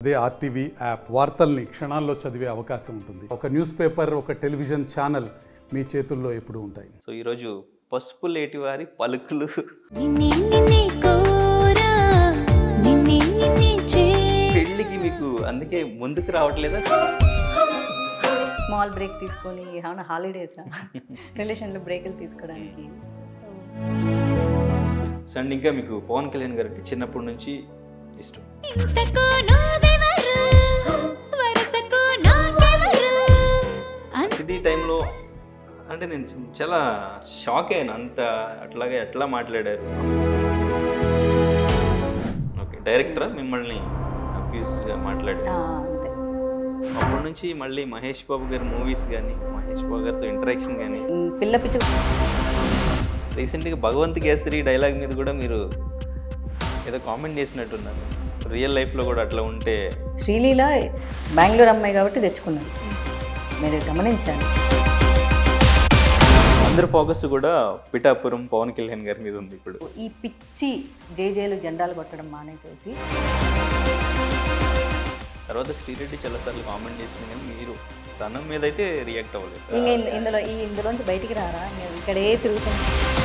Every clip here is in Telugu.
అదే ఆర్టీవీ యాప్ వార్తల్ని క్షణాల్లో చదివే అవకాశం ఉంటుంది ఒక న్యూస్ పేపర్ ఒక టెలివిజన్ ఛానల్ మీ చేతుల్లో ఎప్పుడూ ఉంటాయి సో ఈరోజు పసుపు లేటి వారి పలుకులు నిన్నే నిన్నే కోరా నిన్నే నిన్నే చే పెళ్ళికి మీకు అందుకే ముందుకు రావట్లేదా స్మాల్ బ్రేక్ తీసుకొని ఏమైనా హాలిడేస్ రిలేషన్లో బ్రేకులు తీసుకోవడానికి సో సో అండ్ ఇంకా మీకు పవన్ కళ్యాణ్ గారికి చిన్నప్పటి నుంచి ఇష్టం ఇంతకు నువ్వెవరు వరసకు నాకెవరు అంత ఇది టైంలో అంటే నేను చ- చాలా షాక్ అయ్యాను అంత అట్లాగే ఎట్లా మాట్లాడారు ఓకే డైరెక్టరా మిమ్మల్ని అబ్యూస్గా మాట్లాడారు ఆ, అంతే అప్పటి నుంచి మళ్ళీ మహేష్ బాబు గారి మూవీస్ కానీ మహేష్ బాబు గారితో ఇంటరాక్షన్ కానీ ఉమ్, పిల్ల పిచ్చు రీసెంట్గా భగవంత్ కేసరి డైలాగ్ మీద కూడా మీరు ఏదో కామెంట్ చేసినట్టున్నారు రియల్ లైఫ్లో కూడా అట్లా ఉంటే శ్రీలీల బెంగళూరు అమ్మాయి కాబట్టి తెచ్చుకున్నాను మీరు గమనించాలి అందరి ఫోకస్ కూడా పిఠాపురం పవన్ కళ్యాణ్ గారి మీద ఉంది ఇప్పుడు ఈ పిచ్చి జేజేలు జెండాలు కొట్టడం మానేసేసి తర్వాత శ్రీరెడ్డి చాలాసార్లు కామెంట్ చేసింది కానీ మీరు తన మీద అయితే రియాక్ట్ అవ్వలేదు ఇంకా ఇంద- ఇందులో ఈ ఇందులోంచి బయటికి రారా నేను ఇక్కడే తిరుగుతాను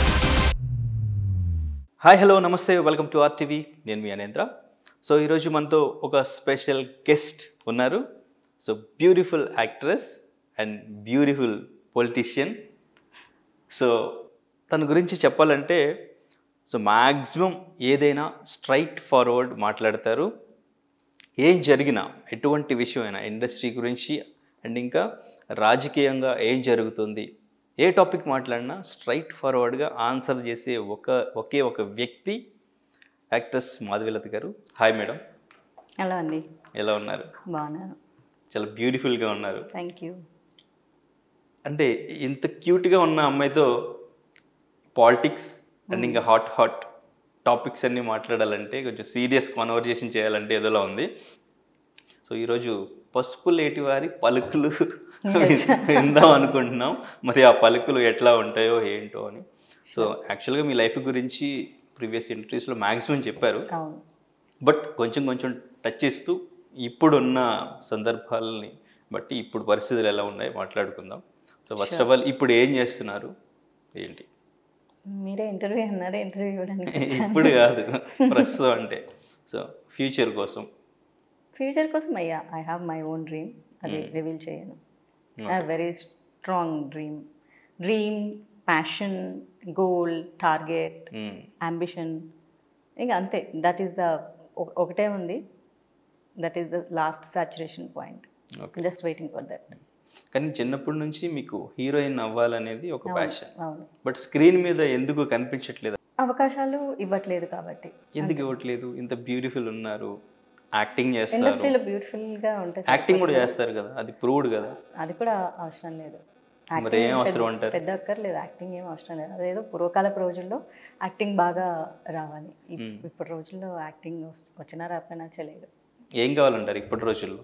హాయ్ హలో నమస్తే వెల్కమ్ టు ఆర్ టీవీ నేను మీ అనేంద్ర సో ఈరోజు మనతో ఒక స్పెషల్ గెస్ట్ ఉన్నారు so beautiful actress and beautiful politician so తన గురించి చెప్పాలంటే సో మ్యాక్సిమం ఏదైనా స్ట్రైట్ ఫార్వర్డ్ మాట్లాడతారు ఏం జరిగినా ఎటువంటి విషయం అయినా ఇండస్ట్రీ గురించి అండ్ ఇంకా రాజకీయంగా ఏం జరుగుతుంది ఏ టాపిక్ మాట్లాడినా స్ట్రైట్ ఫార్వర్డ్గా ఆన్సర్ చేసే ఒక ఒకే ఒక వ్యక్తి యాక్ట్రెస్ మాధవిలత గారు హాయ్ మేడం అలా అండి ఎలా ఉన్నారు బాగున్నాను చాలా బ్యూటిఫుల్గా ఉన్నారు థ్యాంక్ యూ అంటే ఇంత క్యూట్గా ఉన్న అమ్మాయితో పాలిటిక్స్ అండ్ ఇంకా హాట్ హాట్ టాపిక్స్ అన్నీ మాట్లాడాలంటే కొంచెం సీరియస్ కాన్వర్జేషన్ చేయాలంటే ఏదోలా ఉంది సో ఈరోజు పసుపు లేటి వారి పలుకులు విందాం అనుకుంటున్నాం మరి ఆ పలుకులు ఎట్లా ఉంటాయో ఏంటో అని సో యాక్చువల్గా మీ లైఫ్ గురించి ప్రీవియస్ ఇంటర్వ్యూస్లో మ్యాక్సిమం చెప్పారు అవును బట్ కొంచెం కొంచెం టచ్ చేస్తూ ఇప్పుడున్న సందర్భాలని బట్టి ఇప్పుడు పరిస్థితులు ఎలా ఉన్నాయో మాట్లాడుకుందాం సో ఫస్ట్ ఆఫ్ ఆల్ ఇప్పుడు ఏం చేస్తున్నారు ఏంటి మీరే ఇంటర్వ్యూ అన్నారే ఇంటర్వ్యూ ఇవ్వడానికి ఇప్పుడు కాదు ప్రస్తుతం అంటే సో ఫ్యూచర్ కోసం ఫ్యూచర్ కోసం అయ్యా I have my own dream అది రివీల్ చేయను I very strong dream dream passion goal target hmm. Ambition ఇంకా అంతే దట్ ఈస్ ద ఒకటే ఉంది that is the last saturation point Okay. Just waiting for that కానీ చిన్నప్పటి నుంచి మీకు హీరోయిన్ అవ్వాలనేది ఒక ప్యాషన్ అవును బట్ స్క్రీన్ మీద ఎందుకు కనిపించట్లేదు అవకాశాలు ఇవ్వట్లేదు కాబట్టి ఎందుకు ఇవ్వట్లేదు ఇంత బ్యూటిఫుల్ ఉన్నారు యాక్టింగ్ చేస్తారు ఇండస్ట్రీలో బ్యూటిఫుల్గా ఉంటే యాక్టింగ్ కూడా చేస్తారు కదా అది ప్రూవ్డ్ కదా అది కూడా అవసరం లేదు మరి ఏం Acting అవసరం పెద్ద- అంటారు? పెద్ద అక్కర్లేదు యాక్టింగ్ ఏం అవసరం లేదు అదేదో పూర్వకాలపు రోజుల్లో యాక్టింగ్ బాగా రావాలి ఇప్- ఇప్పుడు రోజుల్లో యాక్టింగ్ వస్- వచ్చినా రాకపోయినా చేయలేదు ఏం కావాలంటారు ఇప్పటి రోజుల్లో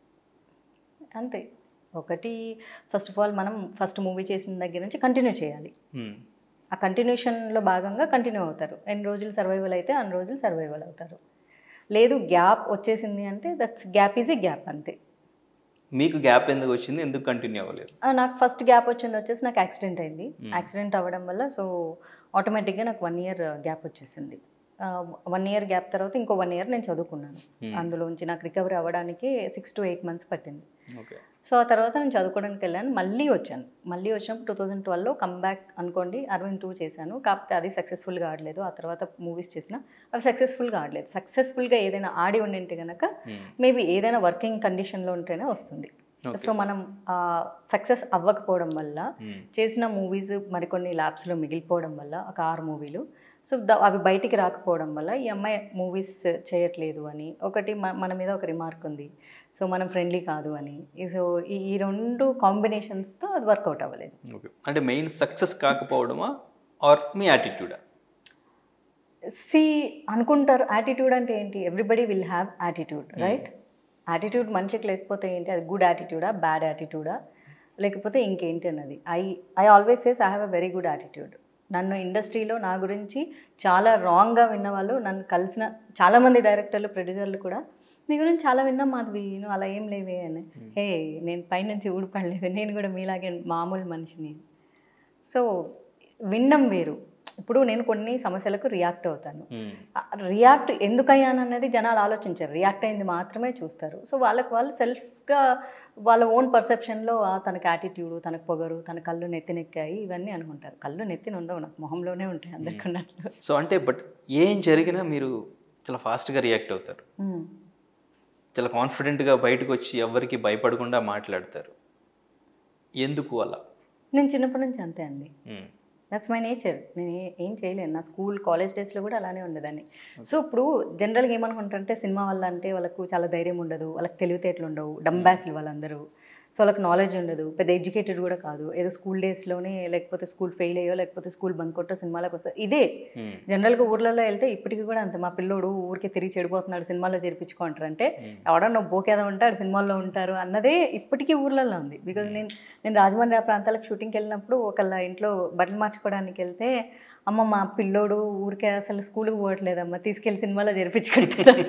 అంతే ఒకటి ఫస్ట్ ఆఫ్ ఆల్ మనం ఫస్ట్ మూవీ చేసిన దగ్గర నుంచి కంటిన్యూ చేయాలి మ్మ్. ఆ కంటిన్యూషన్లో భాగంగా కంటిన్యూ అవుతారు ఎన్ని రోజులు సర్వైవల్ అయితే అన్ని రోజులు సర్వైవల్ అవుతారు లేదు గ్యాప్ వచ్చేసింది అంటే that's gap is a gap అంతే మీకు గ్యాప్ ఎందుకు వచ్చింది ఎందుకు కంటిన్యూ అవ్వలేదు ఆ, నాకు ఫస్ట్ గ్యాప్ వచ్చింది వచ్చేసి నాకు యాక్సిడెంట్ అయింది యాక్సిడెంట్ అవ్వడం వల్ల సో ఆటోమేటిక్గా నాకు వన్ ఇయర్ గ్యాప్ వచ్చేసింది వన్ ఇయర్ గ్యాప్ తర్వాత ఇంకో వన్ ఇయర్ నేను చదువుకున్నాను అందులోంచి నాకు రికవరీ అవ్వడానికి సిక్స్ టు ఎయిట్ మంత్స్ పట్టింది ఓకే సో ఆ తర్వాత నేను చదువుకోవడానికి వెళ్ళాను మళ్ళీ వచ్చాను మళ్ళీ వచ్చినప్పుడు టూ థౌజండ్ ట్వెల్వ్లో కమ్బ్యాక్ అనుకోండి అరవింద్ టూ చేశాను కాకపోతే అది సక్సెస్ఫుల్గా ఆడలేదు ఆ తర్వాత మూవీస్ చేసిన అవి సక్సెస్ఫుల్గా ఆడలేదు సక్సెస్ఫుల్గా ఏదైనా ఆడి ఉండింటే కనుక మేబీ ఏదైనా వర్కింగ్ కండిషన్లో ఉంటేనే వస్తుంది సో మనం సక్సెస్ అవ్వకపోవడం వల్ల చేసిన మూవీస్ మరికొన్ని ల్యాబ్స్లో మిగిలిపోవడం వల్ల ఒక ఆరు మూవీలు సో ద అవి బయటికి రాకపోవడం వల్ల ఈ అమ్మాయి మూవీస్ చేయట్లేదు అని ఒకటి మ- మన మీద ఒక రిమార్క్ ఉంది సో మనం ఫ్రెండ్లీ కాదు అని సో ఈ ఈ రెండు కాంబినేషన్స్తో అది వర్కౌట్ అవ్వలేదు ఓకే అంటే మెయిన్ సక్సెస్ కాకపోవడమా ఆర్ మీ యాటిట్యూడా సి అనుకుంటారు యాటిట్యూడ్ అంటే ఏంటి everybody will have attitude right attitude మనిషికి లేకపోతే ఏంటి అది గుడ్ యాటిట్యూడా బ్యాడ్ యాటిట్యూడా లేకపోతే ఇంకేంటి అన్నది I I always says I have a very good attitude నన్ను ఇండస్ట్రీలో నా గురించి చాలా రాంగ్గా విన్న వాళ్ళు నన్ను కలిసిన చాలామంది డైరెక్టర్లు ప్రొడ్యూసర్లు కూడా నీ గురించి చాలా విన్నాం మాధవి నువ్వు అలా ఏం లేవే అని హే నేను పైనుంచి ఊడిపడలేదు నేను కూడా మీలాగే మామూలు మనిషిని సో వినడం వేరు ఇప్పుడు నేను కొన్ని సమస్యలకు రియాక్ట్ అవుతాను మ్మ్. రియాక్ట్ ఎందుకయ్యాను అన్నది జనాలు ఆలోచించారు రియాక్ట్ అయింది మాత్రమే చూస్తారు సో వాళ్ళకి వాళ్ళు సెల్ఫ్గా వాళ్ళ ఓన్ పర్సెప్షన్లో తనకి యాటిట్యూడ్ తనకు పొగరు తన కళ్ళు నెత్తినెక్కాయి ఇవన్నీ అనుకుంటారు కళ్ళు నెత్తిన ఉండవు నాకు మొహంలోనే ఉంటాయి అందరికి ఉన్నట్లు సో అంటే బట్ ఏం జరిగినా మీరు చాలా ఫాస్ట్గా రియాక్ట్ అవుతారు మ్మ్. చాలా కాన్ఫిడెంట్గా బయటకు వచ్చి ఎవరికి భయపడకుండా మాట్లాడతారు ఎందుకు అలా నేను చిన్నప్పటి నుంచి అంతే అండి మ్మ్. దట్స్ మై నేచర్ నేను ఏ- ఏం చేయలేను నా స్కూల్ కాలేజ్ డేస్లో కూడా అలానే ఉండేదాన్ని సో ఇప్పుడు జనరల్గా ఏమనుకుంటారంటే సినిమా వల్ల అంటే వాళ్ళకు చాలా ధైర్యం ఉండదు వాళ్ళకి తెలివితేటలు ఉండవు డంబాస్లు వాళ్ళందరూ సో వాళ్ళకి నాలెడ్జ్ ఉండదు పెద్ద ఎడ్యుకేటెడ్ కూడా కాదు ఏదో స్కూల్ డేస్లోనే లేకపోతే స్కూల్ ఫెయిల్ అయ్యో లేకపోతే స్కూల్ బంక్ కొట్టో సినిమాలకు వస్తారు ఇదే మ్మ్. జనరల్గా ఊర్లలో వెళ్తే ఇప్పటికీ కూడా అంతే మా పిల్లోడు ఊరికే తిరిగి చెడిపోతున్నాడు సినిమాలో చేర్పించుకుంటారు అంటే ఎవడో నువ్వు బోకేదా ఉంటాడు సినిమాల్లో ఉంటారు అన్నదే ఇప్పటికీ ఊర్లలో ఉంది బికాజ్ నేను నేను రాజమండ్రి ఆ ప్రాంతాలకు షూటింగ్కి వెళ్ళినప్పుడు ఒకళ్ళ ఇంట్లో బట్టలు మార్చుకోవడానికి వెళ్తే అమ్మ మా పిల్లోడు ఊరికే అసలు స్కూల్కి పోవట్లేదమ్మ తీసుకెళ్ళి సినిమాలో చేర్పించుకుంటారు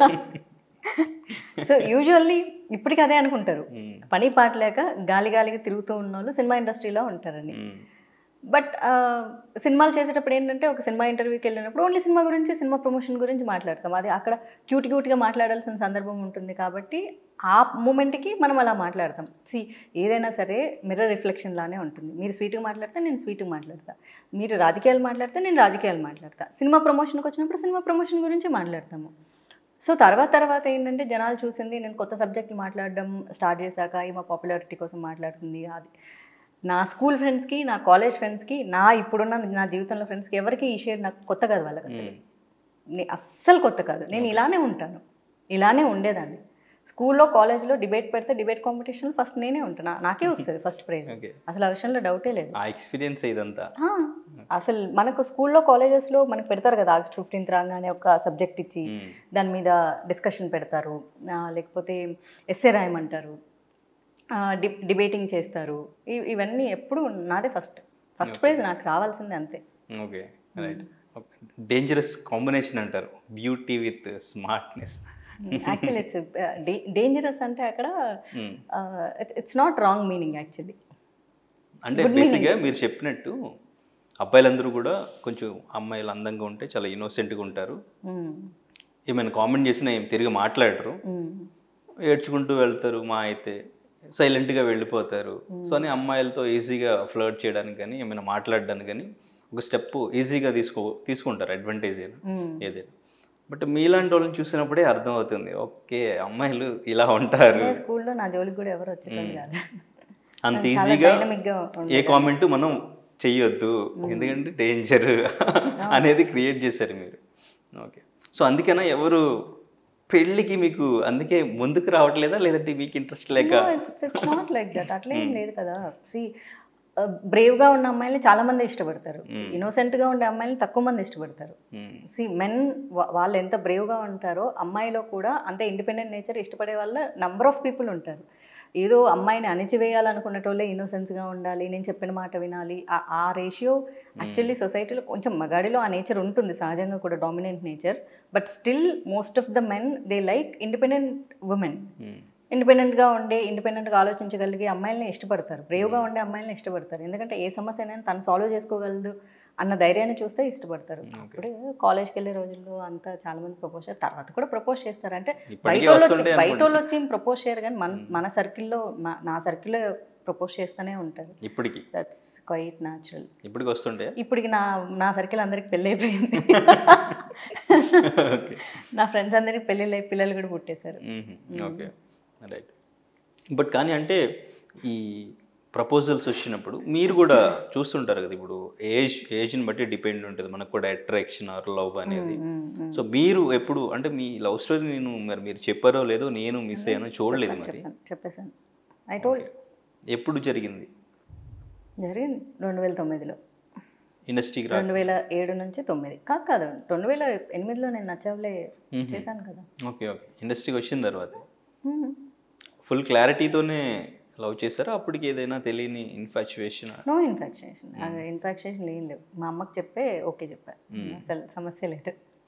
సో యూజువల్లీ ఇప్పటికీ అదే అనుకుంటారు పని పాట లేక గాలి గాలిగా తిరుగుతూ ఉన్న వాళ్ళు సినిమా ఇండస్ట్రీలో ఉంటారని మ్మ్. బట్ ఆ, సినిమాలు చేసేటప్పుడు ఏంటంటే ఒక సినిమా ఇంటర్వ్యూకి వెళ్ళినప్పుడు ఓన్లీ సినిమా గురించి సినిమా ప్రమోషన్ గురించి మాట్లాడతాం అది అక్కడ క్యూట్ క్యూట్గా మాట్లాడాల్సిన సందర్భం ఉంటుంది కాబట్టి ఆ మూమెంట్కి మనం అలా మాట్లాడతాం సి ఏదైనా సరే మిర్రర్ రిఫ్లెక్షన్ లానే ఉంటుంది మీరు స్వీట్గా మాట్లాడితే నేను స్వీట్గా మాట్లాడతా మీరు రాజకీయాలు మాట్లాడితే నేను రాజకీయాలు మాట్లాడతా సినిమా ప్రమోషన్కి వచ్చినప్పుడు సినిమా ప్రమోషన్ గురించి మాట్లాడతాము సో తర్వాత తర్వాత ఏంటంటే జనాలు చూసింది నేను కొత్త సబ్జెక్టులు మాట్లాడడం స్టార్ట్ చేశాక ఈమె పాపులారిటీ కోసం మాట్లాడుతుంది అది నా స్కూల్ ఫ్రెండ్స్కి నా కాలేజ్ ఫ్రెండ్స్కి నా ఇప్పుడున్న నా జీవితంలో ఫ్రెండ్స్కి ఎవరికి ఈ షేర్ నాకు కొత్త కాదు వాళ్ళకి అసలు నే- అస్సలు కొత్త కాదు నేను ఇలానే ఉంటాను ఇలానే ఉండేదాన్ని స్కూల్లో కాలేజ్లో డిబేట్ పెడితే డిబేట్ కాంపిటీషన్లో ఫస్ట్ నేనే ఉంటాను నాకే వస్తుంది ఫస్ట్ ప్రైజ్ Okay. అసలు ఆ విషయంలో డౌటే లేదు ఆ ఎక్స్పీరియన్స్ ఇదంతా ఆ, అసలు మనకు స్కూల్లో కాలేజెస్లో మనకు పెడతారు కదా ఆగస్ట్ ఫిఫ్టీన్త్ రాగానే ఒక సబ్జెక్ట్ ఇచ్చి దాని మీద డిస్కషన్ పెడతారు ఆ, లేకపోతే ఎస్ఏ రాయమంటారు ఆ, డి డిబేటింగ్ చేస్తారు ఇ- ఇవన్నీ ఎప్పుడు నాదే ఫస్ట్ ఫస్ట్ ప్రైజ్ నాకు రావాల్సిందే అంతే ఓకే రైట్ డేంజరస్ కాంబినేషన్ అంటారు beauty with smartness actually it's dangerous అంటే అక్కడ it's not wrong meaning actually అంటే బేసిక్గా మీరు చెప్పినట్టు అబ్బాయిలందరూ కూడా కొంచెం అమ్మాయిలు అందంగా ఉంటే చాలా ఇన్నోసెంట్గా ఉంటారు ఏమైనా కామెంట్ చేసినా ఏం తిరిగి మాట్లాడరు ఏడ్చుకుంటూ వెళ్తారు మా అయితే సైలెంట్గా వెళ్ళిపోతారు సో అని అమ్మాయిలతో ఈజీగా ఫ్లర్ట్ చేయడానికి కానీ ఏమైనా మాట్లాడడానికి కానీ ఒక స్టెప్ ఈజీగా తీసుకో తీసుకుంటారు అడ్వాంటేజ్ అయినా ఏదైనా బట్ మీలాంటి వాళ్ళని చూసినప్పుడే అర్థమవుతుంది ఓకే అమ్మాయిలు ఇలా ఉంటారు స్కూల్లో నా జోలికి కూడా ఎవరు వచ్చేటప్పుడు కాదు అంత చాలా ఈజీగా dynamic గా ఏ కామెంట్ మనం చెయ్యొద్దు ఎందుకంటే డేంజర్ అనేది క్రియేట్ చేశారు మీరు ఓకే సో అందుకనే ఎవరు పెళ్ళికి మీకు అందుకే ముందుకు రావట్లేదా లేదంటే మీకు ఇంట్రెస్ట్ లేక ఇట్స్ నాట్ లైక్ దట్ అట్లా ఏం లేదు కదా సి బ్రేవ్గా ఉన్న అమ్మాయిల్ని చాలా మంది ఇష్టపడతారు ఇన్నోసెంట్గా ఉండే అమ్మాయిల్ని తక్కువ మంది ఇష్టపడతారు మ్మ్. సి మెన్ వాళ్ళు ఎంత బ్రేవ్గా ఉంటారో అమ్మాయిలో కూడా అంతే ఇండిపెండెంట్ నేచర్ ఇష్టపడే వాళ్ళ నంబర్ ఆఫ్ పీపుల్ ఉంటారు ఏదో అమ్మాయిని అణిచివేయాలనుకున్నటోళ్ళే ఇన్నోసెన్స్గా ఉండాలి నేను చెప్పిన మాట వినాలి ఆ- ఆ రేషియో యాక్చువల్లీ సొసైటీలో కొంచెం మగాడిలో ఆ నేచర్ ఉంటుంది సహజంగా కూడా dominant nature but still most of the men they like independent women hmm. ఇండిపెండెంట్గా ఉండే ఇండిపెండెంట్గా ఆలోచించగలిగే అమ్మాయిల్ని ఇష్టపడతారు బ్రేవ్గా ఉండే అమ్మాయిల్ని ఇష్టపడతారు ఎందుకంటే ఏ సమస్య అయినా తను సాల్వ్ చేసుకోగలదు అన్న ధైర్యాన్ని చూస్తే ఇష్టపడతారు అప్పుడు కాలేజ్కి వెళ్ళే రోజుల్లో అంతా చాలా మంది ప్రపోజ్ చేస్తారు తర్వాత కూడా ప్రపోజ్ చేస్తారు అంటే ఇప్పటికీ బయట వాళ్ళు వచ్చి వస్తుండే బయట వాళ్ళు వచ్చి ప్రపోజ్ చేయరు కానీ మన మన సర్కిల్లో నా సర్కిల్లో ప్రపోజ్ చేస్తూనే ఉంటారు ఇప్పటికి దట్స్ క్వైట్ న్యాచురల్ ఇప్పటికి వస్తుంటే ఇప్పటికి నా నా సర్కిల్ అందరికి పెళ్ళి అయిపోయింది నా ఫ్రెండ్స్ అందరికి పెళ్ళిళ్ళు అయి పిల్లలు కూడా పుట్టేశారు ఓకే రైట్ బట్ కానీ అంటే ఈ ప్రపోజల్స్ వచ్చినప్పుడు మీరు కూడా చూస్తుంటారు కదా ఇప్పుడు ఏజ్ ఏజ్ని బట్టి డిపెండ్ ఉంటుంది మనకు కూడా అట్రాక్షన్ ఆర్ లవ్ అనేది సో మీరు ఎప్పుడు అంటే మీ లవ్ స్టోరీ నేను మరి మీరు చెప్పారో లేదో నేను మిస్ అయ్యానో చూడలేదు మరి చెప్పాను చెప్పేశాను ఐ టోల్డ్ ఎప్పుడు జరిగింది జరిగింది రెండు వేల తొమ్మిదిలో ఇండస్ట్రీకి రా రెండు వేల ఏడు నుంచి తొమ్మిది కాదు కాదు రెండు వేల ఎనిమిదిలో నేను నచ్చవలే చేశాను కదా ఓకే ఓకే ఇండస్ట్రీకి వచ్చిన తర్వాత ఫుల్ క్లారిటీతోనే లవ్ చేశారా అప్పటికి ఏదైనా తెలియని ఇన్ఫాచ్యువేషన్ నో ఇన్ఫాక్చుయేషన్ అది ఇన్ఫాక్చుయేషన్ ఏం లేవు మా అమ్మకి చెప్పే ఓకే చెప్పా అసలు సమస్య లేదు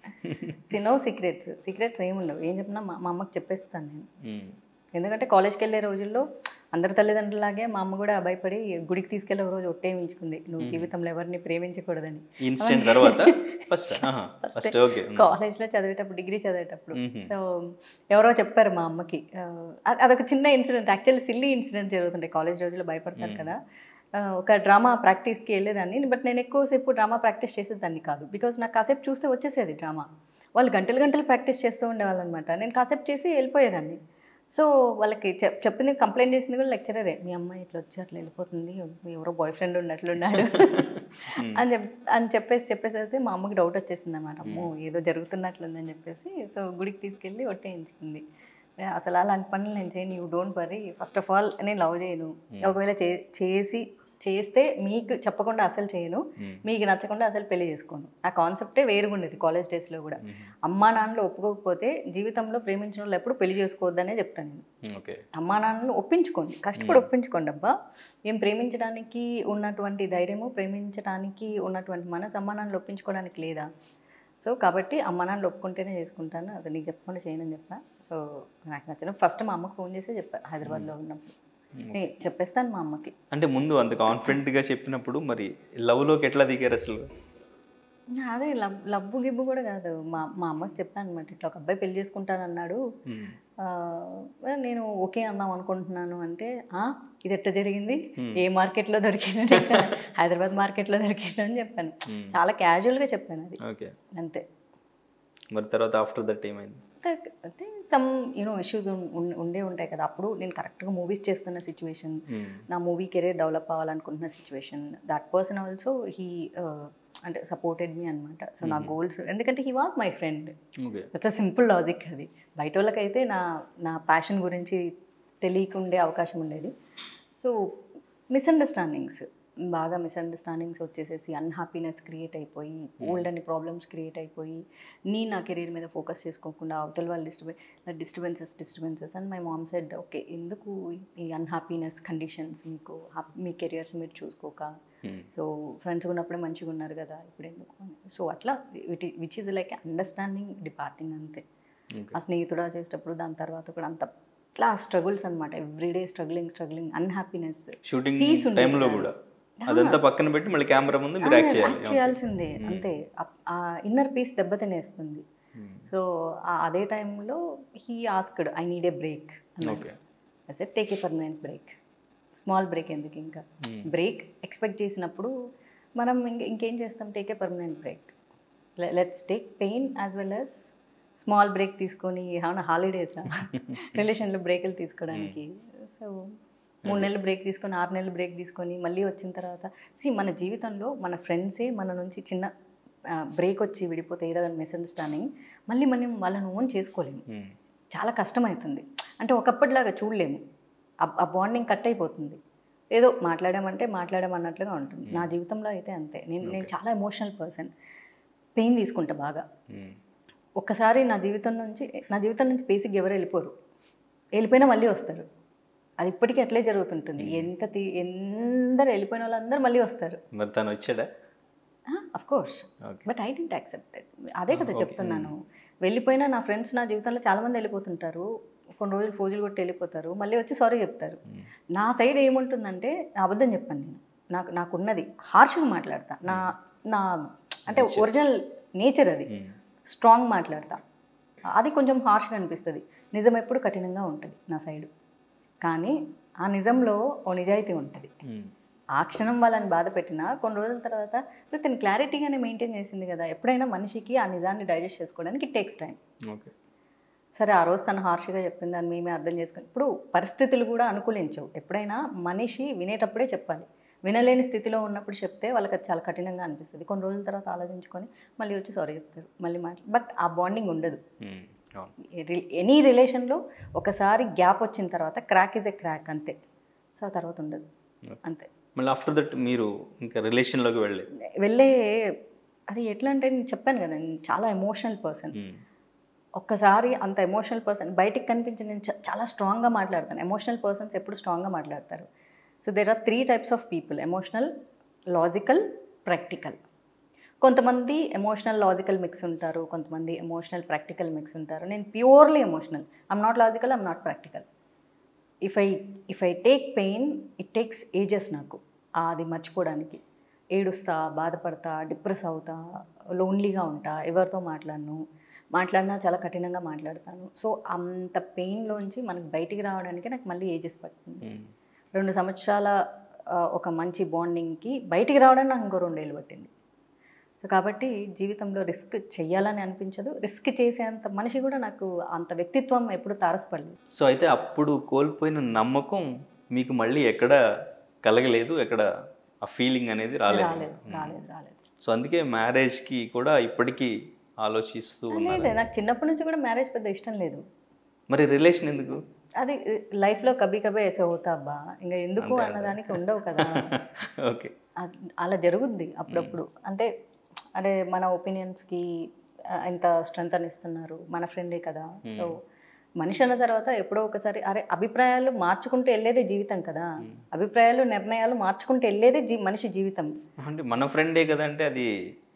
సి నో సీక్రెట్స్ సీక్రెట్స్ ఏముండవు ఏం చెప్పినా మా మా అమ్మకి చెప్పేస్తాను నేను మ్మ్. ఎందుకంటే కాలేజ్కి వెళ్ళే రోజుల్లో అందరి తల్లిదండ్రులాగే మా అమ్మ కూడా భయపడి గుడికి తీసుకెళ్ళే ఒక రోజు ఒట్టేయించుకుంది నువ్వు జీవితంలో ఎవరిని ప్రేమించకూడదని ఈ ఇన్సిడెంట్ తర్వాత ఫస్ట్ ఫస్ట్ ఓకే కాలేజ్లో చదివేటప్పుడు డిగ్రీ చదివేటప్పుడు సో ఎవరో చెప్పారు మా అమ్మకి ఆ, అ- అదొక చిన్న ఇన్సిడెంట్ యాక్చువల్లీ సిల్లీ ఇన్సిడెంట్ జరుగుతుంటాయి కాలేజ్ రోజుల్లో భయపడతారు కదా ఆ, ఒక డ్రామా ప్రాక్టీస్కి వెళ్ళేదాన్ని బట్ నేను ఎక్కువసేపు డ్రామా ప్రాక్టీస్ చేసేదాన్ని కాదు బికాజ్ నాకు కాసేపు చూస్తే వచ్చేసేది డ్రామా వాళ్ళు గంటలు గంటలు ప్రాక్టీస్ చేస్తూ ఉండేవాళ్ళు అనమాట నేను కాసేపు చేసి వెళ్ళిపోయేదాన్ని సో వాళ్ళకి చెప్ చెప్పింది కంప్లైంట్ చేసింది కూడా లెక్చరరే మీ అమ్మాయి ఇట్లా వచ్చి అట్లా వెళ్ళిపోతుంది ఎవరో బాయ్ ఫ్రెండ్ ఉన్నట్లున్నాడు అని చెప్ అని చెప్పేసి చెప్పేసి అయితే మా అమ్మకి డౌట్ వచ్చేసింది అనమాట అమ్మో ఏదో జరుగుతున్నట్లుందని చెప్పేసి సో గుడికి తీసుకెళ్ళి ఒట్టేయించుకుంది అసలు అలాంటి పనులు నేను చేయను you don't worry first of all నేను లవ్ చేయను ఒకవేళ చే చేసి చేస్తే మీకు చెప్పకుండా అసలు చేయను మీకు నచ్చకుండా అసలు పెళ్లి చేసుకోను ఆ కాన్సెప్టే వేరుగా ఉండేది కాలేజ్ డేస్లో కూడా అమ్మా నాన్నలు ఒప్పుకోకపోతే జీవితంలో ప్రేమించిన వాళ్ళు ఎప్పుడు పెళ్లి చేసుకోవద్దనే చెప్తాను నేను ఓకే అమ్మా నాన్నలు ఒప్పించుకోండి కష్టపడి ఒప్పించుకోండి అబ్బా ఏం ప్రేమించడానికి ఉన్నటువంటి ధైర్యము ప్రేమించడానికి ఉన్నటువంటి మనసు అమ్మా నాన్నలు ఒప్పించుకోవడానికి లేదా సో కాబట్టి అమ్మ నాన్నలు ఒప్పుకుంటేనే చేసుకుంటాను అసలు నీకు చెప్పకుండా చేయనని చెప్పా సో నాకు నచ్చిన ఫస్ట్ మా అమ్మకి ఫోన్ చేసి చెప్పా హైదరాబాద్లో ఉన్నప్పుడు నేను చెప్పేస్తాను మా అమ్మకి అంటే ముందు అంత కాన్ఫిడెంట్గా చెప్పినప్పుడు మరి లవ్లోకి ఎట్లా దిగారు అసలు అదే లబ్ లబ్బు గిబ్బు కూడా కాదు మా మా అమ్మకి చెప్పాను అనమాట ఇట్లా ఒక అబ్బాయి పెళ్లి చేసుకుంటానన్నాడు ఆ, నేను ఓకే అందాం అనుకుంటున్నాను అంటే "ఆ, ఇది ఎట్లా జరిగింది ఏ మార్కెట్లో దొరికింది హైదరాబాద్ మార్కెట్లో దొరికింది అని చెప్పాను చాలా క్యాజువల్గా చెప్పాను అది ఓకే అంతే మరి తర్వాత ఆఫ్టర్ దట్ ఏమైంది అంటే సమ్ యూనో ఇష్యూస్ ఉండే ఉంటాయి కదా అప్పుడు నేను కరెక్ట్గా మూవీస్ చేస్తున్న సిచ్యువేషన్ నా మూవీ కెరీర్ డెవలప్ అవ్వాలనుకుంటున్న situation that person also he అంటే సపోర్టెడ్ మీ అనమాట సో నా గోల్స్ ఎందుకంటే he was my friend okay it's a simple logic అది బయట వాళ్ళకైతే నా నా ప్యాషన్ గురించి తెలియకుండే అవకాశం ఉండేది సో మిస్అండర్స్టాండింగ్స్ బాగా మిస్అండర్స్టాండింగ్స్ వచ్చేసేసి అన్హ్యాపీనెస్ క్రియేట్ అయిపోయి ఓల్డ్ అని ప్రాబ్లమ్స్ క్రియేట్ అయిపోయి నీ నా కెరీర్ మీద ఫోకస్ చేసుకోకుండా అవతల వాళ్ళు డిస్టర్బె disturbances disturbances and my mom said okay ఎందుకు ఈ అన్హ్యాపీనెస్ కండిషన్స్ మీకు hap- మీ కెరియర్స్ మీరు చూసుకోక సో ఫ్రెండ్స్ ఉన్నప్పుడే మంచిగా ఉన్నారు కదా ఇప్పుడు ఎందుకు అని సో అట్లా with which is like understanding departing అంతే ఆ స్నేహితుడా చేసేటప్పుడు దాని తర్వాత కూడా అంత ఇట్లా స్ట్రగుల్స్ అనమాట everyday struggling struggling unhappiness shooting Peace ఉండేది టైంలో కాదు. కూడా అదంతా పక్కన పెట్టి మళ్ళీ కెమెరా ముందు మీరు యాక్ట్ చేయాలి యాక్ట్ చేయాల్సిందే అంతే ఆ- ఆ ఇన్నర్ పీస్ దెబ్బతినేస్తుంది సో అదే టైంలో he asked I need a break okay అసే take a permanent break small break ఎందుకు ఇంకా బ్రేక్ ఎక్స్పెక్ట్ చేసినప్పుడు మనం ఇంక ఇంకేం చేస్తాం take a permanent break let's take pain as well as small break తీసుకొని ఏమైనా హాలిడేసా రిలేషన్లో బ్రేకులు తీసుకోవడానికి సో మూడు నెలలు బ్రేక్ తీసుకొని ఆరు నెలలు బ్రేక్ తీసుకొని మళ్ళీ వచ్చిన తర్వాత సి మన జీవితంలో మన ఫ్రెండ్సే మన నుంచి చిన్న బ్రేక్ వచ్చి విడిపోతే ఏదో మిస్అండర్స్టాండింగ్ మళ్ళీ మనం వాళ్ళని ఓన్ చేసుకోలేము చాలా కష్టమవుతుంది అంటే ఒకప్పటిలాగా చూడలేము ఆ- ఆ బాండింగ్ కట్ అయిపోతుంది ఏదో మాట్లాడామంటే మాట్లాడామన్నట్లుగా ఉంటుంది నా జీవితంలో అయితే అంతే నేను నేను చాలా ఎమోషనల్ పర్సన్ పెయిన్ తీసుకుంటా బాగా ఒక్కసారి నా జీవితం నుంచి నా జీవితం నుంచి బేసిక్ ఎవరు వెళ్ళిపోరు వెళ్ళిపోయినా మళ్ళీ వస్తారు అది ఇప్పటికీ అట్లే జరుగుతుంటుంది ఎంత తీ ఎందరు వెళ్ళిపోయిన వాళ్ళందరూ మళ్ళీ వస్తారు మరి తను వచ్చాడా of course Okay. But I didn't accept అదే కదా చెప్తున్నాను వెళ్ళిపోయినా నా ఫ్రెండ్స్ నా జీవితంలో చాలామంది వెళ్ళిపోతుంటారు కొన్ని రోజులు ఫోజులు కొట్టి వెళ్ళిపోతారు మళ్ళీ వచ్చి సారీ చెప్తారు నా సైడ్ ఏముంటుందంటే నా అబద్ధం చెప్పాను నేను నాకు నాకున్నది హార్ష్గా మాట్లాడతా నా నా అంటే ఒరిజినల్ నేచర్ అది స్ట్రాంగ్ మాట్లాడతా అది కొంచెం హార్ష్గా అనిపిస్తుంది నిజం ఎప్పుడు కఠినంగా ఉంటుంది నా సైడు కానీ ఆ నిజంలో ఓ నిజాయితీ ఉంటుంది ఆ క్షణం వాళ్ళని బాధ పెట్టినా కొన్ని రోజుల తర్వాత ఇప్పుడు తను క్లారిటీగానే మెయింటైన్ చేసింది కదా ఎప్పుడైనా మనిషికి ఆ నిజాన్ని డైజెస్ట్ చేసుకోవడానికి టేక్స్ టైం ఓకే సరే ఆ రోజు తను హార్ష్గా చెప్పింది అని మేమే అర్థం చేసుకుని ఇప్పుడు పరిస్థితులు కూడా అనుకూలించవు ఎప్పుడైనా మనిషి వినేటప్పుడే చెప్పాలి వినలేని స్థితిలో ఉన్నప్పుడు చెప్తే వాళ్ళకి అది చాలా కఠినంగా అనిపిస్తుంది కొన్ని రోజుల తర్వాత ఆలోచించుకొని మళ్ళీ వచ్చి సారీ చెప్తారు మళ్ళీ మాట్లా బట్ ఆ బాండింగ్ ఉండదు అవును ఎనీ రిలేషన్లో ఒకసారి గ్యాప్ వచ్చిన తర్వాత క్రాక్ ఇస్ ఎ క్రాక్ అంతే సో ఆ తర్వాత ఉండదు అంతే మళ్ళీ ఆఫ్టర్ దట్ మీరు ఇంకా రిలేషన్లోకి వెళ్ళలేదు వెళ్ళే అది ఎట్లా అంటే నేను చెప్పాను కదా నేను చాలా ఎమోషనల్ పర్సన్ ఒక్కసారి అంత ఎమోషనల్ పర్సన్ బయటికి కనిపించి నేను చా- చాలా స్ట్రాంగ్గా మాట్లాడతాను ఎమోషనల్ పర్సన్స్ ఎప్పుడు స్ట్రాంగ్గా మాట్లాడతారు so there are three types of people emotional logical practical కొంతమంది ఎమోషనల్ లాజికల్ మిక్స్ ఉంటారు కొంతమంది ఎమోషనల్ ప్రాక్టికల్ మిక్స్ ఉంటారు నేను purely emotional I'm not logical I'm not practical if I if I take pain it takes ages నాకు అది మర్చిపోవడానికి ఏడుస్తా బాధపడతా డిప్రెస్ అవుతా లోన్లీగా ఉంటా ఎవరితో మాట్లాడను మాట్లాడినా చాలా కఠినంగా మాట్లాడతాను సో అంత పెయిన్లోంచి మనకి బయటికి రావడానికి నాకు మళ్ళీ ఏజెస్ పడుతుంది రెండు సంవత్సరాల ఆ, ఒక మంచి బాండింగ్కి బయటికి రావడానికి నాకు ఇంకో రెండేళ్ళు పట్టింది సో కాబట్టి జీవితంలో రిస్క్ చెయ్యాలని అనిపించదు రిస్క్ చేసేంత మనిషి కూడా నాకు అంత వ్యక్తిత్వం ఎప్పుడు తారసపడలేదు సో అయితే అప్పుడు కోల్పోయిన నమ్మకం మీకు మళ్ళీ ఎక్కడ కలగలేదు ఎక్కడ ఆ ఫీలింగ్ అనేది రాలేదు రాలేదు రాలేదు రాలేదు సో అందుకే మ్యారేజ్కి కూడా ఇప్పటికీ ఆలోచిస్తూ ఉన్నారు లేదు నాకు చిన్నప్పటి నుంచి కూడా మ్యారేజ్ పెద్ద ఇష్టం లేదు మరి రిలేషన్ ఎందుకు అది లైఫ్లో కబీ కబే వేసే అవుతా అబ్బా ఇంకా ఎందుకు అన్నదానికి ఉండవు కదా ఓకే అ- అలా జరుగుద్ది అప్పుడప్పుడు అంటే అరే మన ఒపీనియన్స్కి ఇంత స్ట్రెంత్ అని ఇస్తున్నారు మన ఫ్రెండే కదా సో మనిషి అన్న తర్వాత ఎప్పుడో ఒకసారి అరే అభిప్రాయాలు మార్చుకుంటూ వెళ్ళేదే జీవితం కదా అభిప్రాయాలు నిర్ణయాలు మార్చుకుంటూ వెళ్ళేదే జీ మనిషి జీవితం అంటే మన ఫ్రెండే కదంటే అది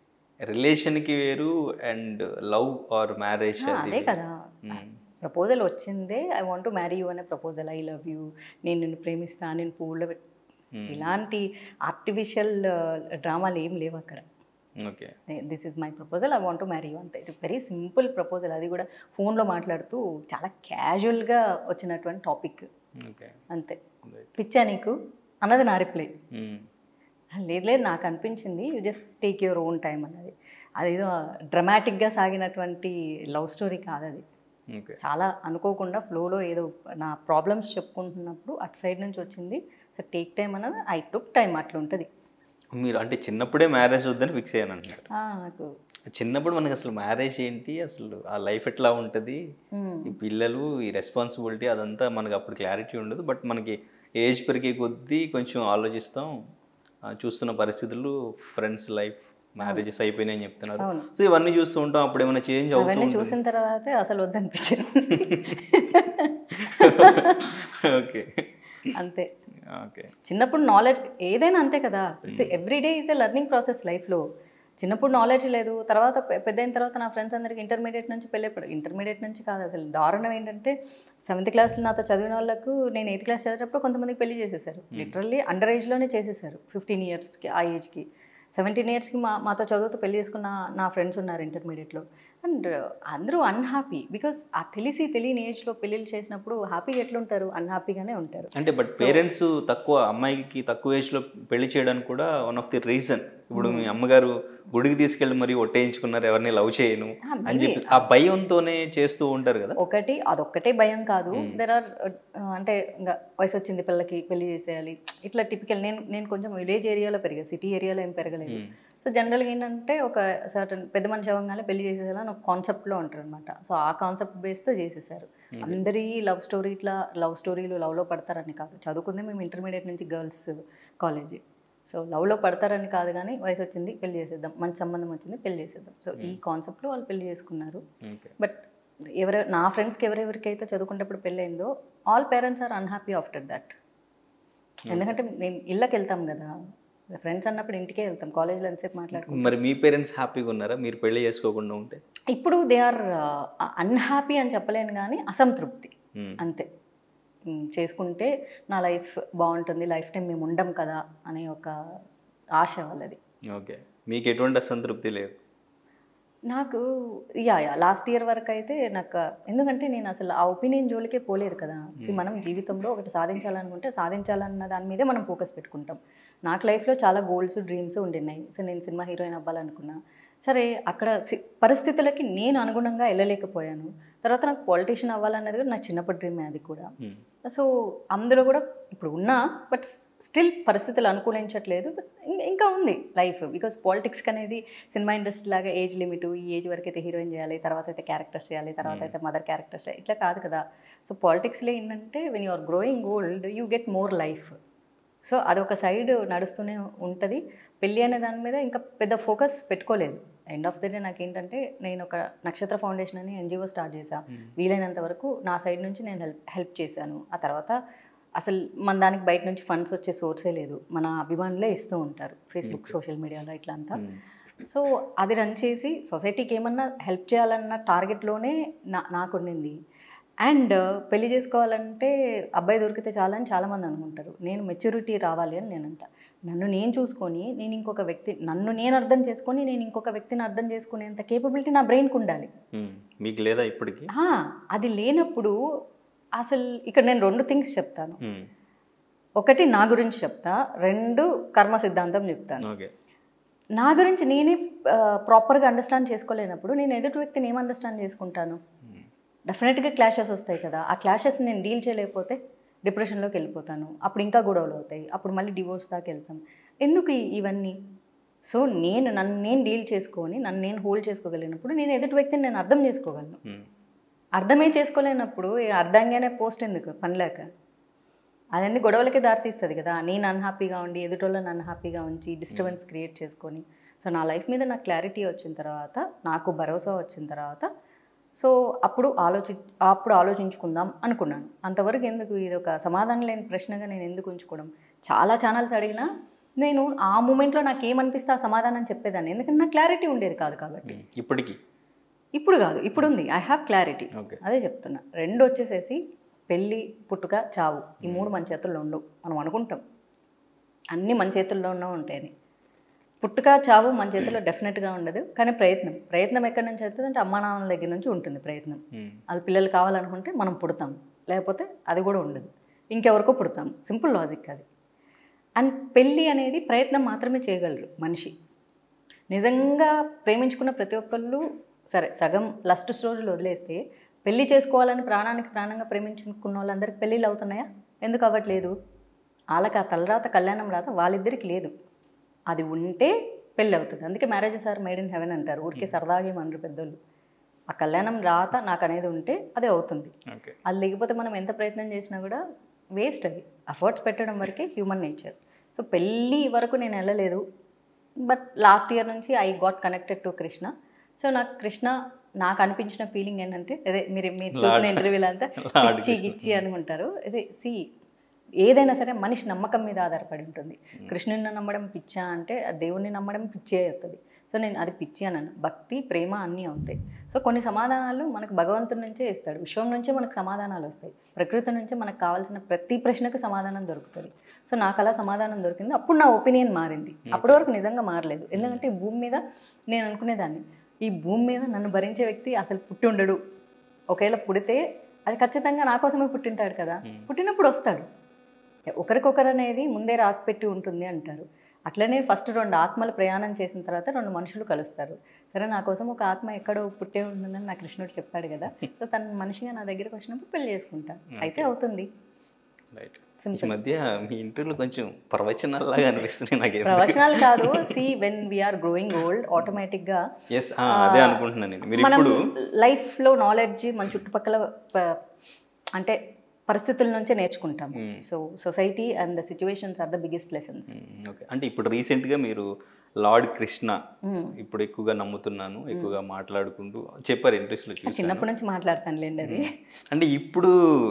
రిలేషన్కి వేరు అండ్ లవ్ ఆర్ మ్యారేజ్ ఆ, అదే కదా ప్రపోజల్ వచ్చిందే I want to marry you అనే ప్రపోజల్ ఐ లవ్ యూ నేను నిన్ను ప్రేమిస్తా నేను పూల్లో పెట్ ఇలాంటి ఆర్టిఫిషియల్ డ్రామాలు ఏం లేవు అక్కడ okay this is my proposal I want to marry you అంతే ఇది వెరీ సింపుల్ ప్రపోజల్ అది కూడా ఫోన్లో మాట్లాడుతూ చాలా క్యాజువల్గా వచ్చినటువంటి టాపిక్ ఓకే అంతే పిచ్చా నీకు అన్నది నా రిప్లై మ్మ్. లేదు లేదు నాకు అనిపించింది you just take your own time అన్నది అదేదో డ్రమాటిక్గా సాగినటువంటి లవ్ స్టోరీ కాదు అది ఓకే చాలా అనుకోకుండా ఫ్లోలో ఏదో నా ప్రాబ్లమ్స్ చెప్పుకుంటున్నప్పుడు అటు సైడ్ నుంచి వచ్చింది సో టేక్ టైం అన్నది ఐ టుక్ టైం అట్లా ఉంటుంది మీరు అంటే చిన్నప్పుడే మ్యారేజ్ వద్దని ఫిక్స్ అయ్యాను అంటున్నారు ఆ, నాకు చిన్నప్పుడు మనకి అసలు మ్యారేజ్ ఏంటి అసలు ఆ లైఫ్ ఎట్లా ఉంటుంది ఈ పిల్లలు ఈ రెస్పాన్సిబిలిటీ అదంతా మనకి అప్పుడు క్లారిటీ ఉండదు బట్ మనకి ఏజ్ పెరిగే కొద్దీ కొంచెం ఆలోచిస్తాం ఆ, చూస్తున్న పరిస్థితులు ఫ్రెండ్స్ లైఫ్ మ్యారేజెస్ అయిపోయినాయని చెప్తున్నారు సో ఇవన్నీ చూస్తూ ఉంటాం అప్పుడు ఏమైనా చేంజ్ అవుతూ అవన్నీ ఉంటుంది చూసిన తర్వాతే అసలు వద్దనిపించింది ఓకే అంతే ఓకే చిన్నప్పుడు నాలెడ్జ్ ఏదైనా అంతే కదా every day is a learning process లైఫ్లో చిన్నప్పుడు నాలెడ్జ్ లేదు తర్వాత పె- పెద్ద అయిన తర్వాత నా ఫ్రెండ్స్ అందరికి ఇంటర్మీడియట్ నుంచి పెళ్ళేప్పుడు ఇంటర్మీడియట్ నుంచి కాదు అసలు దారుణం ఏంటంటే సెవెంత్ క్లాస్లో నాతో చదివిన వాళ్ళకు నేను ఎయిత్ క్లాస్ చదివేటప్పుడు కొంతమందికి పెళ్లి చేసేసారు లిటరల్లీ అండర్ ఏజ్లోనే చేసేసారు ఫిఫ్టీన్ ఇయర్స్కి ఆ ఏజ్కి సెవెంటీన్ ఇయర్స్కి మా మాతో చదువుతూ పెళ్లి చేసుకున్న నా ఫ్రెండ్స్ ఉన్నారు ఇంటర్మీడియట్లో అండ్ అందరూ అన్హ్యాపీ బికాస్ ఆ తెలిసి తెలియని ఏజ్లో పెళ్ళిళ్ళు చేసినప్పుడు హ్యాపీగా ఎట్లుంటారు అన్హ్యాపీగానే ఉంటారు అంటే బట్ పేరెంట్స్ తక్కువ అమ్మాయికి తక్కువ ఏజ్లో పెళ్లి చేయడానికి కూడా వన్ ఆఫ్ ది రీజన్ ఇప్పుడు మీ అమ్మగారు గుడికి తీసుకెళ్ళి మరి ఒట్టేయించుకున్నారు ఎవరిని లవ్ చేయను అని చెప్పి ఆ భయంతోనే చేస్తూ ఉంటారు కదా ఒకటి అదొక్కటే భయం కాదు దెర్ ఆర్ అంటే ఇంకా వయసు వచ్చింది పిల్లకి పెళ్లి చేసేయాలి ఇట్లా టిపికల్ నేను నేను కొంచెం విలేజ్ ఏరియాలో పెరిగా సిటీ ఏరియాలో ఏం పెరగలేదు సో జనరల్గా ఏంటంటే ఒక సర్టన్ పెద్ద మనిషి అవ్వగానే పెళ్లి చేసేయాలని ఒక కాన్సెప్ట్లో ఉంటారు అనమాట సో ఆ కాన్సెప్ట్ బేస్తో చేసేసారు అందరి లవ్ స్టోరీ ఇట్లా లవ్ స్టోరీలు లవ్లో పడతారని కాదు చదువుకుంది మేము ఇంటర్మీడియట్ నుంచి గర్ల్స్ కాలేజీ సో లవ్లో పడతారని కాదు కానీ వయసు వచ్చింది పెళ్లి చేసేద్దాం మంచి సంబంధం వచ్చింది పెళ్లి చేసేద్దాం సో ఈ కాన్సెప్ట్లో వాళ్ళు పెళ్లి చేసుకున్నారు ఓకే బట్ ఎవరె నా ఫ్రెండ్స్కి ఎవరెవరికైతే చదువుకునేటప్పుడు పెళ్ళైందో all parents are unhappy after that ఎందుకంటే మేము ఇళ్ళకి వెళ్తాం కదా ఫ్రెండ్స్ అన్నప్పుడు ఇంటికే వెళ్తాం కాలేజ్లో ఎంతసేపు మాట్లాడుకుంటాం మరి మీ పేరెంట్స్ హ్యాపీగా ఉన్నారా మీరు పెళ్లి చేసుకోకుండా ఉంటే ఇప్పుడు దే ఆర్ అన్హ్యాపీ అని చెప్పలేను కానీ అసంతృప్తి Hmm. అంతే ఉమ్, చేసుకుంటే నా లైఫ్ బాగుంటుంది లైఫ్ టైం మేము ఉండం కదా అనే ఒక ఆశ వాళ్ళది ఓకే మీకు ఎటువంటి అసంతృప్తి లేదు నాకు యా యా లాస్ట్ ఇయర్ వరకు అయితే నాకు ఎందుకంటే నేను అసలు ఆ ఒపీనియన్ జోలికే పోలేదు కదా సో మనం జీవితంలో ఒకటి సాధించాలనుకుంటే సాధించాలన్న దాని మీదే మనం ఫోకస్ పెట్టుకుంటాం నాకు లైఫ్లో చాలా గోల్స్ డ్రీమ్స్ ఉండినాయి సో నేను సినిమా హీరోయిన్ అవ్వాలనుకున్నా సరే అక్కడ సి- పరిస్థితులకి నేను అనుగుణంగా వెళ్ళలేకపోయాను తర్వాత నాకు పాలిటీషియన్ అవ్వాలన్నది కూడా నా చిన్నప్పటి డ్రీమే అది కూడా సో అందులో కూడా ఇప్పుడు ఉన్నా బట్ స్టిల్ పరిస్థితులు అనుకూలించట్లేదు బట్ ఇంకా ఉంది లైఫ్ బికాస్ పాలిటిక్స్కి అనేది సినిమా ఇండస్ట్రీ లాగా ఏజ్ లిమిట్ ఈ ఏజ్ వరకు అయితే హీరోయిన్ చేయాలి తర్వాత అయితే క్యారెక్టర్స్ చేయాలి తర్వాత అయితే మదర్ క్యారెక్టర్స్ చేయాలి ఇట్లా కాదు కదా సో పాలిటిక్స్లో ఏంటంటే when you are growing old you get more life so అదొక సైడ్ నడుస్తూనే ఉంటుంది పెళ్ళి అనే దాని మీద ఇంకా పెద్ద ఫోకస్ పెట్టుకోలేదు ఎండ్ ఆఫ్ ద డే నాకు ఏంటంటే నేను ఒక నక్షత్ర ఫౌండేషన్ అని ఎన్జిఓ స్టార్ట్ చేశా వీలైనంత వరకు నా సైడ్ నుంచి నేను హెల్ప్ హెల్ప్ చేశాను ఆ తర్వాత అసలు మన దానికి బయట నుంచి ఫండ్స్ వచ్చే సోర్సే లేదు మన అభిమానులే ఇస్తూ ఉంటారు ఫేస్బుక్ సోషల్ మీడియాలో ఇట్లా అంతా సో అది రన్ చేసి సొసైటీకి ఏమన్నా హెల్ప్ చేయాలన్న టార్గెట్లోనే నా నాకు ఉండింది అండ్ పెళ్లి చేసుకోవాలంటే అబ్బాయి దొరికితే చాలని చాలామంది అనుకుంటారు నేను మెచ్యూరిటీ రావాలి అని నేను అంట నన్ను నేను చూసుకొని నేను ఇంకొక వ్యక్తి నన్ను నేను అర్థం చేసుకొని నేను ఇంకొక వ్యక్తిని అర్థం చేసుకునేంత కేపబిలిటీ నా బ్రెయిన్కి ఉండాలి మ్మ్. మీకు లేదా ఇప్పటికి ఆ, అది లేనప్పుడు అసలు ఇక్కడ నేను రెండు థింగ్స్ చెప్తాను మ్మ్. ఒకటి నా గురించి చెప్తా రెండు కర్మ సిద్ధాంతం చెప్తాను ఓకే నా గురించి నేనే ప్రాపర్గా అండర్స్టాండ్ చేసుకోలేనప్పుడు నేను ఎదుటి వ్యక్తిని ఏం అండర్స్టాండ్ చేసుకుంటాను డెఫినెట్గా క్లాషెస్ వస్తాయి కదా ఆ క్లాషెస్ నేను డీల్ చేయలేకపోతే డిప్రెషన్లోకి వెళ్ళిపోతాను అప్పుడు ఇంకా గొడవలు అవుతాయి అప్పుడు మళ్ళీ డివోర్స్ దాకా వెళ్తాం ఎందుకు ఈ- ఇవన్నీ సో నేను నన్ను నేను డీల్ చేసుకొని నన్ను నేను హోల్డ్ చేసుకోగలిగినప్పుడు నేను ఎదుటి వ్యక్తిని నేను అర్థం చేసుకోగలను మ్మ్. అర్థమే చేసుకోలేనప్పుడు ఈ అర్థంగానే పోస్ట్ ఎందుకు పనిలేక అదన్నీ గొడవలకి దారితీస్తుంది కదా నేను అన్హ్యాపీగా ఉండి ఎదుటోళ్ళని అన్హ్యాపీగా ఉంచి డిస్టర్బెన్స్ క్రియేట్ చేసుకొని సో నా లైఫ్ మీద నాకు క్లారిటీ వచ్చిన తర్వాత నాకు భరోసా వచ్చిన తర్వాత సో అప్పుడు ఆలోచి అప్పుడు ఆలోచించుకుందాం అనుకున్నాను అంతవరకు ఎందుకు ఇది ఒక సమాధానం లేని ప్రశ్నగా నేను ఎందుకు ఉంచుకోవడం చాలా ఛానల్స్ అడిగినా నేను ఆ మూమెంట్లో నాకు ఏమనిపిస్తే ఆ సమాధానం చెప్పేదాన్ని ఎందుకంటే నాకు క్లారిటీ ఉండేది కాదు కాబట్టి మ్మ్. ఇప్పటికి ఇప్పుడు కాదు ఇప్పుడు ఉంది ఐ హ్యావ్ క్లారిటీ ఓకే అదే చెప్తున్నా రెండు వచ్చేసేసి పెళ్ళి పుట్టుక చావు ఈ మూడు మన చేతుల్లో ఉండవు మనం అనుకుంటాం అన్నీ మన చేతుల్లోనే ఉంటాయని పుట్టుక చావు మన చేతుల్లో డెఫినెట్గా ఉండదు కానీ ప్రయత్నం ప్రయత్నం ఎక్కడి నుంచి అవుతుంది అంటే అమ్మా నాన్నల దగ్గర నుంచి ఉంటుంది ప్రయత్నం మ్మ్. అది పిల్లలు కావాలనుకుంటే మనం పుడతాం లేకపోతే అది కూడా ఉండదు ఇంకెవరికో పుడతాం సింపుల్ లాజిక్ అది అండ్ పెళ్ళి అనేది ప్రయత్నం మాత్రమే చేయగలరు మనిషి నిజంగా ప్రేమించుకున్న ప్రతి ఒక్కళ్ళు సరే సగం లస్ట్ స్టోరీలు వదిలేస్తే పెళ్లి చేసుకోవాలని ప్రాణానికి ప్రాణంగా ప్రేమించుకున్న వాళ్ళందరికీ పెళ్ళిళ్ళు అవుతున్నాయా ఎందుకు అవ్వట్లేదు వాళ్ళకి ఆ తలరాత కళ్యాణం రాత వాళ్ళిద్దరికి లేదు అది ఉంటే పెళ్ళి అవుతుంది అందుకే marriages are made in heaven అంటారు ఊరికే సరదాగా ఏమనరు పెద్దోళ్ళు ఆ కళ్యాణం రాత నాకు అనేది ఉంటే అదే అవుతుంది ఓకే అది లేకపోతే మనం ఎంత ప్రయత్నం చేసినా కూడా వేస్ట్ అది అఫర్ట్స్ పెట్టడం వరకే హ్యూమన్ నేచర్ సో పెళ్ళి వరకు నేను వెళ్ళలేదు బట్ లాస్ట్ ఇయర్ నుంచి I got connected to Krishna so నాకు కృష్ణ నాకు అనిపించిన ఫీలింగ్ ఏంటంటే అదే మీరు మీరు చూసిన Lord. ఇంటర్వ్యూలో అంతా Lord పిచ్చి గిచ్చి అనుకుంటారు ఇది సి ఏదైనా సరే మనిషి నమ్మకం మీద ఆధారపడి ఉంటుంది కృష్ణుని నమ్మడం పిచ్చా అంటే ఆ దేవుణ్ణి నమ్మడం పిచ్చే అవుతుంది సో నేను అది పిచ్చి అనను భక్తి ప్రేమ అన్నీ అవుతాయి సో కొన్ని సమాధానాలు మనకు భగవంతుడి నుంచే ఇస్తాడు విశ్వం నుంచే మనకు సమాధానాలు వస్తాయి ప్రకృతి నుంచే మనకు కావాల్సిన ప్రతి ప్రశ్నకు సమాధానం దొరుకుతుంది సో నాకు అలా సమాధానం దొరికింది అప్పుడు నా ఒపీనియన్ మారింది అప్పటి వరకు నిజంగా మారలేదు ఎందుకంటే ఈ భూమి మీద నేను అనుకునేదాన్ని ఈ భూమి మీద నన్ను భరించే వ్యక్తి అసలు పుట్టి ఉండడు ఒకవేళ పుడితే అది ఖచ్చితంగా నా కోసమే పుట్టింటాడు కదా పుట్టినప్పుడు వస్తాడు ఒకరికొకరు అనేది ముందే రాసిపెట్టి ఉంటుంది అంటారు అట్లనే ఫస్ట్ రెండు ఆత్మలు ప్రయాణం చేసిన తర్వాత రెండు మనుషులు కలుస్తారు సరే నా కోసం ఒక ఆత్మ ఎక్కడో పుట్టే ఉంటుందని నా కృష్ణుడు చెప్పాడు కదా సో తన మనిషిగా నా దగ్గరికి వచ్చినప్పుడు పెళ్లి చేసుకుంటా అయితే అవుతుంది రైట్ ఈ మధ్య మీ ఇంటర్వ్యూలో కొంచెం ప్రవచనాల్లాగా అనిపిస్తున్నాయి నాకు ప్రవచనాలు కాదు see when we're growing old ఆటోమేటిక్గా ఎస్ అదే అనుకుంటున్నాను నేను మీరు మనం ఇప్పుడు లైఫ్లో నాలెడ్జ్ మన చుట్టుపక్కల ప- అంటే పరిస్థితుల నుంచే నేర్చుకుంటాం so society and the situations are the biggest lessons okay అంటే ఇప్పుడు రీసెంట్గా మీరు లార్డ్ కృష్ణ ఇప్పుడు ఎక్కువగా నమ్ముతున్నాను ఎక్కువగా మాట్లాడుకుంటూ చెప్పారు ఇంట్రెస్ట్లో చూసి చిన్నప్పటి నుంచి మాట్లాడతానులేండి అది అంటే ఇప్పుడు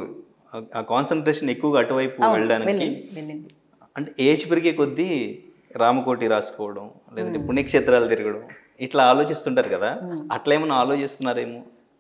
ఆ కాన్సన్ట్రేషన్ ఎక్కువగా అటువైపు వెళ్ళడానికి వెళ్ళింది వెళ్ళింది అంటే ఏజ్ పెరిగే కొద్దీ రామకోటి రాసుకోవడం లేదంటే పుణ్యక్షేత్రాలు తిరగడం ఇట్లా ఆలోచిస్తుంటారు కదా అట్లా ఏమైనా ఆలోచిస్తున్నారేమో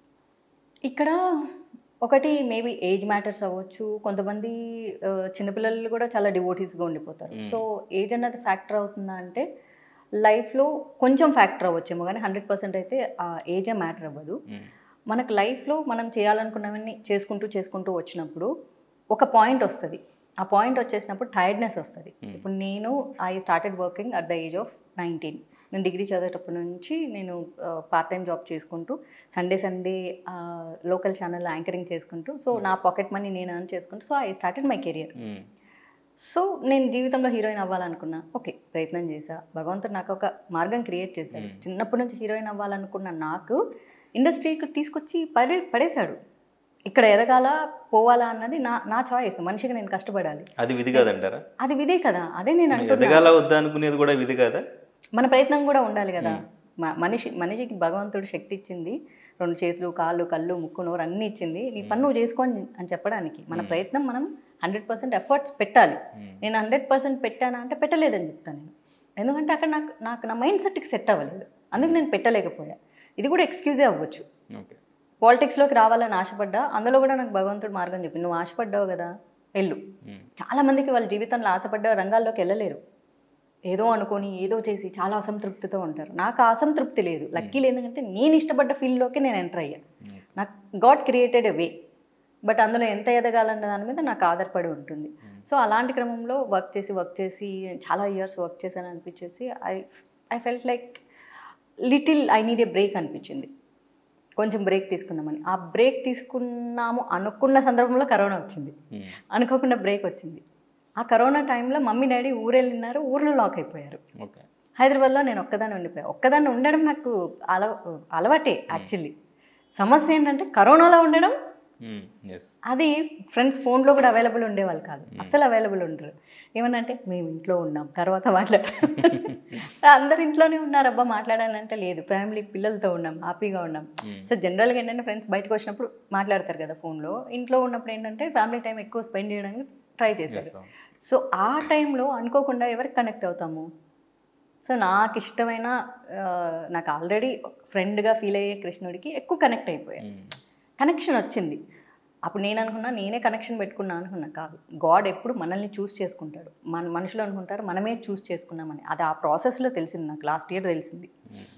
ఇక్కడ ఒకటి మేబీ ఏజ్ మ్యాటర్స్ అవ్వచ్చు కొంతమంది ఆ, చిన్నపిల్లలు కూడా చాలా డివోటీస్గా ఉండిపోతారు సో ఏజ్ అన్నది ఫ్యాక్టర్ అవుతుందా అంటే లైఫ్లో కొంచెం ఫ్యాక్టర్ అవ్వచ్చేమో కానీ హండ్రెడ్ పర్సెంట్ అయితే ఆ ఏజే మ్యాటర్ అవ్వదు మనకు లైఫ్లో మనం చేయాలనుకున్నవన్నీ చేసుకుంటూ చేసుకుంటూ వచ్చినప్పుడు ఒక పాయింట్ వస్తుంది ఆ పాయింట్ వచ్చేసినప్పుడు టైర్డ్నెస్ వస్తుంది ఇప్పుడు నేను I started working at the age of nineteen నేను డిగ్రీ చదివేటప్పటి నుంచి నేను పార్ట్ టైం జాబ్ చేసుకుంటూ Sunday Sunday local channel anchoring చేసుకుంటూ సో నా పాకెట్ మనీ నేను ఎర్న్ చేసుకుంటూ so I started my career hmm. So నేను జీవితంలో హీరోయిన్ అవ్వాలనుకున్నా ఓకే ప్రయత్నం చేశా భగవంతుడు నాకు ఒక మార్గం క్రియేట్ చేశాడు చిన్నప్పటి నుంచి హీరోయిన్ అవ్వాలనుకున్న నాకు ఇండస్ట్రీకి తీసుకొచ్చి పడే పడేశాడు ఇక్కడ ఎదగాల పోవాలా అన్నది నా నా చాయిస్ మనిషిగా నేను కష్టపడాలి అది విధి కాదంటారా అది విదే కదా అదే నేను అంటున్నా ఎదగాల వద్దా అనుకునేది కూడా విధి కాదా మన ప్రయత్నం కూడా ఉండాలి కదా మ- మనిషి మనిషికి భగవంతుడు శక్తి ఇచ్చింది రెండు చేతులు కాళ్ళు కళ్ళు ముక్కు నోరు అన్నీ ఇచ్చింది నీ పని నువ్వు చేసుకోని అని చెప్పడానికి మన ప్రయత్నం మనం హండ్రెడ్ పర్సెంట్ ఎఫర్ట్స్ పెట్టాలి నేను హండ్రెడ్ పర్సెంట్ పెట్టానా అంటే పెట్టలేదని చెప్తాను నేను ఎందుకంటే అక్కడ నాకు నాకు నా మైండ్ సెట్కి సెట్ అవ్వలేదు అందుకు నేను పెట్టలేకపోయా ఇది కూడా ఎక్స్క్యూజే అవ్వచ్చు ఓకే పాలిటిక్స్లోకి రావాలని ఆశపడ్డా అందులో కూడా నాకు భగవంతుడు మార్గం చెప్పి నువ్వు ఆశపడ్డావు కదా వెళ్ళు చాలా మందికి వాళ్ళ జీవితంలో ఆశపడ్డ రంగాల్లోకి వెళ్ళలేరు ఏదో అనుకొని ఏదో చేసి చాలా అసంతృప్తితో ఉంటారు నాకు ఆ అసంతృప్తి లేదు లక్కీ ఎందుకంటే నేను ఇష్టపడ్డ ఫీల్డ్లోకి నేను ఎంటర్ అయ్యా నాకు God created a way but అందులో ఎంత ఎదగాలన్న దాని మీద నాకు ఆధారపడి ఉంటుంది సో అలాంటి క్రమంలో వర్క్ చేసి వర్క్ చేసి చాలా ఇయర్స్ వర్క్ చేశాను అనిపించేసి I I felt like little I need a break అనిపించింది కొంచెం బ్రేక్ తీసుకుందామని ఆ బ్రేక్ తీసుకున్నాము అనుకున్న సందర్భంలో కరోనా వచ్చింది అనుకోకుండా బ్రేక్ వచ్చింది ఆ కరోనా టైంలో మమ్మీ డాడీ ఊరెళ్ళినారు ఊర్లో లాక్ అయిపోయారు ఓకే హైదరాబాద్లో నేను ఒక్కదాన్ని ఉండిపోయాను ఒక్కదాన్ని ఉండడం నాకు అలవ అలవాటే యాక్చువల్లీ సమస్య ఏంటంటే కరోనాలో ఉండడం ఎస్ అది ఫ్రెండ్స్ ఫోన్లో కూడా అవైలబుల్ ఉండేవాళ్ళు కాదు అస్సలు అవైలబుల్ ఉండరు ఏమనంటే మేము ఇంట్లో ఉన్నాం తర్వాత మాట్లాడతాం అందరు ఇంట్లోనే ఉన్నారు అబ్బా మాట్లాడాలంటే లేదు ఫ్యామిలీ పిల్లలతో ఉన్నాం హ్యాపీగా ఉన్నాం సో జనరల్గా ఏంటంటే ఫ్రెండ్స్ బయటకు వచ్చినప్పుడు మాట్లాడతారు కదా ఫోన్లో ఇంట్లో ఉన్నప్పుడు ఏంటంటే ఫ్యామిలీ టైం ఎక్కువ స్పెండ్ చేయడానికి ట్రై చేశారు సో ఆ టైంలో అనుకోకుండా ఎవరికి కనెక్ట్ అవుతాము సో నాకు ఇష్టమైన ఆ, నాకు ఆల్రెడీ ఫ్రెండ్గా ఫీల్ అయ్యే కృష్ణుడికి ఎక్కువ కనెక్ట్ అయిపోయాను కనెక్షన్ వచ్చింది అప్పుడు నేను అనుకున్నా నేనే కనెక్షన్ పెట్టుకున్నా అనుకున్నా కాదు గాడ్ ఎప్పుడు మనల్ని చూస్ చేసుకుంటాడు మన మనుషులు అనుకుంటారు మనమే చూస్ చేసుకున్నామని అది ఆ ప్రాసెస్లో తెలిసింది నాకు లాస్ట్ ఇయర్ తెలిసింది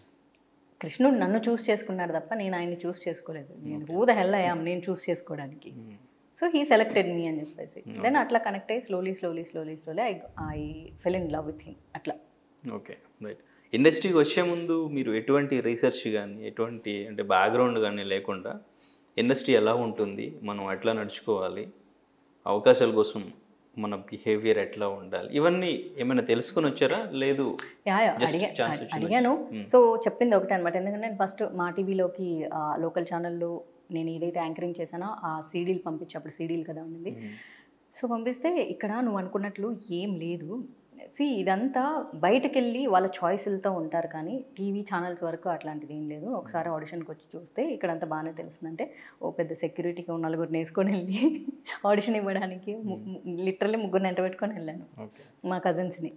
కృష్ణుడు నన్ను చూస్ చేసుకున్నాడు తప్ప నేను ఆయన్ని చూస్ చేసుకోలేదు నేను హూ ద హెల్ అయ్యాం నేను చూస్ చేసుకోవడానికి సో హీ సెలెక్టెడ్ మీ అని చెప్పేసి దెన్ అట్లా కనెక్ట్ అయ్యి slowly slowly slowly slowly I I fell in love with him అట్లా ఓకే రైట్ ఇండస్ట్రీకి వచ్చే ముందు మీరు ఎటువంటి రీసెర్చ్ కానీ ఎటువంటి అంటే బ్యాక్గ్రౌండ్ కానీ లేకుండా ఇండస్ట్రీ ఎలా ఉంటుంది మనం ఎట్లా నడుచుకోవాలి అవకాశాల కోసం మన బిహేవియర్ ఎట్లా ఉండాలి ఇవన్నీ ఏమైనా తెలుసుకొని వచ్చారా లేదు యా యా, Just అడిగా chance అ- వచ్చింది. అడిగాను సో చెప్పింది ఒకటే అనమాట ఎందుకంటే నేను ఫస్ట్ మా టీవీలోకి లోకల్ ఛానల్లో నేను ఏదైతే యాంకరింగ్ చేశానో ఆ సీడీలు పంపించి అప్పుడు సీడీలు కదా ఉండింది సో పంపిస్తే ఇక్కడ నువ్వు అనుకున్నట్లు ఏం లేదు సి ఇదంతా బయటకు వెళ్ళి వాళ్ళ చాయిస్లతో ఉంటారు కానీ టీవీ ఛానల్స్ వరకు అట్లాంటిది ఏం లేదు ఒకసారి ఆడిషన్కి వచ్చి చూస్తే ఇక్కడంతా బాగానే తెలుస్తుందంటే ఓ పెద్ద సెక్యూరిటీకి ఓ నలుగురిని వేసుకొని వెళ్ళి ఆడిషన్ ఇవ్వడానికి లిటరల్లీ ముగ్గురిని ఎంట పెట్టుకొని వెళ్ళాను ఓకే మా కజిన్స్ని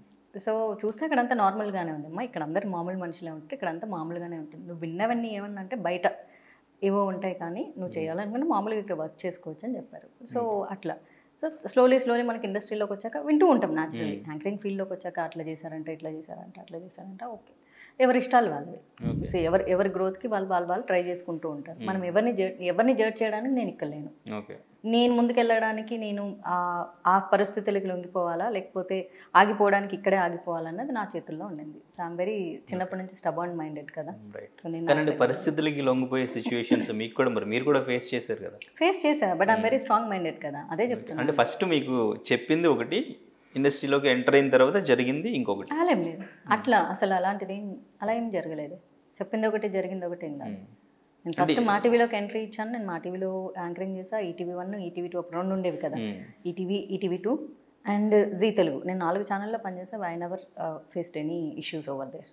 సో చూస్తే అక్కడంతా నార్మల్గానే ఉందమ్మా ఇక్కడ అందరు మామూలు మనుషులే ఉంటే ఇక్కడంతా మామూలుగానే ఉంటుంది నువ్వు విన్నవన్నీ ఏమన్నా అంటే బయట ఏవో ఉంటాయి కానీ నువ్వు చేయాలనుకుంటే మామూలుగా ఇక్కడ వర్క్ చేసుకోవచ్చు అని చెప్పారు సో అట్లా సో స్లోలీ స్లోలీ మనకి ఇండస్ట్రీలోకి వచ్చాక వింటూ ఉంటాం న్యాచురల్లీ యాంకరింగ్ ఫీల్డ్లోకి వచ్చాక అట్లా చేశారంటే ఇట్లా చేశారంటే అట్లా చేశారంటే ఓకే ఎవరి ఇష్టాలు వాళ్ళవి సో ఎవరి ఎవరి గ్రోత్కి వాళ్ళు వాళ్ళు వాళ్ళు ట్రై చేసుకుంటూ ఉంటారు మనం ఎవరిని జడ్ ఎవరిని జడ్జ్ చేయడానికి నేను ఇక్కడ లేను ఓకే నేను ముందుకెళ్ళడానికి నేను ఆ- ఆ పరిస్థితులకి లొంగిపోవాలా లేకపోతే ఆగిపోవడానికి ఇక్కడే ఆగిపోవాలన్నది నా చేతుల్లో ఉండింది సో ఐమ్ వెరీ చిన్నప్పటి నుంచి స్టబాన్ మైండెడ్ కదా రైట్ సో నేను కానీ అంటే పరిస్థితులకి లొంగిపోయే సిచ్యువేషన్స్ మీకు కూడా మరి మీరు కూడా ఫేస్ చేశారు కదా ఫేస్ చేశా but I'm very strong minded కదా అదే చెప్తున్నా అంటే ఫస్ట్ మీకు చెప్పింది ఒకటి ఇండస్ట్రీలోకి ఎంటర్ అయిన తర్వాత జరిగింది ఇంకొకటి అలా ఏం లేదు అట్లా అసలు అలాంటిది ఏం అలా ఏం జరగలేదు చెప్పింది ఒకటి జరిగింది ఒకటి ఏం కాదు నేను ఫస్ట్ మా టీవీలోకి ఎంట్రీ ఇచ్చాను నేను మా టీవీలో యాంకరింగ్ చేసా ఈటీవీ వన్ ఈటీవీ టూ అప్పుడు రెండు ఉండేవి కదా ఈటీవీ ఈటీవీ టూ అండ్ జీ తెలుగు నేను నాలుగు ఛానల్లో పనిచేసా I never faced any issues over there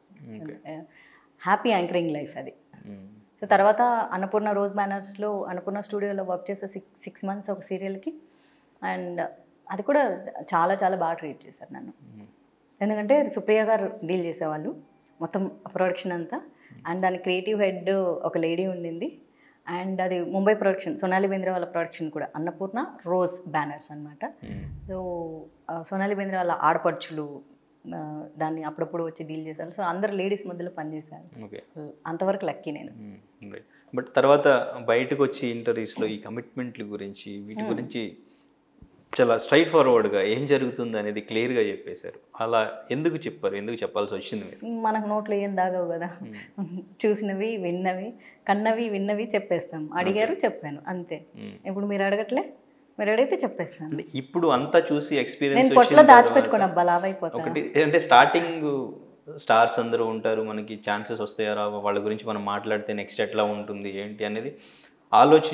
happy anchoring life అది సో తర్వాత అన్నపూర్ణ రోజ్ బ్యానర్స్లో అన్నపూర్ణ స్టూడియోలో వర్క్ చేసే సిక్స్ సిక్స్ మంత్స్ ఒక సీరియల్కి అండ్ అది కూడా చాలా చాలా బాగా ట్రీట్ చేశారు నన్ను ఎందుకంటే అది సుప్రియ గారు డీల్ చేసేవాళ్ళు మొత్తం ప్రొడక్షన్ అంతా అండ్ దాని క్రియేటివ్ హెడ్ ఒక లేడీ ఉండింది అండ్ అది ముంబై ప్రొడక్షన్ సోనాలి బేంద్ర వాళ్ళ ప్రొడక్షన్ కూడా అన్నపూర్ణ రోజ్ బ్యానర్స్ అనమాట సో ఆ, సోనాలి బేంద్ర వాళ్ళ ఆడపడుచులు ఆ, దాన్ని అప్పుడప్పుడు వచ్చి డీల్ చేశారు సో అందరు లేడీస్ మధ్యలో పనిచేశారు ఓకే అంతవరకు లక్కీ నేను బట్ తర్వాత బయటకు వచ్చి ఇంటర్వ్యూస్లో ఈ కమిట్మెంట్ల గురించి వీటి గురించి చాలా స్ట్రైట్ ఫార్వర్డ్గా ఏం జరుగుతుంది అనేది క్లియర్గా చెప్పేశారు అలా ఎందుకు చెప్పారు ఎందుకు చెప్పాల్సి వచ్చింది మీరు మనకు నోట్లో ఏం దాగవు కదా చూసినవి విన్నవి కన్నవి విన్నవి చెప్పేస్తాం అడిగారు చెప్పాను అంతే ఇప్పుడు మీరు అడగట్లే మీరు అడిగితే చెప్పేస్తాను అంటే ఇప్పుడు అంతా చూసి ఎక్స్పీరియన్స్ నేను పొట్లో దాచిపెట్టుకోను అబ్బా లావ్ అయిపోతా ఒకటి అంటే స్టార్టింగ్ స్టార్స్ అందరూ ఉంటారు మనకి ఛాన్సెస్ వస్తాయా రావా వాళ్ళ గురించి మనం మాట్లాడితే నెక్స్ట్ ఎట్లా ఉంటుంది ఏంటి అనేది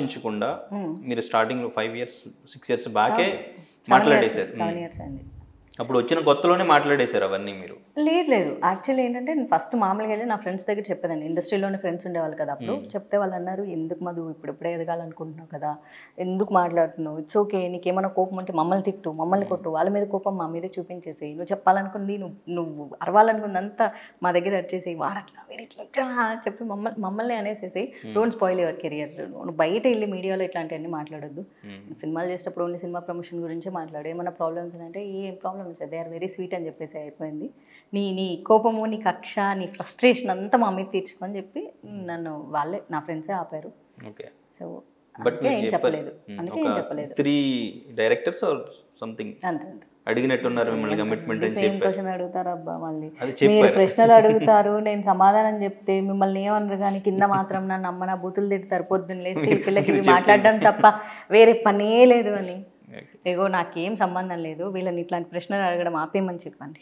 ఆలోచించకుండా మీరు starting five years six years బ్యాకే మాట్లాడేశారు సెవెన్ ఇయర్స్ అయింది అప్పుడు వచ్చిన కొత్తలోనే మాట్లాడేశారు అవన్నీ మీరు లేదు లేదు యాక్చువల్లీ ఏంటంటే నేను ఫస్ట్ మామూలుగా వెళ్ళి నా ఫ్రెండ్స్ దగ్గర చెప్పేదాన్ని ఇండస్ట్రీలోనే ఫ్రెండ్స్ ఉండేవాళ్ళు కదా అప్పుడు చెప్తే వాళ్ళు అన్నారు ఎందుకు మధు ఇప్పుడు ఇప్పుడే ఎదగాలనుకుంటున్నావు కదా ఎందుకు మాట్లాడుతున్నావు ఇట్స్ ఓకే నీకేమైనా కోపం ఉంటే మమ్మల్ని తిట్టు మమ్మల్ని కొట్టు వాళ్ళ మీద కోపం మా మీద చూపించేసి నువ్వు చెప్పాలనుకుంది నువ్వు నువ్వు అరవాలనుకుంది అంతా మా దగ్గర వచ్చేసి వాడట్లా వీడిట్లా ఇట్లా అని చెప్పి మమ్మల్ని మమ్మల్ని అనేసేసి డోంట్ స్పాయిల్ యువర్ కెరియర్ నువ్వు బయట వెళ్ళి మీడియాలో ఇట్లాంటివన్నీ మాట్లాడొద్దు సినిమాలు చేసేటప్పుడు ఓన్లీ సినిమా ప్రమోషన్ గురించే మాట్లాడు ఏమైనా ప్రాబ్లమ్స్ అంటే ఏం problems they are very sweet అని చెప్పేసి అయిపోయింది నీ నీ కోపము నీ కక్ష నీ ఫ్రస్ట్రేషన్ అంతా మా మీద తీర్చుకొని చెప్పి నన్ను వాళ్ళే నా ఫ్రెండ్సే ఆపారు ఓకే సో బట్ అందుకే మీరు ఏం చెప్పారు చెప్పలేదు అందుకే ఏం చెప్పలేదు త్రీ డైరెక్టర్స్ ఆర్ సంథింగ్ అంతే అంతే అడిగినట్టున్నారు మిమ్మల్ని కమిట్మెంట్ అని సేమ్ చెప్పారు క్వశ్చన్ అడుగుతారు అబ్బా మళ్ళీ అది మీరు చెప్పారు ప్రశ్నలు అడుగుతారు నేను సమాధానం చెప్తే మిమ్మల్ని ఏమనరు కానీ కింద మాత్రం నన్ను అమ్మ నా బూతులు తిడతారు పొద్దున్న లేస్తే ఈ పిల్లకి ఇవి మాట్లాడడం తప్ప వేరే పనే లేదు అని ఇగో నాకేం సంబంధం లేదు వీళ్ళని ఇట్లాంటి ప్రశ్నలు అడగడం ఆపేయమని చెప్పండి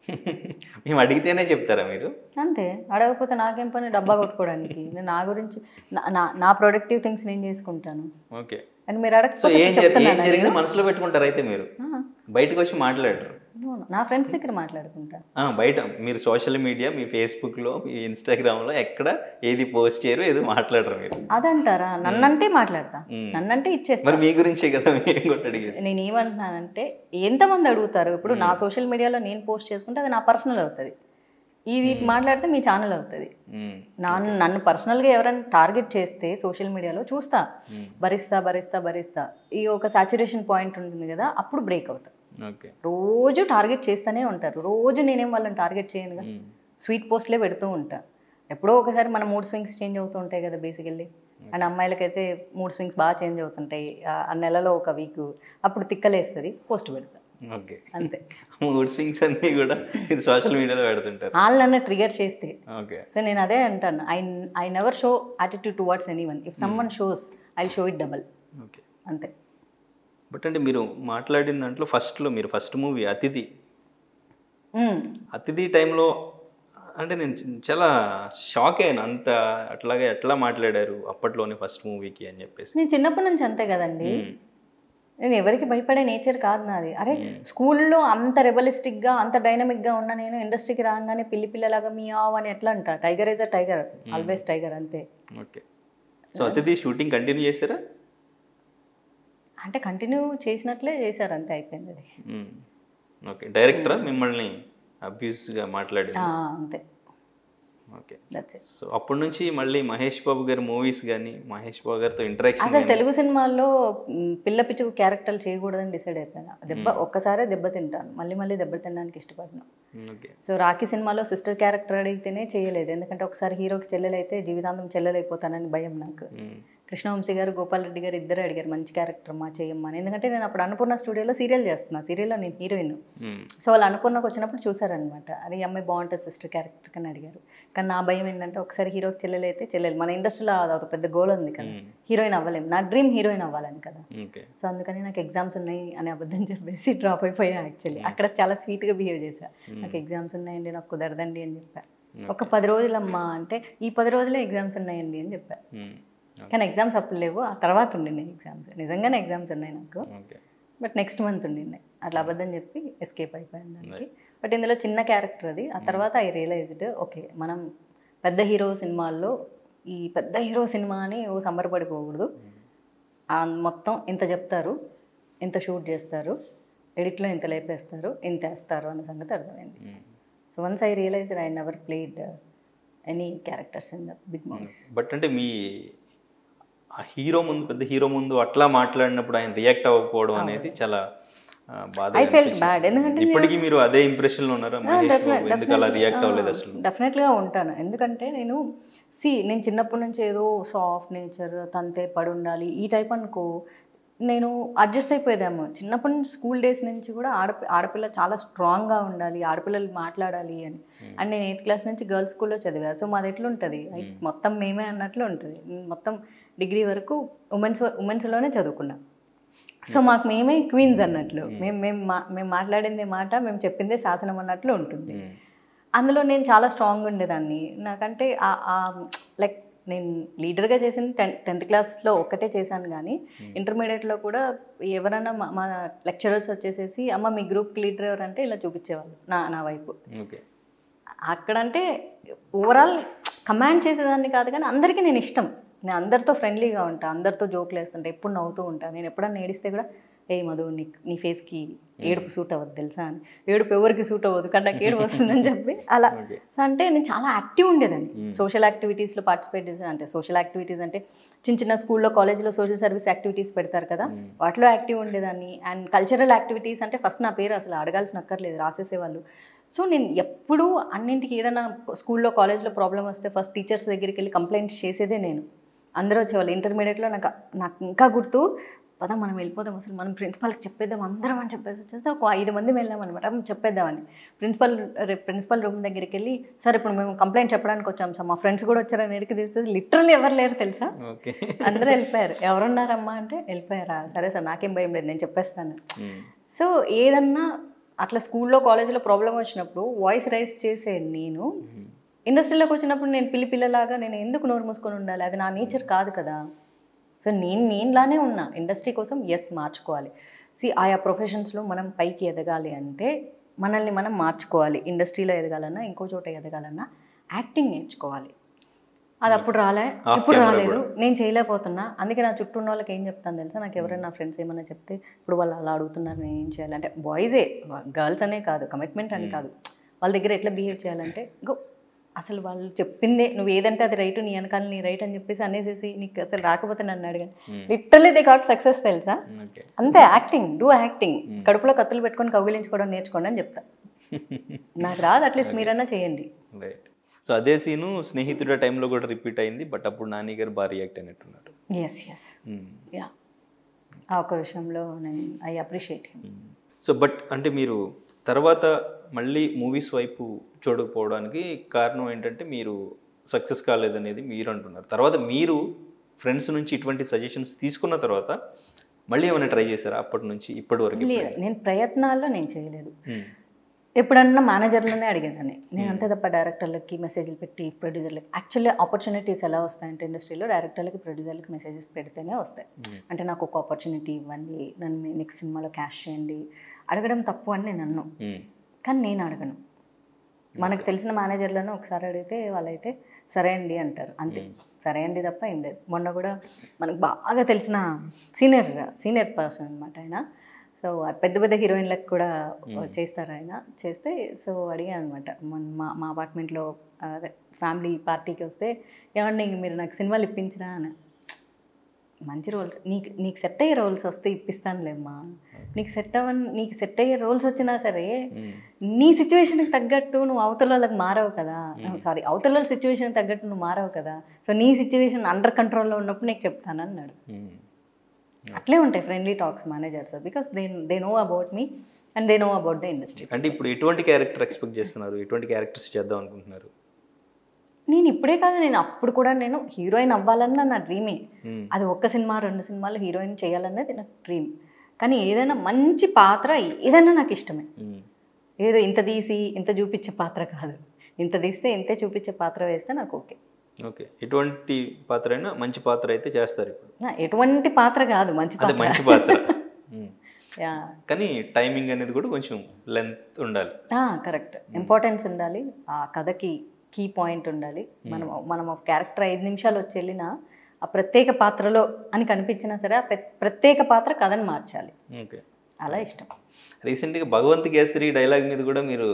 మేము అడిగితేనే చెప్తారా మీరు అంతే అడగకపోతే నాకేం పని డబ్బా కొట్టుకోవడానికి నేను నా గురించి నా- నా నా ప్రొడక్టివ్ థింగ్స్ నేను చేసుకుంటాను ఓకే అని మీరు సో అడగకపోతే ఏం జరి- ఏం చెప్తున్నాను జరిగినా మనసులో పెట్టుకుంటారు అయితే మీరు బయటకు వచ్చి మాట్లాడరు అవును, నా ఫ్రెండ్స్ దగ్గర మాట్లాడుకుంటా ఆ, బయట మీరు సోషల్ మీడియా మీ ఫేస్బుక్లో మీ ఇన్స్టాగ్రామ్లో ఎక్కడ ఏది పోస్ట్ చేయరు ఏది మాట్లాడరు మీరు అదంటారా నన్నంటే మాట్లాడతా నన్నంటే ఇచ్చేస్తా మరి మీ గురించే కదా మేము కూడా అడిగేది నేను ఏమంటున్నానంటే ఎంతమంది అడుగుతారు ఇప్పుడు నా సోషల్ మీడియాలో నేను పోస్ట్ చేసుకుంటే అది నా పర్సనల్ అవుతుంది ఇది మాట్లాడితే మీ ఛానల్ అవుతుంది మ్మ్. నన్ను నన్ను పర్సనల్గా ఎవరైనా టార్గెట్ చేస్తే సోషల్ మీడియాలో చూస్తా భరిస్తా భరిస్తా భరిస్తా ఈ ఒక సాచురేషన్ పాయింట్ ఉంటుంది కదా అప్పుడు బ్రేక్ అవుతా ఓకే రోజు టార్గెట్ చేస్తూనే ఉంటారు రోజు నేనేం వాళ్ళని టార్గెట్ చేయనుగా స్వీట్ పోస్ట్లే పెడుతూ ఉంటా ఎప్పుడో ఒకసారి మన మూడ్ స్వింగ్స్ చేంజ్ అవుతూ ఉంటాయి కదా బేసికల్లీ అండ్ అమ్మాయిలకైతే మూడ్ స్వింగ్స్ బాగా చేంజ్ అవుతుంటాయి ఆ- ఆ నెలలో ఒక వీక్ అప్పుడు తిక్కలేస్తుంది పోస్ట్ పెడతా ఓకే అంతే మూడ్ స్వింగ్స్ అన్నీ కూడా మీరు సోషల్ మీడియాలో పెడుతుంటారు వాళ్ళు నన్ను ట్రిగర్ చేస్తే ఓకే సో నేను అదే అంటాను I I never show attitude towards anyone if someone shows I show it double okay అంతే బట్ అంటే మీరు మాట్లాడిన దాంట్లో ఫస్ట్లో మీరు ఫస్ట్ మూవీ అతిథి మ్మ్. అతిథి టైంలో అంటే నేను చాలా షాక్ అయ్యాను అంత అట్లాగే ఎట్లా మాట్లాడారు అప్పట్లోనే ఫస్ట్ మూవీకి అని చెప్పేసి నేను చిన్నప్పటి నుంచి అంతే కదండి మ్మ్. నేను ఎవరికి భయపడే నేచర్ కాదు నాది అరే స్కూల్లో అంత రెబలిస్టిక్గా అంత డైనమిక్గా ఉన్న నేను ఇండస్ట్రీకి రాగానే పిల్లి పిల్లలాగా మీ ఆవ్ అని ఎట్లా అంట tiger is a tiger always tiger అంతే okay so Athidhi shooting continue చేశారా అంటే కంటిన్యూ చేసినట్లే చేశారు అంతే అయిపోయింది అది మ్మ్. ఓకే డైరెక్టరా మిమ్మల్ని అబ్యూస్గా మాట్లాడి ఆ, అంతే ఓకే దట్స్ ఇట్ సో అప్పటి నుంచి మళ్ళీ మహేష్ బాబు గారి మూవీస్ కానీ మహేష్ బాబు గారితో ఇంటరాక్షన్ అసలు తెలుగు సినిమాల్లో మ్, పిల్ల పిచ్చుకు క్యారెక్టర్లు చేయకూడదని డిసైడ్ అయిపోయాను దెబ్బ ఒక్కసారే దెబ్బ తింటాను మళ్ళీ మళ్ళీ దెబ్బ తినడానికి ఇష్టపడను ఓకే సో రాఖీ సినిమాలో సిస్టర్ క్యారెక్టర్ అడిగితేనే చేయలేదు ఎందుకంటే ఒకసారి హీరోకి చెల్లెలైతే జీవితాంతం చెల్లెలైపోతానని భయం నాకు కృష్ణవంశీ గారు గోపాల్ రెడ్డి గారు ఇద్దరు అడిగారు మంచి క్యారెక్టర్ మా చేయమ్మని ఎందుకంటే నేను అప్పుడు అన్నపూర్ణ స్టూడియోలో సీరియల్ చేస్తున్నా సీరియల్లో నేను హీరోయిన్ సో వాళ్ళు అనుకున్నకు వచ్చినప్పుడు చూసారనమాట అది ఈ అమ్మాయి బాగుంటుంది సిస్టర్ క్యారెక్టర్ అని అడిగారు కానీ నా భయం ఏంటంటే ఒకసారి హీరోకి చెల్లెలు అయితే చెల్లెలు మన ఇండస్ట్రీలో అదొక పెద్ద గోల్ ఉంది కదా హీరోయిన్ అవ్వలేము నా డ్రీమ్ హీరోయిన్ అవ్వాలని కదా ఓకే సో అందుకని నాకు ఎగ్జామ్స్ ఉన్నాయి అని అబద్ధం చెప్పేసి డ్రాప్ అయిపోయా యాక్చువల్లీ అక్కడ చాలా స్వీట్గా బిహేవ్ చేశా నాకు ఎగ్జామ్స్ ఉన్నాయండి నాకు కుదరదండి అని చెప్పా ఒక పది రోజులమ్మా అంటే ఈ పది రోజులే ఎగ్జామ్స్ ఉన్నాయండి అని చెప్పా కానీ ఎగ్జామ్స్ అప్పుడు లేవు ఆ తర్వాత ఉండింది ఎగ్జామ్స్ నిజంగానే ఎగ్జామ్స్ ఉన్నాయి నాకు ఓకే బట్ నెక్స్ట్ మంత్ ఉండింది అట్లా అబద్ధం చెప్పి ఎస్కేప్ అయిపోయాను దానికి బట్ ఇందులో చిన్న క్యారెక్టర్ అది ఆ తర్వాత ఐ రియలైజ్డ్ ఓకే మనం పెద్ద హీరో సినిమాల్లో ఈ పెద్ద హీరో సినిమా అని ఓ సంబరపడిపోకూడదు ఆ మొత్తం ఇంత చెప్తారు ఇంత షూట్ చేస్తారు ఎడిట్లో ఇంత లేపేస్తారు ఇంత వేస్తారు అనే సంగతి అర్థమైంది so once I realize I never played any characters in the big movies but అంటే మీ ఆ హీరో ముందు పెద్ద హీరో ముందు అట్లా మాట్లాడినప్పుడు ఆయన రియాక్ట్ అవ్వకపోవడం అనేది చాలా ఆ, బాధ ఐ ఫెల్ట్ బ్యాడ్ ఎందుకంటే ఇప్పటికీ మీరు అదే ఇంప్రెషన్ లో ఉన్నారా మహేష్ బాబు ఎందుకు అలా రియాక్ట్ అవ్వలేదు అసలు డెఫినెట్గా ఉంటాను ఎందుకంటే నేను సి నేను చిన్నప్పటి నుంచి ఏదో సాఫ్ట్ నేచర్ తంతే పడి ఉండాలి ఈ టైప్ అనుకో నేను అడ్జస్ట్ అయిపోయేదాము చిన్నప్పటి నుంచి స్కూల్ డేస్ నుంచి కూడా ఆడపి ఆడపిల్ల చాలా స్ట్రాంగ్గా ఉండాలి ఆడపిల్లలు మాట్లాడాలి అని అండ్ నేను ఎయిత్ క్లాస్ నుంచి గర్ల్స్ స్కూల్లో చదివా సో మాది ఎట్లుంటుంది like మొత్తం మేమే అన్నట్లు ఉంటుంది నేను మొత్తం డిగ్రీ వరకు ఉమెన్స్ ఉమెన్స్లోనే చదువుకున్నా సో మాకు మేమే క్వీన్స్ అన్నట్లు మేము మేము మా మేము మాట్లాడిందే మాట మేము చెప్పిందే శాసనం అన్నట్లు ఉంటుంది అందులో నేను చాలా స్ట్రాంగ్ ఉండేదాన్ని నాకంటే లైక్ నేను లీడర్గా చేసింది టెన్ టెన్త్ క్లాస్లో ఒక్కటే చేశాను కానీ ఇంటర్మీడియట్లో కూడా ఎవరైనా మా మా లెక్చరర్స్ వచ్చేసేసి అమ్మ మీ గ్రూప్ లీడర్ ఎవరంటే ఇలా చూపించేవాళ్ళు నా నా వైపు ఓకే అక్కడంటే ఓవరాల్ కమాండ్ చేసేదాన్ని కాదు కానీ అందరికీ నేను ఇష్టం నేను అందరితో ఫ్రెండ్లీగా ఉంటా అందరితో జోకులు వేస్తుంటా ఎప్పుడు నవ్వుతూ ఉంటా నేను ఎప్పుడన్నా ఏడిస్తే కూడా ఏ మధు నీ నీ ఫేస్కి ఏడుపు సూట్ అవ్వదు తెలుసా అని ఏడుపు ఎవరికి సూట్ అవ్వదు కానీ నాకు ఏడుపు వస్తుందని చెప్పి అలా సో అంటే నేను చాలా యాక్టివ్ ఉండేదాన్ని సోషల్ యాక్టివిటీస్లో పార్టిసిపేట్ చేసాను అంటే సోషల్ యాక్టివిటీస్ అంటే చిన్న చిన్న స్కూల్లో కాలేజ్లో సోషల్ సర్వీస్ యాక్టివిటీస్ పెడతారు కదా వాటిలో యాక్టివ్ ఉండేదాన్ని అండ్ కల్చరల్ యాక్టివిటీస్ అంటే ఫస్ట్ నా పేరు అసలు అడగాల్సిన అక్కర్లేదు రాసేసేవాళ్ళు సో నేను ఎప్పుడూ అన్నింటికి ఏదైనా స్కూల్లో కాలేజ్లో ప్రాబ్లం వస్తే ఫస్ట్ టీచర్స్ దగ్గరికి వెళ్ళి కంప్లైంట్ చేసేదే నేను అందరూ వచ్చేవాళ్ళు ఇంటర్మీడియట్లో నాకు నాకు ఇంకా గుర్తు పద మనం వెళ్ళిపోదాం అసలు మనం ప్రిన్సిపాల్కి చెప్పేద్దాం అందరం అని చెప్పేసి వచ్చేస్తే ఒక ఐదు మంది వెళ్ళాం అనమాట చెప్పేద్దామని ప్రిన్సిపల్ ప్రిన్సిపల్ రూమ్ దగ్గరికి వెళ్ళి సార్ ఇప్పుడు మేము కంప్లైంట్ చెప్పడానికి వచ్చాం సార్ మా ఫ్రెండ్స్ కూడా వచ్చారని ఎడికి తీస్తే లిటరల్లీ ఎవరు లేరు తెలుసా ఓకే అందరూ వెళ్ళిపోయారు ఎవరున్నారమ్మా అంటే వెళ్ళిపోయారా సరే సార్ నాకేం భయం లేదు నేను చెప్పేస్తాను సో ఏదన్నా అట్లా స్కూల్లో కాలేజీలో ప్రాబ్లం వచ్చినప్పుడు వాయిస్ రైజ్ చేసే నేను ఇండస్ట్రీలోకి వచ్చినప్పుడు నేను పిల్లి పిల్లలాగా నేను ఎందుకు నోరు మూసుకొని ఉండాలి అది నా నేచర్ కాదు కదా సో నేను నేనులానే ఉన్నా ఇండస్ట్రీ కోసం ఎస్ మార్చుకోవాలి సి ఆయా ప్రొఫెషన్స్లో మనం పైకి ఎదగాలి అంటే మనల్ని మనం మార్చుకోవాలి ఇండస్ట్రీలో ఎదగాలన్నా ఇంకో చోట ఎదగాలన్నా యాక్టింగ్ నేర్చుకోవాలి అది అప్పుడు రాలే ఇప్పుడు రాలేదు నేను చేయలేకపోతున్నా అందుకే నా చుట్టూ ఉన్న వాళ్ళకి ఏం చెప్తాను తెలుసా నాకు ఎవరైనా నా ఫ్రెండ్స్ ఏమైనా చెప్తే ఇప్పుడు వాళ్ళు అలా అడుగుతున్నారు నేను ఏం చేయాలి అంటే బాయ్సే గర్ల్స్ అనే కాదు కమిట్మెంట్ అని కాదు వాళ్ళ దగ్గర ఎట్లా బిహేవ్ చేయాలంటే గో అసలు వాళ్ళు చెప్పిందే నువ్వు ఏదంటే అది రైట్ నీ వెనకాల నీ రైట్ అని చెప్పేసి అనేసేసి నీకు అసలు రాకపోతే నన్ను అడగండి లిటరల్లీ దే గాట్ సక్సెస్ తెలుసా ఓకే అంతే యాక్టింగ్ డూ యాక్టింగ్ కడుపులో కత్తులు పెట్టుకొని కౌగిలించుకోవడం నేర్చుకోండి అని చెప్తా నాకు రాదు అట్లీస్ట్ మీరన్నా చేయండి రైట్ సో అదే సీను స్నేహితుడ టైంలో కూడా రిపీట్ అయింది బట్ అప్పుడు నాని గారు బాగా రియాక్ట్ అయినట్టున్నారు ఎస్ ఎస్ యా ఆ ఒక విషయంలో నేను I appreciate him so but అంటే మీరు తర్వాత మళ్ళీ మూవీస్ వైపు చూడకపోవడానికి కారణం ఏంటంటే మీరు సక్సెస్ కాలేదనేది మీరు అంటున్నారు తర్వాత మీరు ఫ్రెండ్స్ నుంచి ఇటువంటి సజెషన్స్ తీసుకున్న తర్వాత మళ్ళీ ఏమైనా ట్రై చేశారా అప్పటి నుంచి ఇప్పటి వరకు లేదు నేను ప్రయత్నాల్లో నేను చేయలేదు ఎప్పుడన్నా మేనేజర్లోనే అడిగేదాన్ని నేను అంతే తప్ప డైరెక్టర్లకి మెసేజ్లు పెట్టి ప్రొడ్యూసర్లకి యాక్చువల్లీ ఆపర్చునిటీస్ ఎలా వస్తాయంటే ఇండస్ట్రీలో డైరెక్టర్లకి ప్రొడ్యూసర్లకి మెసేజెస్ పెడితేనే వస్తాయి అంటే నాకు ఒక ఆపర్చునిటీ ఇవ్వండి నన్ను నెక్స్ట్ సినిమాలో క్యాష్ చేయండి అడగడం తప్పు అని నేను అన్ను కానీ నేను అడగను మనకు తెలిసిన మేనేజర్లను ఒకసారి అడిగితే వాళ్ళైతే సరే అండి అంటారు అంతే సరే అండి తప్ప ఏం లేదు మొన్న కూడా మనకు బాగా తెలిసిన సీనియర్ సీనియర్ పర్సన్ అనమాట ఆయన సో పెద్ద పెద్ద హీరోయిన్లకు కూడా చేస్తారు ఆయన చేస్తే సో అడిగాను అనమాట మా మా అపార్ట్మెంట్లో అదే ఫ్యామిలీ పార్టీకి వస్తే ఏమండి మీరు నాకు సినిమాలు ఇప్పించరా అని మంచి రోల్స్ నీకు నీకు సెట్ అయ్యే రోల్స్ వస్తే ఇప్పిస్తానులేమ్మా నీకు సెట్ అవ్వని నీకు సెట్ అయ్యే రోల్స్ వచ్చినా సరే నీ సిచ్యువేషన్కి తగ్గట్టు నువ్వు అవతల వాళ్ళకి మారవు కదా సారీ అవతల వాళ్ళ సిచ్యువేషన్కి తగ్గట్టు నువ్వు మారవు కదా సో నీ సిచ్యువేషన్ అండర్ కంట్రోల్లో ఉన్నప్పుడు నీకు చెప్తాను అన్నాడు అట్లే ఉంటాయి friendly talks managers because they they know about me and they know about the industry అంటే ఇప్పుడు ఎటువంటి క్యారెక్టర్ ఎక్స్పెక్ట్ చేస్తున్నారు ఎటువంటి క్యారెక్టర్స్ చేద్దాం అనుకుంటున్నారు నేను ఇప్పుడే కాదు నేను అప్పుడు కూడా నేను హీరోయిన్ అవ్వాలన్న నా డ్రీమే అది ఒక్క సినిమా రెండు సినిమాలు హీరోయిన్ చేయాలన్నది నా డ్రీమ్ కానీ ఏదైనా మంచి పాత్ర ఏదైనా నాకు ఇష్టమే ఏదో ఇంత తీసి ఇంత చూపించే పాత్ర కాదు ఇంత తీస్తే ఇంతే చూపించే పాత్ర వేస్తే నాకు ఓకే ఓకే ఎటువంటి పాత్ర అయినా మంచి పాత్ర అయితే చేస్తారు ఇప్పుడు నా ఎటువంటి పాత్ర కాదు మంచి అదే పాత్ర మంచి పాత్ర మ్మ్. యా కానీ టైమింగ్ అనేది కూడా కొంచెం లెంత్ ఉండాలి కరెక్ట్ ఇంపార్టెన్స్ ఉండాలి ఆ కథకి కీ పాయింట్ ఉండాలి మనం మనం ఒక క్యారెక్టర్ ఐదు నిమిషాలు వచ్చి వెళ్ళినా ఆ ప్రత్యేక పాత్రలో అని కనిపించినా సరే ఆ ప్ర- ప్రత్యేక పాత్ర కథని మార్చాలి ఓకే అలా ఇష్టం రీసెంట్గా భగవంత్ కేసరి డైలాగ్ మీద కూడా మీరు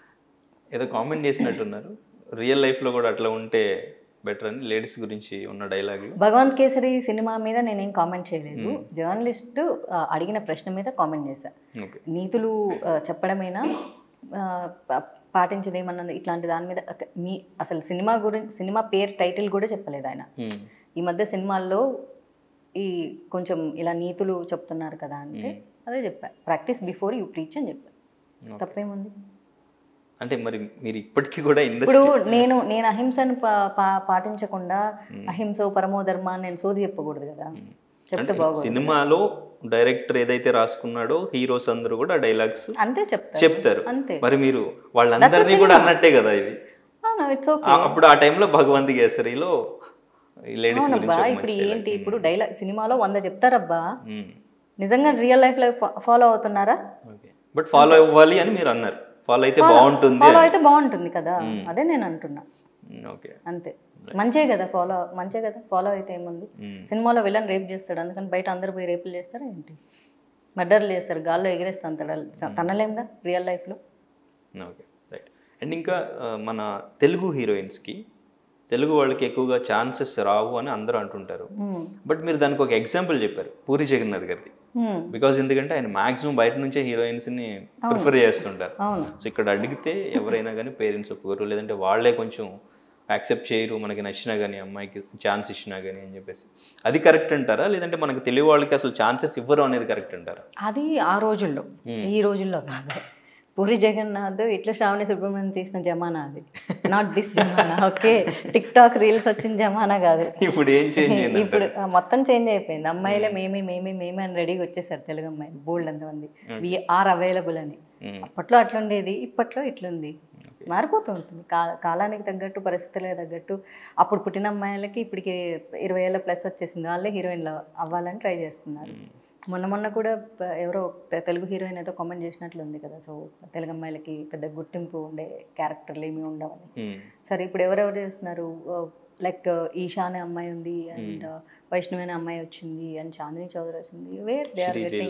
ఏదో కామెంట్ చేసినట్టున్నారు రియల్ లైఫ్లో కూడా అట్లా ఉంటే బెటర్ అని లేడీస్ గురించి ఉన్న డైలాగులు భగవంత్ కేసరి సినిమా మీద నేనేం కామెంట్ చేయలేదు జర్నలిస్ట్ ఆ, అడిగిన ప్రశ్న మీద కామెంట్ చేశా ఓకే నీతులు ఆ, చెప్పడమేనా ఆ, ప- పాటించేది ఏమన్నది ఇట్లాంటి దాని మీద అత- మీ అసలు సినిమా గురించి సినిమా పేరు టైటిల్ కూడా చెప్పలేదు ఆయన మ్మ్. ఈ మధ్య సినిమాల్లో ఈ కొంచెం ఇలా నీతులు చెప్తున్నారు కదా అంటే అదే చెప్పా ప్రాక్టీస్ బిఫోర్ యూ ప్రీచ్ అని చెప్పా తప్పేముంది అంటే మరి మీరు ఇప్పటికీ కూడా ఇప్పుడు ఇండస్ట్రీ నేను నేను అహింసను పా- పా- పాటించకుండా అహింస పరమో ధర్మ అని నేను సోది చెప్పకూడదు కదా చెప్తే అంటే బాగోదు సినిమాలో డైరెక్టర్ ఏదైతే రాసుకున్నాడో హీరోస్ అందరూ కూడా డైలాగ్స్ అంతే చెప్తారు చెప్తారు అంతే మరి మీరు వాళ్ళందరినీ కూడా అన్నట్టే కదా ఇది అవును ఇట్స్ ఓకే ఆ- అప్పుడు ఆ టైంలో భగవంత్ కేసరిలో లేడీస్ గురించి అవునబ్బా ఒక ఇప్పుడు మంచి dialogue. ఏంటి ఇప్పుడు డైలాగ్ సినిమాలో వంద చెప్తారబ్బా మ్మ్. నిజంగా రియల్ లైఫ్లో ఫాలో అవుతున్నారా ఓకే బట్ ఫాలో అవ్వాలి అని మీరు అన్నారు ఫాలో అయితే బాగుంటుంది ఫాలో అని. అయితే బాగుంటుంది కదా అదే నేను అంటున్నా మ్మ్, ఓకే అంతే మంచే కదా ఫాలో మంచే కదా ఫాలో అయితే ఏముంది సినిమాలో విలన్ రేప్ చేస్తాడు అందుకని బయట అందరు పోయి రేపులు చేస్తారా ఏంటి మర్డర్లు చేస్తారు గాల్లో ఎగిరేస్తా అంటాడు తనలేందా రియల్ లైఫ్లో ఓకే రైట్ అండ్ ఇంకా ఆ, మన తెలుగు హీరోయిన్స్కి తెలుగు వాళ్ళకి ఎక్కువగా ఛాన్సెస్ రావు అని అందరూ అంటుంటారు బట్ మీరు దానికి ఒక ఎగ్జాంపుల్ చెప్పారు పూరి జగన్నాథ్ గారిది బికాజ్ ఎందుకంటే ఆయన మాక్సిమం బయట నుంచే హీరోయిన్స్ని ప్రిఫర్ చేస్తుంటారు అవును సో ఇక్కడ అడిగితే ఎవరైనా కానీ పేరెంట్స్ ఒప్పుకోరు లేదంటే వాళ్ళే కొంచెం యాక్సెప్ట్ చేయరు మనకి నచ్చినా కానీ అమ్మాయికి ఛాన్స్ ఇచ్చినా కానీ అని చెప్పేసి అది కరెక్ట్ అంటారా లేదంటే మనకి తెలివి వాళ్ళకి అసలు ఛాన్సెస్ ఇవ్వరు అనేది కరెక్ట్ అంటారా అది ఆ రోజుల్లో ఈ రోజుల్లో కాదు పూరి జగన్నాథ్ ఇట్లా శ్రావణి సుబ్రహ్మణ్యం తీసిన జమానా అది నాట్ దిస్ జమానా ఓకే టిక్ టాక్ రీల్స్ వచ్చిన జమానా కాదు ఇప్పుడు ఏం చేంజ్ అయింది ఇప్పుడు ఆ, మొత్తం చేంజ్ అయిపోయింది అమ్మాయిలే మేమే మేమే మేమే అని రెడీగా వచ్చేసారు తెలుగు అమ్మాయిలు బోల్డ్ అంతమంది ఆర్ అవైలబుల్ అని అప్పట్లో అట్లుండేది ఇప్పట్లో ఇట్లుంది మారిపోతూ ఉంటుంది కా కాలానికి తగ్గట్టు పరిస్థితులకు తగ్గట్టు అప్పుడు పుట్టిన అమ్మాయిలకి ఇప్పటికి ఇరవై ఏళ్ళ ప్లస్ వచ్చేసింది వాళ్ళే హీరోయిన్లు అవ్వాలని ట్రై చేస్తున్నారు మొన్న మొన్న కూడా ప- ఎవరో తె- తెలుగు హీరోయిన్ ఏదో కామెంట్ చేసినట్లు ఉంది కదా సో తెలుగు అమ్మాయిలకి పెద్ద గుర్తింపు ఉండే క్యారెక్టర్లు ఏమి ఉండవని మ్మ్. సరే ఇప్పుడు ఎవరెవరు చేస్తున్నారు లైక్ ఈషా అనే అమ్మాయి ఉంది అండ్ వైష్ణవి అనే అమ్మాయి వచ్చింది అండ్ చాందిని చౌదరి వచ్చింది where they are getting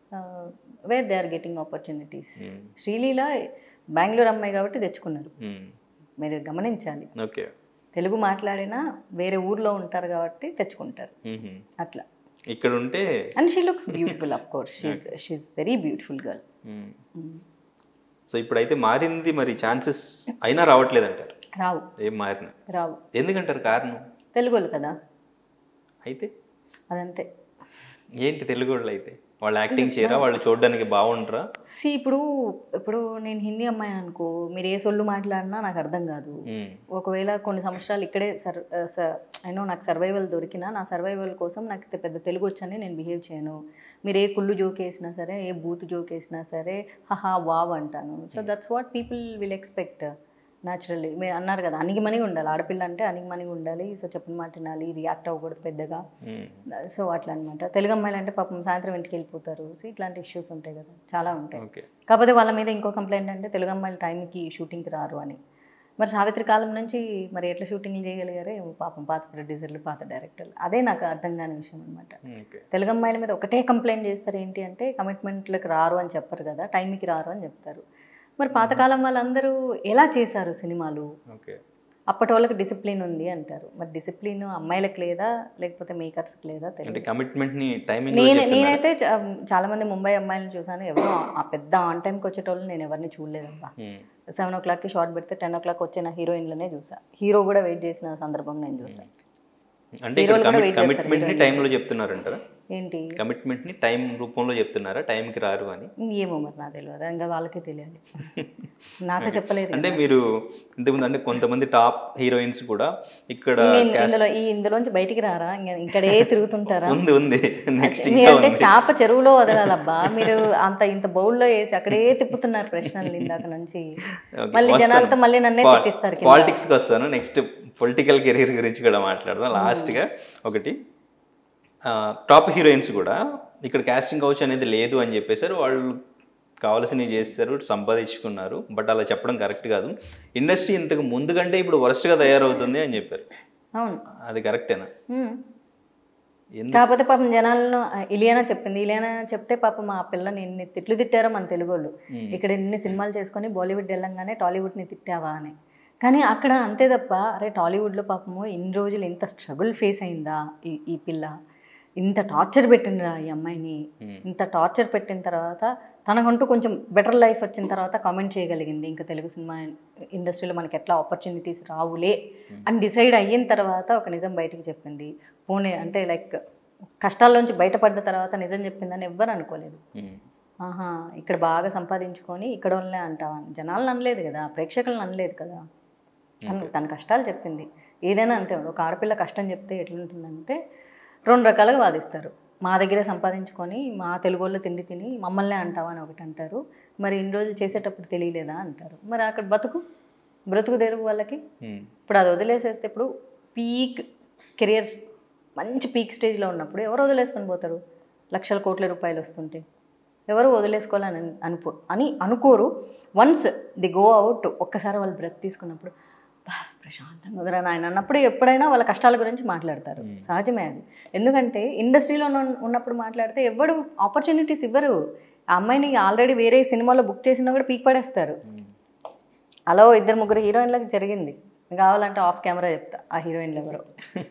where they are getting opportunities Sreeleela Bengaluru అమ్మాయి కాబట్టి తెచ్చుకున్నారు మ్మ్. మీరు గమనించాలి ఓకే తెలుగు మాట్లాడినా వేరే ఊర్లో ఉంటారు కాబట్టి తెచ్చుకుంటారు మ్మ్. అట్లా ఇక్కడ ఉంటే and she looks beautiful of course she's she's very beautiful girl hmm. So ఇప్పుడైతే మారింది మరి ఛాన్సెస్ అయినా రావట్లేదు అంటారు రావు ఏం మారిన రావు ఎందుకంటారు కారణం తెలుగు వాళ్ళు కదా అయితే అదంతే ఏంటి తెలుగు వాళ్ళు అయితే వాళ్ళు యాక్టింగ్ చేయరా వాళ్ళు చూడడానికి బాగుండరా సి ఇప్పుడు ఇప్పుడు నేను హిందీ అమ్మాయి అనుకో మీరు ఏ సొల్లు మాట్లాడినా నాకు అర్థం కాదు మ్మ్. ఒకవేళ కొన్ని సంవత్సరాలు ఇక్కడే సర్ అయినో నాకు సర్వైవల్ దొరికినా నా సర్వైవల్ కోసం నాకు ఇంత పెద్ద తెలుగు వచ్చని నేను బిహేవ్ చేయను మీరు ఏ కుళ్ళు జోక్ వేసినా సరే ఏ బూత్ జోక్ వేసినా సరే హహా వావ్ అంటాను so that's what people will expect naturally మీరు అన్నారు కదా అణిగిమణిగి ఉండాలి ఆడపిల్ల అంటే అణిగిమణిగి ఉండాలి సో చెప్పిన మాట వినాలి రియాక్ట్ అవ్వకూడదు పెద్దగా మ్మ్. సో అట్లా అనమాట తెలుగు అమ్మాయిలు అంటే పాపం సాయంత్రం ఇంటికి వెళ్ళిపోతారు సో ఇట్లాంటి ఇష్యూస్ ఉంటాయి కదా చాలా ఉంటాయి ఓకే కాకపోతే వాళ్ళ మీద ఇంకో కంప్లైంట్ అంటే తెలుగు అమ్మాయిలు టైంకి షూటింగ్కి రారు అని మరి సావిత్రి కాలం నుంచి మరి ఎట్లా షూటింగ్లు చేయగలిగారే ఏమో పాపం పాత ప్రొడ్యూసర్లు పాత డైరెక్టర్లు అదే నాకు అర్థం కాని విషయం అనమాట ఓకే తెలుగు అమ్మాయిల మీద ఒకటే కంప్లైంట్ చేస్తారు ఏంటి అంటే కమిట్మెంట్లకు రారు అని చెప్పరు కదా టైంకి రారు అని చెప్తారు మరి పాతకాలం వాళ్ళందరూ ఎలా చేశారు సినిమాలు ఓకే అప్పటి వాళ్ళకి డిసిప్లిన్ ఉంది అంటారు మరి డిసిప్లిన్ అమ్మాయిలకు లేదా లేకపోతే మేకర్స్కి లేదా తెలియదు అంటే కమిట్మెంట్ ని టైమింగ్ నేను నేనైతే చా- చాలా మంది ముంబై అమ్మాయిలను చూసాను ఎవరు ఆ పెద్ద ఆన్ టైంకి వచ్చేటోళ్ళు నేను ఎవరిని చూడలేదబ్బా సెవెన్ ఓ క్లాక్కి షార్ట్ పెడితే టెన్ ఓ క్లాక్ వచ్చిన హీరోయిన్లనే చూసా హీరో కూడా వెయిట్ చేసిన సందర్భం నేను చూసా అంటే ఇక్కడ హీరోలు కూడా wait చేస్తారు, కమిట్మెంట్ ని టైంలో చెప్తున్నారంటారా ఏంటి కమిట్మెంట్ ని టైం రూపంలో చెప్తున్నారా టైంకి రారు అని ఏమో మరి నాకు తెలియదు ఇంకా వాళ్ళకే తెలియాలి నాతో చెప్పలేదు అంటే మీరు ఇంతకుముందు అంటే కొంతమంది టాప్ హీరోయిన్స్ కూడా ఇక్కడ ఇంక ఇందులో ఈ ఇందులోంచి బయటికి రారా ఇంకా ఇక్కడే తిరుగుతుంటారా ఉంది ఉంది నెక్స్ట్ ఇంకా మీరంటే ఉంది చేప చెరువులో వదలాలబ్బా మీరు అంత ఇంత బౌల్లో వేసి అక్కడే తిప్పుతున్నారు ప్రశ్నలు ఇందాక నుంచి మళ్ళీ జనాలతో మళ్ళీ నన్నే తిట్టిస్తారు కింద. పాలిటిక్స్కి వస్తాను నెక్స్ట్ పొలిటికల్ కెరీర్ గురించి కూడా మాట్లాడదాం లాస్ట్గా ఒకటి టాప్ హీరోయిన్స్ కూడా ఇక్కడ కాస్టింగ్ కౌచ్ అనేది లేదు అని చెప్పేసారు వాళ్ళు కావాల్సినవి చేస్తారు సంపాదించుకున్నారు బట్ అలా చెప్పడం కరెక్ట్ కాదు ఇండస్ట్రీ ఇంతకు ముందు కంటే ఇప్పుడు వరస్ట్గా తయారవుతుంది అని చెప్పారు అవును అది కరెక్టేనా ఉమ్. ఎందుకు కాకపోతే పాపం జనాలను ఆ, ఇలియానా చెప్పింది ఇలియానా చెప్తే పాపం మా పిల్లని ఎన్ని తిట్లు తిట్టారో మన తెలుగు వాళ్ళు ఇక్కడ ఎన్ని సినిమాలు చేసుకొని బాలీవుడ్ వెళ్ళంగానే టాలీవుడ్ని తిట్టావా అని కానీ అక్కడ అంతే తప్ప అరే టాలీవుడ్లో పాపము ఇన్ని రోజులు ఇంత స్ట్రగుల్ ఫేస్ అయిందా ఈ ఈ పిల్ల ఇంత టార్చర్ పెట్టిండ్రా ఈ అమ్మాయిని ఇంత టార్చర్ పెట్టిన తర్వాత తనకంటూ కొంచెం బెటర్ లైఫ్ వచ్చిన తర్వాత కామెంట్ చేయగలిగింది ఇంకా తెలుగు సినిమా ఇండస్ట్రీలో మనకి ఎట్లా ఆపర్చునిటీస్ రావులే అని డిసైడ్ అయిన తర్వాత ఒక నిజం బయటికి చెప్పింది పోనీ అంటే లైక్ కష్టాల్లోంచి బయటపడ్డ తర్వాత నిజం చెప్పిందని ఎవ్వరు అనుకోలేదు ఉమ్. ఆహా ఇక్కడ బాగా సంపాదించుకొని ఇక్కడ వాళ్ళనే అంటావా అని. జనాలను అనలేదు కదా ప్రేక్షకులను అనలేదు కదా తను తన కష్టాలు చెప్పింది ఏదైనా అంతే ఒక ఆడపిల్ల కష్టం చెప్తే ఎట్లుంటుందంటే రెండు రకాలుగా వాదిస్తారు మా దగ్గరే సంపాదించుకొని మా తెలుగు వాళ్ళు తిండి తిని మమ్మల్నే అంటావా అని ఒకటి అంటారు మరి ఇన్ని రోజులు చేసేటప్పుడు తెలియలేదా అంటారు మరి అక్కడ బతుకు బ్రతుకు తెరుగు వాళ్ళకి ఉమ్. ఇప్పుడు అది వదిలేసేస్తే ఇప్పుడు పీక్ కెరియర్స్ మంచి పీక్ స్టేజ్లో ఉన్నప్పుడు ఎవరు వదిలేసుకొని పోతారు లక్షల కోట్ల రూపాయలు వస్తుంటే ఎవరు వదిలేసుకోవాలని అను- అనుకో అని అనుకోరు వన్స్ ది గో అవుట్ ఒక్కసారి వాళ్ళు బ్రెత్ తీసుకున్నప్పుడు "బా, ప్రశాంతంగా వదరా నాయన అన్నప్పుడు ఎప్పుడైనా వాళ్ళ కష్టాల గురించి మాట్లాడతారు సహజమే అది ఎందుకంటే ఇండస్ట్రీలో ఉన్న- ఉన్నప్పుడు మాట్లాడితే ఎవడు ఆపర్చునిటీస్ ఇవ్వరు ఆ అమ్మాయిని ఆల్రెడీ వేరే సినిమాలో బుక్ చేసినా కూడా పీక్ పడేస్తారు అలా ఓ ఇద్దరు ముగ్గురు హీరోయిన్లకు జరిగింది కావాలంటే ఆఫ్ కెమెరా చెప్తా ఆ హీరోయిన్లు ఎవరో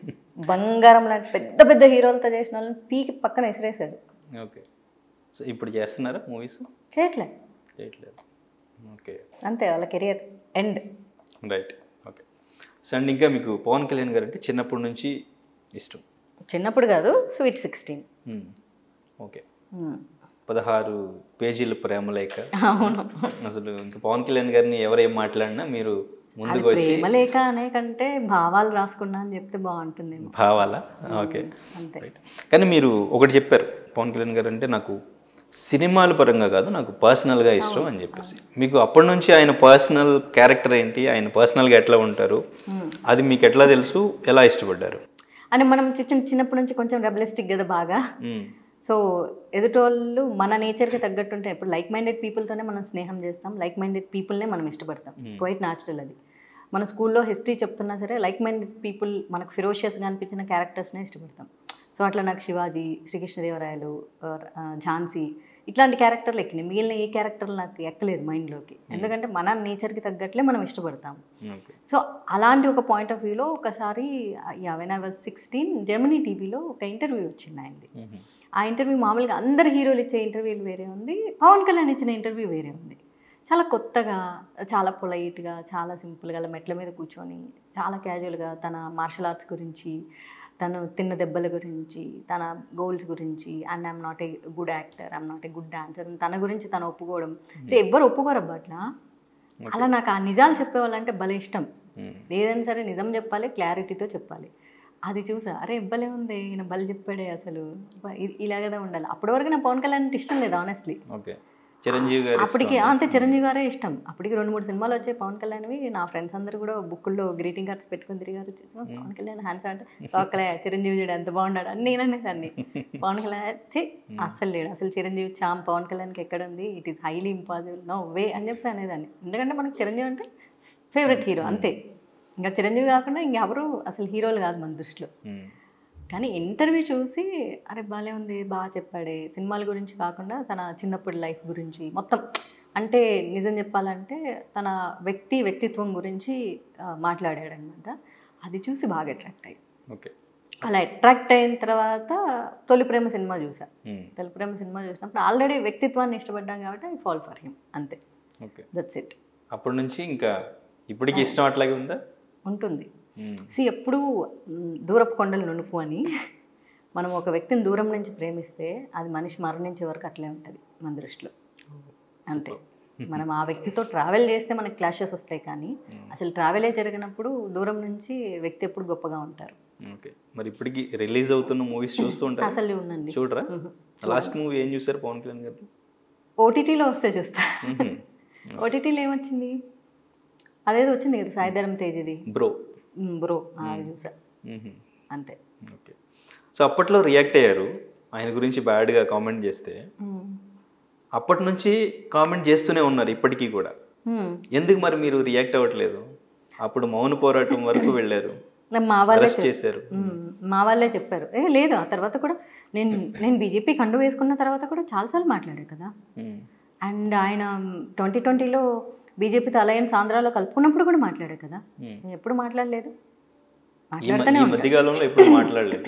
బంగారం లాంటి పెద్ద పెద్ద హీరోలతో చేసిన వాళ్ళని పీకి పక్కన విసిరేశారు ఓకే సో ఇప్పుడు చేస్తున్నారా మూవీస్ చేయట్లే చేయట్లేదు ఓకే అంతే వాళ్ళ career end right okay so and ఇంకా మీకు పవన్ కళ్యాణ్ గారు అంటే చిన్నప్పటి నుంచి ఇష్టం చిన్నప్పుడు కాదు స్వీట్ సిక్స్టీన్ మ్మ్. ఓకే పదహారు పేజీల ప్రేమలేఖ అవును అసలు ఇంకా పవన్ కళ్యాణ్ గారిని ఎవరేం మాట్లాడినా మీరు ముందుకు వచ్చి ప్రేమ లేఖ అనే కంటే భావాలు రాసుకున్నా అని చెప్తే బాగుంటుందేమో భావాలా ఓకే అంతే రైట్ కానీ మీరు ఒకటి చెప్పారు పవన్ కళ్యాణ్ గారు అంటే నాకు సినిమాల పరంగా కాదు నాకు పర్సనల్గా ఇష్టం అని చెప్పేసి మీకు అప్పటి నుంచి ఆయన పర్సనల్ క్యారెక్టర్ ఏంటి ఆయన పర్సనల్గా ఎట్లా ఉంటారు అది మీకు ఎట్లా తెలుసు ఎలా ఇష్టపడ్డారు అని మనం చిన్న చిన్నప్పటి నుంచి కొంచెం రెబలిస్టిక్ కదా బాగా మ్మ్. సో ఎదుటోళ్ళు మన నేచర్కి తగ్గట్టు ఉంటే ఇప్పుడు లైక్ మైండెడ్ పీపుల్తోనే మనం స్నేహం చేస్తాం లైక్ మైండెడ్ పీపుల్నే మనం ఇష్టపడతాం క్వైట్ న్యాచురల్ అది మన స్కూల్లో హిస్టరీ చెప్తున్నా సరే లైక్ మైండెడ్ పీపుల్ మనకు ఫిరోషియస్గా అనిపించిన క్యారెక్టర్స్నే ఇష్టపడతాం సో అట్లా నాకు శివాజీ శ్రీకృష్ణదేవరాయలు ఆర్, ఆ, ఝాన్సీ ఇట్లాంటి క్యారెక్టర్లు ఎక్కినాయి మిగిలిన ఏ క్యారెక్టర్లు నాకు ఎక్కలేదు మైండ్లోకి ఎందుకంటే మన నేచర్కి తగ్గట్లే మనం ఇష్టపడతాం ఓకే సో అలాంటి ఒక పాయింట్ ఆఫ్ వ్యూలో ఒకసారి yeah when I was sixteen Germany టీవీలో ఒక ఇంటర్వ్యూ వచ్చింది ఆయనది ఆ ఇంటర్వ్యూ మామూలుగా అందరు హీరోలు ఇచ్చే ఇంటర్వ్యూలు వేరే ఉంది పవన్ కళ్యాణ్ ఇచ్చిన ఇంటర్వ్యూ వేరే ఉంది చాలా కొత్తగా చాలా పొలైట్గా చాలా సింపుల్గా అలా మెట్ల మీద కూర్చొని చాలా క్యాజువల్గా తన మార్షల్ ఆర్ట్స్ గురించి తను తిన్న దెబ్బల గురించి తన గోల్స్ గురించి and I'm not a good actor I'm not a good dancer తన గురించి తను ఒప్పుకోవడం సో ఎవ్వరు ఒప్పుకోరు అట్లా అలా నాకు ఆ నిజాలు చెప్పేవాళ్ళంటే భలే ఇష్టం ఏదైనా సరే నిజం చెప్పాలి క్లారిటీతో చెప్పాలి అది చూసా అరే ఇవ్వలే ఉంది ఈయన బలి చెప్పాడే అసలు అబ్బా, ఇ- ఇలా కదా ఉండాలి అప్పటి వరకు నా పవన్ కళ్యాణ్ అంటే ఇష్టం లేదు ఆనెస్ట్లీ ఓకే చిరంజీవి గారు అప్పటికి ఆ, అంతే చిరంజీవి గారే ఇష్టం అప్పటికి రెండు మూడు సినిమాలు వచ్చాయి పవన్ కళ్యాణ్వి నా ఫ్రెండ్స్ అందరూ కూడా బుక్కుల్లో గ్రీటింగ్ కార్డ్స్ పెట్టుకుని తిరిగారు పవన్ కళ్యాణ్ హ్యాండ్స్ అంటే ఒక్కలే చిరంజీవి చూడు ఎంత బాగున్నాడు అని నేను అనేదాన్ని పవన్ కళ్యాణ్ ఛీ, అస్సలు లేడు అసలు చిరంజీవి చామ్ పవన్ కళ్యాణ్కి ఎక్కడ ఉంది it is highly impossible no way అని చెప్పి అనేదాన్ని ఎందుకంటే మనకి చిరంజీవి అంటే ఫేవరెట్ హీరో అంతే ఇంకా చిరంజీవి కాకుండా ఇంకెవరు అసలు హీరోలు కాదు మన దృష్టిలో మ్మ్. కానీ ఇంటర్వ్యూ చూసి అరే బాగాలే ఉంది బాగా చెప్పాడే సినిమాల గురించి కాకుండా తన చిన్నప్పటి లైఫ్ గురించి మొత్తం అంటే నిజం చెప్పాలంటే తన వ్యక్తి వ్యక్తిత్వం గురించి ఆ, మాట్లాడాడనమాట అది చూసి బాగా అట్రాక్ట్ అయ్యి ఓకే అలా అట్రాక్ట్ అయిన తర్వాత తొలి ప్రేమ సినిమా చూసా మ్మ్. తొలి ప్రేమ సినిమా చూసినప్పుడు ఆల్రెడీ వ్యక్తిత్వాన్ని ఇష్టపడ్డాం కాబట్టి ఐ ఫాల్ ఫర్ హిమ్ అంతే ఓకే దట్స్ ఇట్ అప్పటి నుంచి ఇంకా ఇప్పటికీ ఇష్టం అట్లాగే ఉందా ఉంటుంది మ్మ్. సి ఎప్పుడు మ్, దూరపు కొండలు నునుపు అని మనం ఒక వ్యక్తిని దూరం నుంచి ప్రేమిస్తే అది మనిషి మరణించే వరకు అట్లే ఉంటుంది మన దృష్టిలో అంతే మనం ఆ వ్యక్తితో ట్రావెల్ చేస్తే మనకి క్లాషెస్ వస్తాయి కానీ అసలు ట్రావెలే జరిగినప్పుడు దూరం నుంచి వ్యక్తి ఎప్పుడు గొప్పగా ఉంటారు ఓకే మరి ఇప్పటికి రిలీజ్ అవుతున్న మూవీస్ చూస్తూ ఉంటారు అసలు ఉండండి చూడరా లాస్ట్ మూవీ ఏం చూసారు పవన్ కళ్యాణ్ గారు ఓటీటీలో వస్తే చూస్తా ఓటీటీలో ఏమొచ్చింది అదేదో వచ్చింది కదా సాయిధరం తేజ్ది బ్రో మ్, బ్రో అది చూసా అంతే ఓకే సో అప్పట్లో రియాక్ట్ అయ్యారు ఆయన గురించి బ్యాడ్గా కామెంట్ చేస్తే మ్. అప్పటి నుంచి కామెంట్ చేస్తూనే ఉన్నారు ఇప్పటికీ కూడా మ్. ఎందుకు మరి మీరు రియాక్ట్ అవ్వట్లేదు అప్పుడు మౌన పోరాటం వరకు వెళ్ళారు నా- మా వాళ్ళే అరెస్ట్ చెప్- చేశారు మ్మ్. మా వాళ్ళే చెప్పారు ఏ లేదు ఆ తర్వాత కూడా నేను నేను బీజేపీ కండు వేసుకున్న తర్వాత కూడా చాలాసార్లు మాట్లాడారు కదా మ్మ్. అండ్ ఆయన ట్వంటీ ట్వంటీలో బీజేపీతో అలయన్స్ ఆంధ్రాలో కలుపుకున్నప్పుడు కూడా మాట్లాడారు కదా మ్మ్. నేను ఎప్పుడు మాట్లాడలేదు ఈ మ- మాట్లాడుతూనే ఈ ఉంటా. మధ్యకాలంలో ఎప్పుడు మాట్లాడలేదు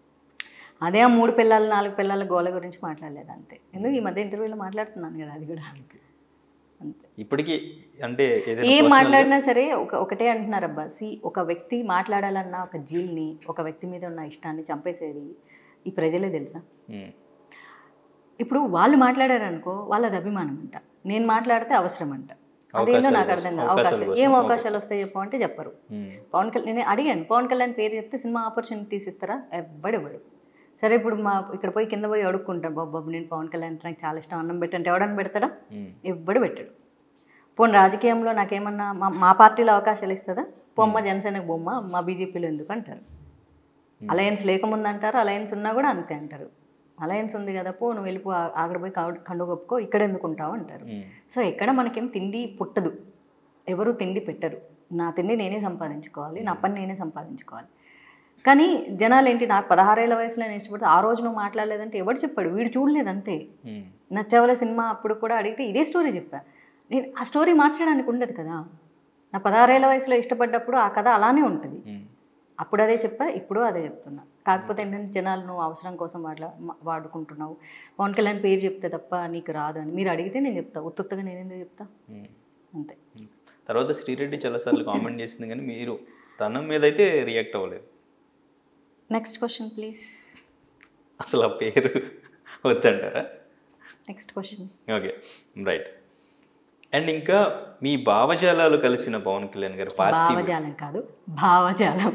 అదే ఆ మూడు పిల్లలు నాలుగు పిల్లల గోల గురించి మాట్లాడలేదు అంతే ఎందుకు ఈ మధ్య ఇంటర్వ్యూలో మాట్లాడుతున్నాను కదా అది కూడా అంతే ఇప్పటికీ అంటే ఏదైనా ఏం personal- మాట్లాడినా సరే ఒక ఒకటే అంటున్నారు అబ్బా సి ఒక వ్యక్తి మాట్లాడాలన్న ఒక జీల్ని ఒక వ్యక్తి మీద ఉన్న ఇష్టాన్ని చంపేసేది ఈ ప్రజలే తెలుసా మ్మ్. ఇప్పుడు వాళ్ళు మాట్లాడారనుకో వాళ్ళది అభిమానం అంట నేను మాట్లాడితే అవసరం అంట అదేందో నాకు అర్థం కాదు అవకాశాలు ఏం అవకాశాలు వస్తాయి చెప్పు అంటే చెప్పరు మ్మ్. పవన్ కళ్యాణ్ నేను అడిగాను పవన్ కళ్యాణ్ పేరు చెప్తే సినిమా ఆపర్చునిటీస్ ఇస్తారా ఎవ్వడెవ్వడు సరే ఇప్పుడు మా ఇక్కడ పోయి కింద పోయి అడుక్కుంటాను బాబు బాబు నేను పవన్ కళ్యాణ్ అంటే నాకు చాలా ఇష్టం అన్నం పెట్టంటే ఎవడన్నా పెడతాడా మ్మ్. ఎవ్వడు పెట్టాడు పోనీ రాజకీయంలో నాకేమన్నా మా మా పార్టీలో అవకాశాలు ఇస్తుందా పొమ్మ జనసేనకు బొమ్మ మా బీజేపీలో ఎందుకు అంటారు అలయన్స్ లేకముందు అంటారు అలయన్స్ ఉన్నా కూడా అంతే అంటారు అలయన్స్ ఉంది కదా పో నువ్వు వెళ్ళిపో ఆ- అక్కడ పోయి కావు- కండు కప్పుకో ఇక్కడ ఎందుకు ఉంటావు అంటారు సో ఎక్కడ మనకేం తిండి పుట్టదు ఎవరు తిండి పెట్టరు నా తిండి నేనే సంపాదించుకోవాలి నా పని నేనే సంపాదించుకోవాలి కానీ జనాలు ఏంటి నాకు పదహారేళ్ళ వయసులో నేను ఇష్టపడితే ఆ రోజు నువ్వు మాట్లాడలేదంటే ఎవడు చెప్పాడు వీడు చూడలేదు అంతే మ్మ్. నచ్చవల సినిమా అప్పుడు కూడా అడిగితే ఇదే స్టోరీ చెప్పా నేను ఆ స్టోరీ మార్చడానికి ఉండదు కదా నా పదహారేళ్ళ వయసులో ఇష్టపడ్డప్పుడు ఆ కథ అలానే ఉంటుంది మ్మ్. అప్పుడు అదే చెప్పా ఇప్పుడు అదే చెప్తున్నా కాకపోతే ఏంటంటే జనాలు నువ్వు అవసరం కోసం వాట్లా మా- వాడుకుంటున్నావు పవన్ కళ్యాణ్ పేరు చెప్తే తప్ప నీకు రాదు అని మీరు అడిగితే నేను చెప్తా ఉత్తుత్తగా నేను ఎందుకు చెప్తా మ్మ్. అంతే తర్వాత శ్రీరెడ్డి చాలాసార్లు కామెంట్ చేసింది కానీ మీరు తన మీద అయితే రియాక్ట్ అవ్వలేదు నెక్స్ట్ క్వశ్చన్ ప్లీజ్ అసలు ఆ పేరు వద్దంటారా next question okay right and ఇంకా మీ భావజాలాలు కలిసిన పవన్ కళ్యాణ్ గారి పార్టీ భావజాలం కాదు భావజాలం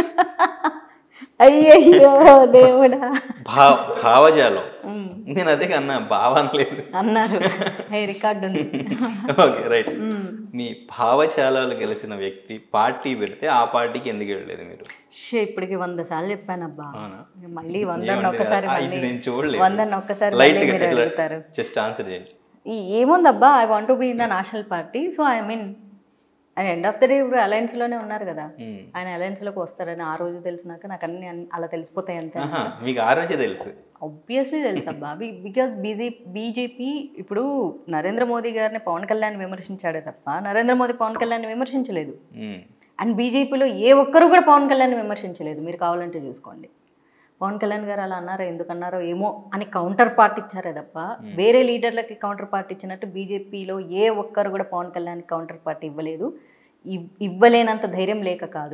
అయ్యయ్యో దేవుడా భా భావజాలం నేను అదే అన్నా భావం లేదు అన్నారు హే రికార్డు ఉంది ఓకే రైట్ మీ భావజాలాలు కలిసిన వ్యక్తి పార్టీ పెడితే ఆ పార్టీకి ఎందుకు వెళ్ళలేదు మీరు షే ఇప్పటికి వంద సార్లు చెప్పానబ్బా అవునా? మళ్ళీ వందన్న ఏమండి? ఒక్కసారి ఆ, మళ్ళీ ఇది నేను చూడలేదు వందన్న ఒక్కసారి లైట్ మళ్ళీ మీరు అడుగుతారు జస్ట్ ఆన్సర్ చేయండి ఈ ఏముందబ్బా I want be in the national party so I mean ఆయన ఎండ్ ఆఫ్ ద డే ఇప్పుడు అలయన్స్లోనే ఉన్నారు కదా మ్మ్. ఆయన అలయన్స్లోకి వస్తారని ఆ రోజు తెలిసినాక నాకు అన్ని అన్ని అలా తెలిసిపోతాయి అంతే ఆహా, మీకు ఆ రోజే తెలుసు ఆబ్వియస్లీ తెలుసు అబ్బా బికాస్ బీజే బీజేపీ ఇప్పుడు నరేంద్ర మోదీ గారిని పవన్ కళ్యాణ్ విమర్శించాడే తప్ప నరేంద్ర మోదీ పవన్ కళ్యాణ్ విమర్శించలేదు మ్మ్. అండ్ బీజేపీలో ఏ ఒక్కరు కూడా పవన్ కళ్యాణ్ విమర్శించలేదు మీరు కావాలంటే చూసుకోండి పవన్ కళ్యాణ్ గారు అలా అన్నారో ఎందుకు అన్నారో ఏమో అని కౌంటర్ పార్ట్ ఇచ్చారే తప్ప వేరే లీడర్లకి కౌంటర్ పార్ట్ ఇచ్చినట్టు బీజేపీలో ఏ ఒక్కరు కూడా పవన్ కళ్యాణ్ కౌంటర్ పార్ట్ ఇవ్వలేదు ఇవ్- ఇవ్వలేనంత ధైర్యం లేక కాదు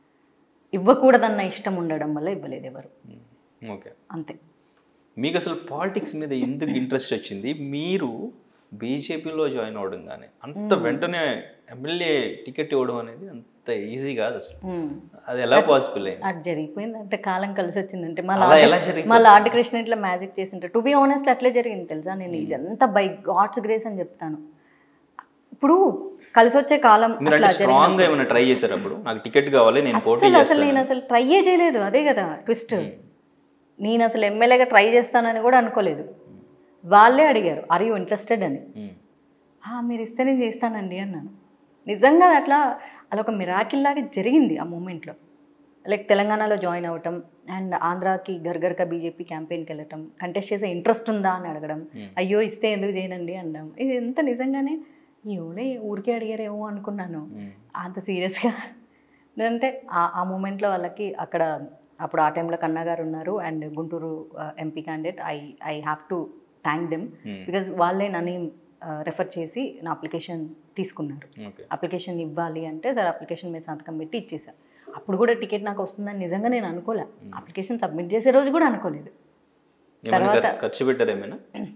ఇవ్వకూడదన్న ఇష్టం ఉండడం వల్ల ఇవ్వలేదు ఎవరు మ్మ్. ఓకే అంతే మీకు అసలు పాలిటిక్స్ మీద ఎందుకు ఇంట్రెస్ట్ వచ్చింది మీరు బీజేపీలో జాయిన్ అవ్వడం కానీ అంత వెంటనే ఎమ్మెల్యే టికెట్ ఇవ్వడం అనేది అంత ఈజీ కాదు అసలు మ్మ్. అది ఎలా పాసిబుల్ అయింది అది జరిగిపోయింది అంటే కాలం కలిసి వచ్చిందంటే మా అలా లార్డ్ ఎలా జరిగిపోయింది? మా లార్డ్ కృష్ణ ఇట్లా మ్యాజిక్ చేసింటే టు బి ఆనెస్ట్ అట్లే జరిగింది తెలుసా నేను ఇదంతా బై గాడ్స్ గ్రేస్ అని చెప్తాను ఇప్పుడు కలిసి వచ్చే కాలం మీరు అట్లా అంటే స్ట్రాంగ్ గా ఏమైనా ట్రై చేశారు అప్పుడు నాకు టికెట్ కావాలి నేను పోటీ అసలు అసలు చేస్తాను నేను అసలు ట్రైయే చేయలేదు అదే కదా ట్విస్ట్ నేను అసలు ఎమ్మెల్యేగా ట్రై చేస్తానని కూడా అనుకోలేదు వాళ్ళే అడిగారు ఆర్ యూ ఇంట్రెస్టెడ్ అని మ్మ్. "ఆ, మీరు ఇస్తే నేను చేస్తానండి అన్నాను నిజంగా అది అట్లా అలా ఒక మిరాకిల్ లాగా జరిగింది ఆ మూమెంట్లో లైక్ తెలంగాణలో జాయిన్ అవ్వటం అండ్ ఆంధ్రాకి గర్గర్గా బీజేపీ క్యాంపెయిన్కి వెళ్ళటం కంటెస్ట్ చేసే ఇంట్రెస్ట్ ఉందా అని అడగడం అయ్యో ఇస్తే ఎందుకు చేయనండి అనడం ఇది ఎంత నిజంగానే ఎవడే ఊరికే అడిగారేమో అనుకున్నాను అంత సీరియస్గా ఎందుకంటే ఆ ఆ మూమెంట్లో వాళ్ళకి అక్కడ అప్పుడు ఆ టైంలో కన్నా గారు ఉన్నారు and Guntur MP candidate I I have to thank them because వాళ్ళే నన్ను రెఫర్ చేసి నా అప్లికేషన్ తీసుకున్నారు ఓకే అప్లికేషన్ ఇవ్వాలి అంటే సార్ అప్లికేషన్ మీద సంతకం పెట్టి ఇచ్చేసా అప్పుడు కూడా టికెట్ నాకు వస్తుందని నిజంగా నేను అనుకోలే అప్లికేషన్ సబ్మిట్ చేసే రోజు కూడా అనుకోలేదు ఏమైనా ఖర్- ఖర్చు పెట్టారు ఏమైనా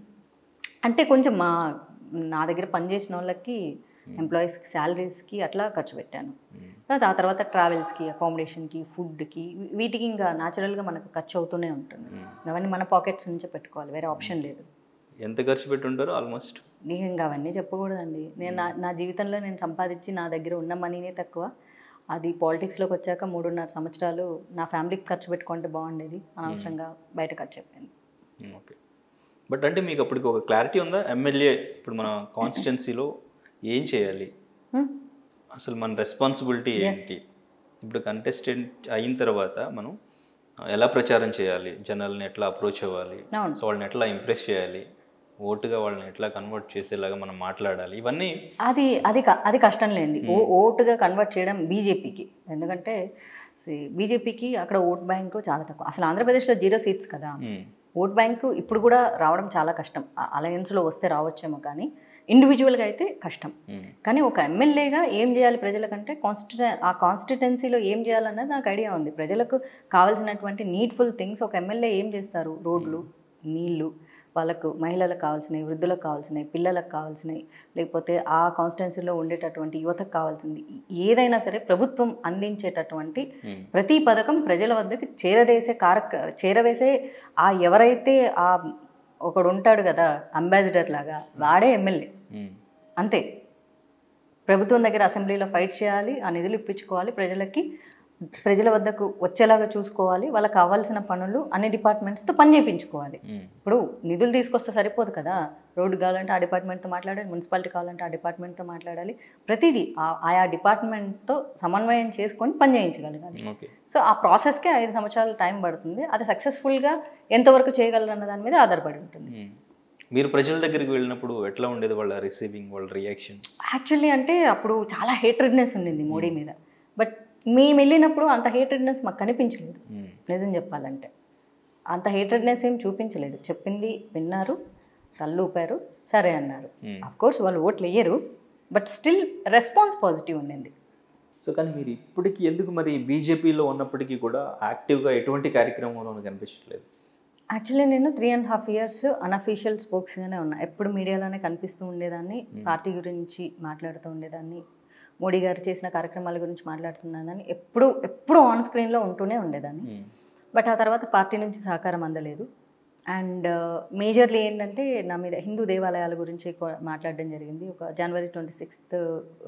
అంటే కొంచెం మా నా దగ్గర పనిచేసిన వాళ్ళకి ఎంప్లాయీస్కి శాలరీస్కి అట్లా ఖర్చు పెట్టాను తర్వాత ఆ తర్వాత ట్రావెల్స్కి అకామిడేషన్కి ఫుడ్కి వీటికి ఇంకా న్యాచురల్గా మనకు ఖర్చు అవుతూనే ఉంటుంది అవన్నీ మన పాకెట్స్ నుంచే పెట్టుకోవాలి వేరే ఆప్షన్ లేదు ఎంత ఖర్చు పెట్టి ఉంటారు ఆల్మోస్ట్ నీకు ఇంకా అవన్నీ చెప్పకూడదండి నేను నా నా జీవితంలో నేను సంపాదించి నా దగ్గర ఉన్న మనీనే తక్కువ అది పాలిటిక్స్లోకి వచ్చాక మూడున్నర సంవత్సరాలు నా ఫ్యామిలీకి ఖర్చు పెట్టుకుంటే బాగుండేది అనవసరంగా బయట ఖర్చు అయిపోయింది ఓకే బట్ అంటే మీకు అప్పటికి ఒక క్లారిటీ ఉందా ఎమ్మెల్యే ఇప్పుడు మన కాన్స్టిట్యున్సీలో ఏం చేయాలి Hmm? అసలు మన రెస్పాన్సిబిలిటీ ఏంటి ఇప్పుడు కంటెస్టెంట్ అయిన తర్వాత మనం ఆ, ఎలా ప్రచారం చేయాలి జనాల్ని ఎట్లా అప్రోచ్ అవ్వాలి అవును. సో వాళ్ళని ఎట్లా ఇంప్రెస్ చేయాలి ఓటుగా వాళ్ళని ఎట్లా కన్వర్ట్ చేసేలాగా మనం మాట్లాడాలి ఇవన్నీ అది అది క- అది కష్టం లేనిది ఓ ఓటుగా కన్వర్ట్ చేయడం బీజేపీకి ఎందుకంటే బీజేపీకి అక్కడ ఓట్ బ్యాంకు చాలా తక్కువ అసలు ఆంధ్రప్రదేశ్లో జీరో సీట్స్ కదా మ్మ్. ఓట్ బ్యాంకు ఇప్పుడు కూడా రావడం చాలా కష్టం అలయన్స్లో వస్తే రావచ్చేమో కానీ ఇండివిజువల్గా అయితే కష్టం మ్మ్. కానీ ఒక ఎమ్మెల్యేగా ఏం చేయాలి ప్రజలకంటే కాన్స్టిట్యూ ఆ కాన్స్టిట్యున్సీలో ఏం చేయాలన్నది నాకు ఐడియా ఉంది ప్రజలకు కావాల్సినటువంటి నీడ్ఫుల్ థింగ్స్ ఒక ఎమ్మెల్యే ఏం చేస్తారు రోడ్లు నీళ్లు వాళ్ళకు మహిళలకు కావాల్సినవి వృద్ధులకు కావాల్సినవి పిల్లలకు కావాల్సినవి లేకపోతే ఆ కాన్స్టిట్యున్సీలో ఉండేటటువంటి యువతకు కావాల్సింది ఏదైనా సరే ప్రభుత్వం అందించేటటువంటి ప్రతి పథకం ప్రజల వద్దకు చేరదేసే కారక చేరవేసే ఆ ఎవరైతే ఆ ఒకడు ఉంటాడు కదా అంబాసిడర్ లాగా వాడే ఎమ్మెల్యే మ్మ్. అంతే ప్రభుత్వం దగ్గర అసెంబ్లీలో ఫైట్ చేయాలి ఆ నిధులు ఇప్పించుకోవాలి ప్రజలకి ప్రజల వద్దకు వచ్చేలాగా చూసుకోవాలి వాళ్ళకి కావాల్సిన పనులు అన్ని డిపార్ట్మెంట్స్తో పని చేయించుకోవాలి ఇప్పుడు నిధులు తీసుకొస్తే సరిపోదు కదా రోడ్డు కావాలంటే ఆ డిపార్ట్మెంట్తో మాట్లాడాలి మున్సిపాలిటీ కావాలంటే ఆ డిపార్ట్మెంట్తో మాట్లాడాలి ప్రతిదీ ఆ- ఆయా డిపార్ట్మెంట్తో సమన్వయం చేసుకొని పని చేయించగలగాలి ఓకే సో ఆ ప్రాసెస్కే ఐదు సంవత్సరాలు టైం పడుతుంది అది సక్సెస్ఫుల్గా ఎంతవరకు చేయగలరు అన్న దాని మీద ఆధారపడి ఉంటుంది మ్మ్. మీరు ప్రజల దగ్గరికి వెళ్ళినప్పుడు ఎట్లా ఉండేది వాళ్ళ రిసీవింగ్ వాళ్ళ రియాక్షన్ యాక్చువల్లీ అంటే అప్పుడు చాలా హేట్రెడ్నెస్ ఉండింది మోడీ మీద బట్ మేము వెళ్ళినప్పుడు అంత హేట్రెడ్నెస్ మాకు కనిపించలేదు నిజం చెప్పాలంటే అంత హేట్రెడ్నెస్ ఏం చూపించలేదు చెప్పింది విన్నారు తల్లు ఊపారు సరే అన్నారు అఫ్ కోర్స్ వాళ్ళు ఓట్లు వేయరు బట్ స్టిల్ రెస్పాన్స్ పాజిటివ్ ఉండింది సో కానీ మీరు ఇప్పటికీ ఎందుకు మరి బీజేపీలో ఉన్నప్పటికీ కూడా యాక్టివ్గా ఎటువంటి కార్యక్రమంలో కనిపించట్లేదు యాక్చువల్లీ నేను three and half years unofficial స్పోక్స్గానే ఉన్నా ఎప్పుడు మీడియాలోనే కనిపిస్తూ ఉండేదాన్ని పార్టీ గురించి మాట్లాడుతూ ఉండేదాన్ని మోడీ గారు చేసిన కార్యక్రమాల గురించి మాట్లాడుతున్నానని ఎప్పుడు ఎప్పుడు ఆన్ స్క్రీన్లో ఉంటూనే ఉండేదాన్ని బట్ ఆ తర్వాత పార్టీ నుంచి సహకారం అందలేదు అండ్ మేజర్లీ ఏంటంటే నా మీద హిందూ దేవాలయాల గురించి ఎక్కువ మాట్లాడడం జరిగింది ఒక జనవరి ట్వంటీ సిక్స్త్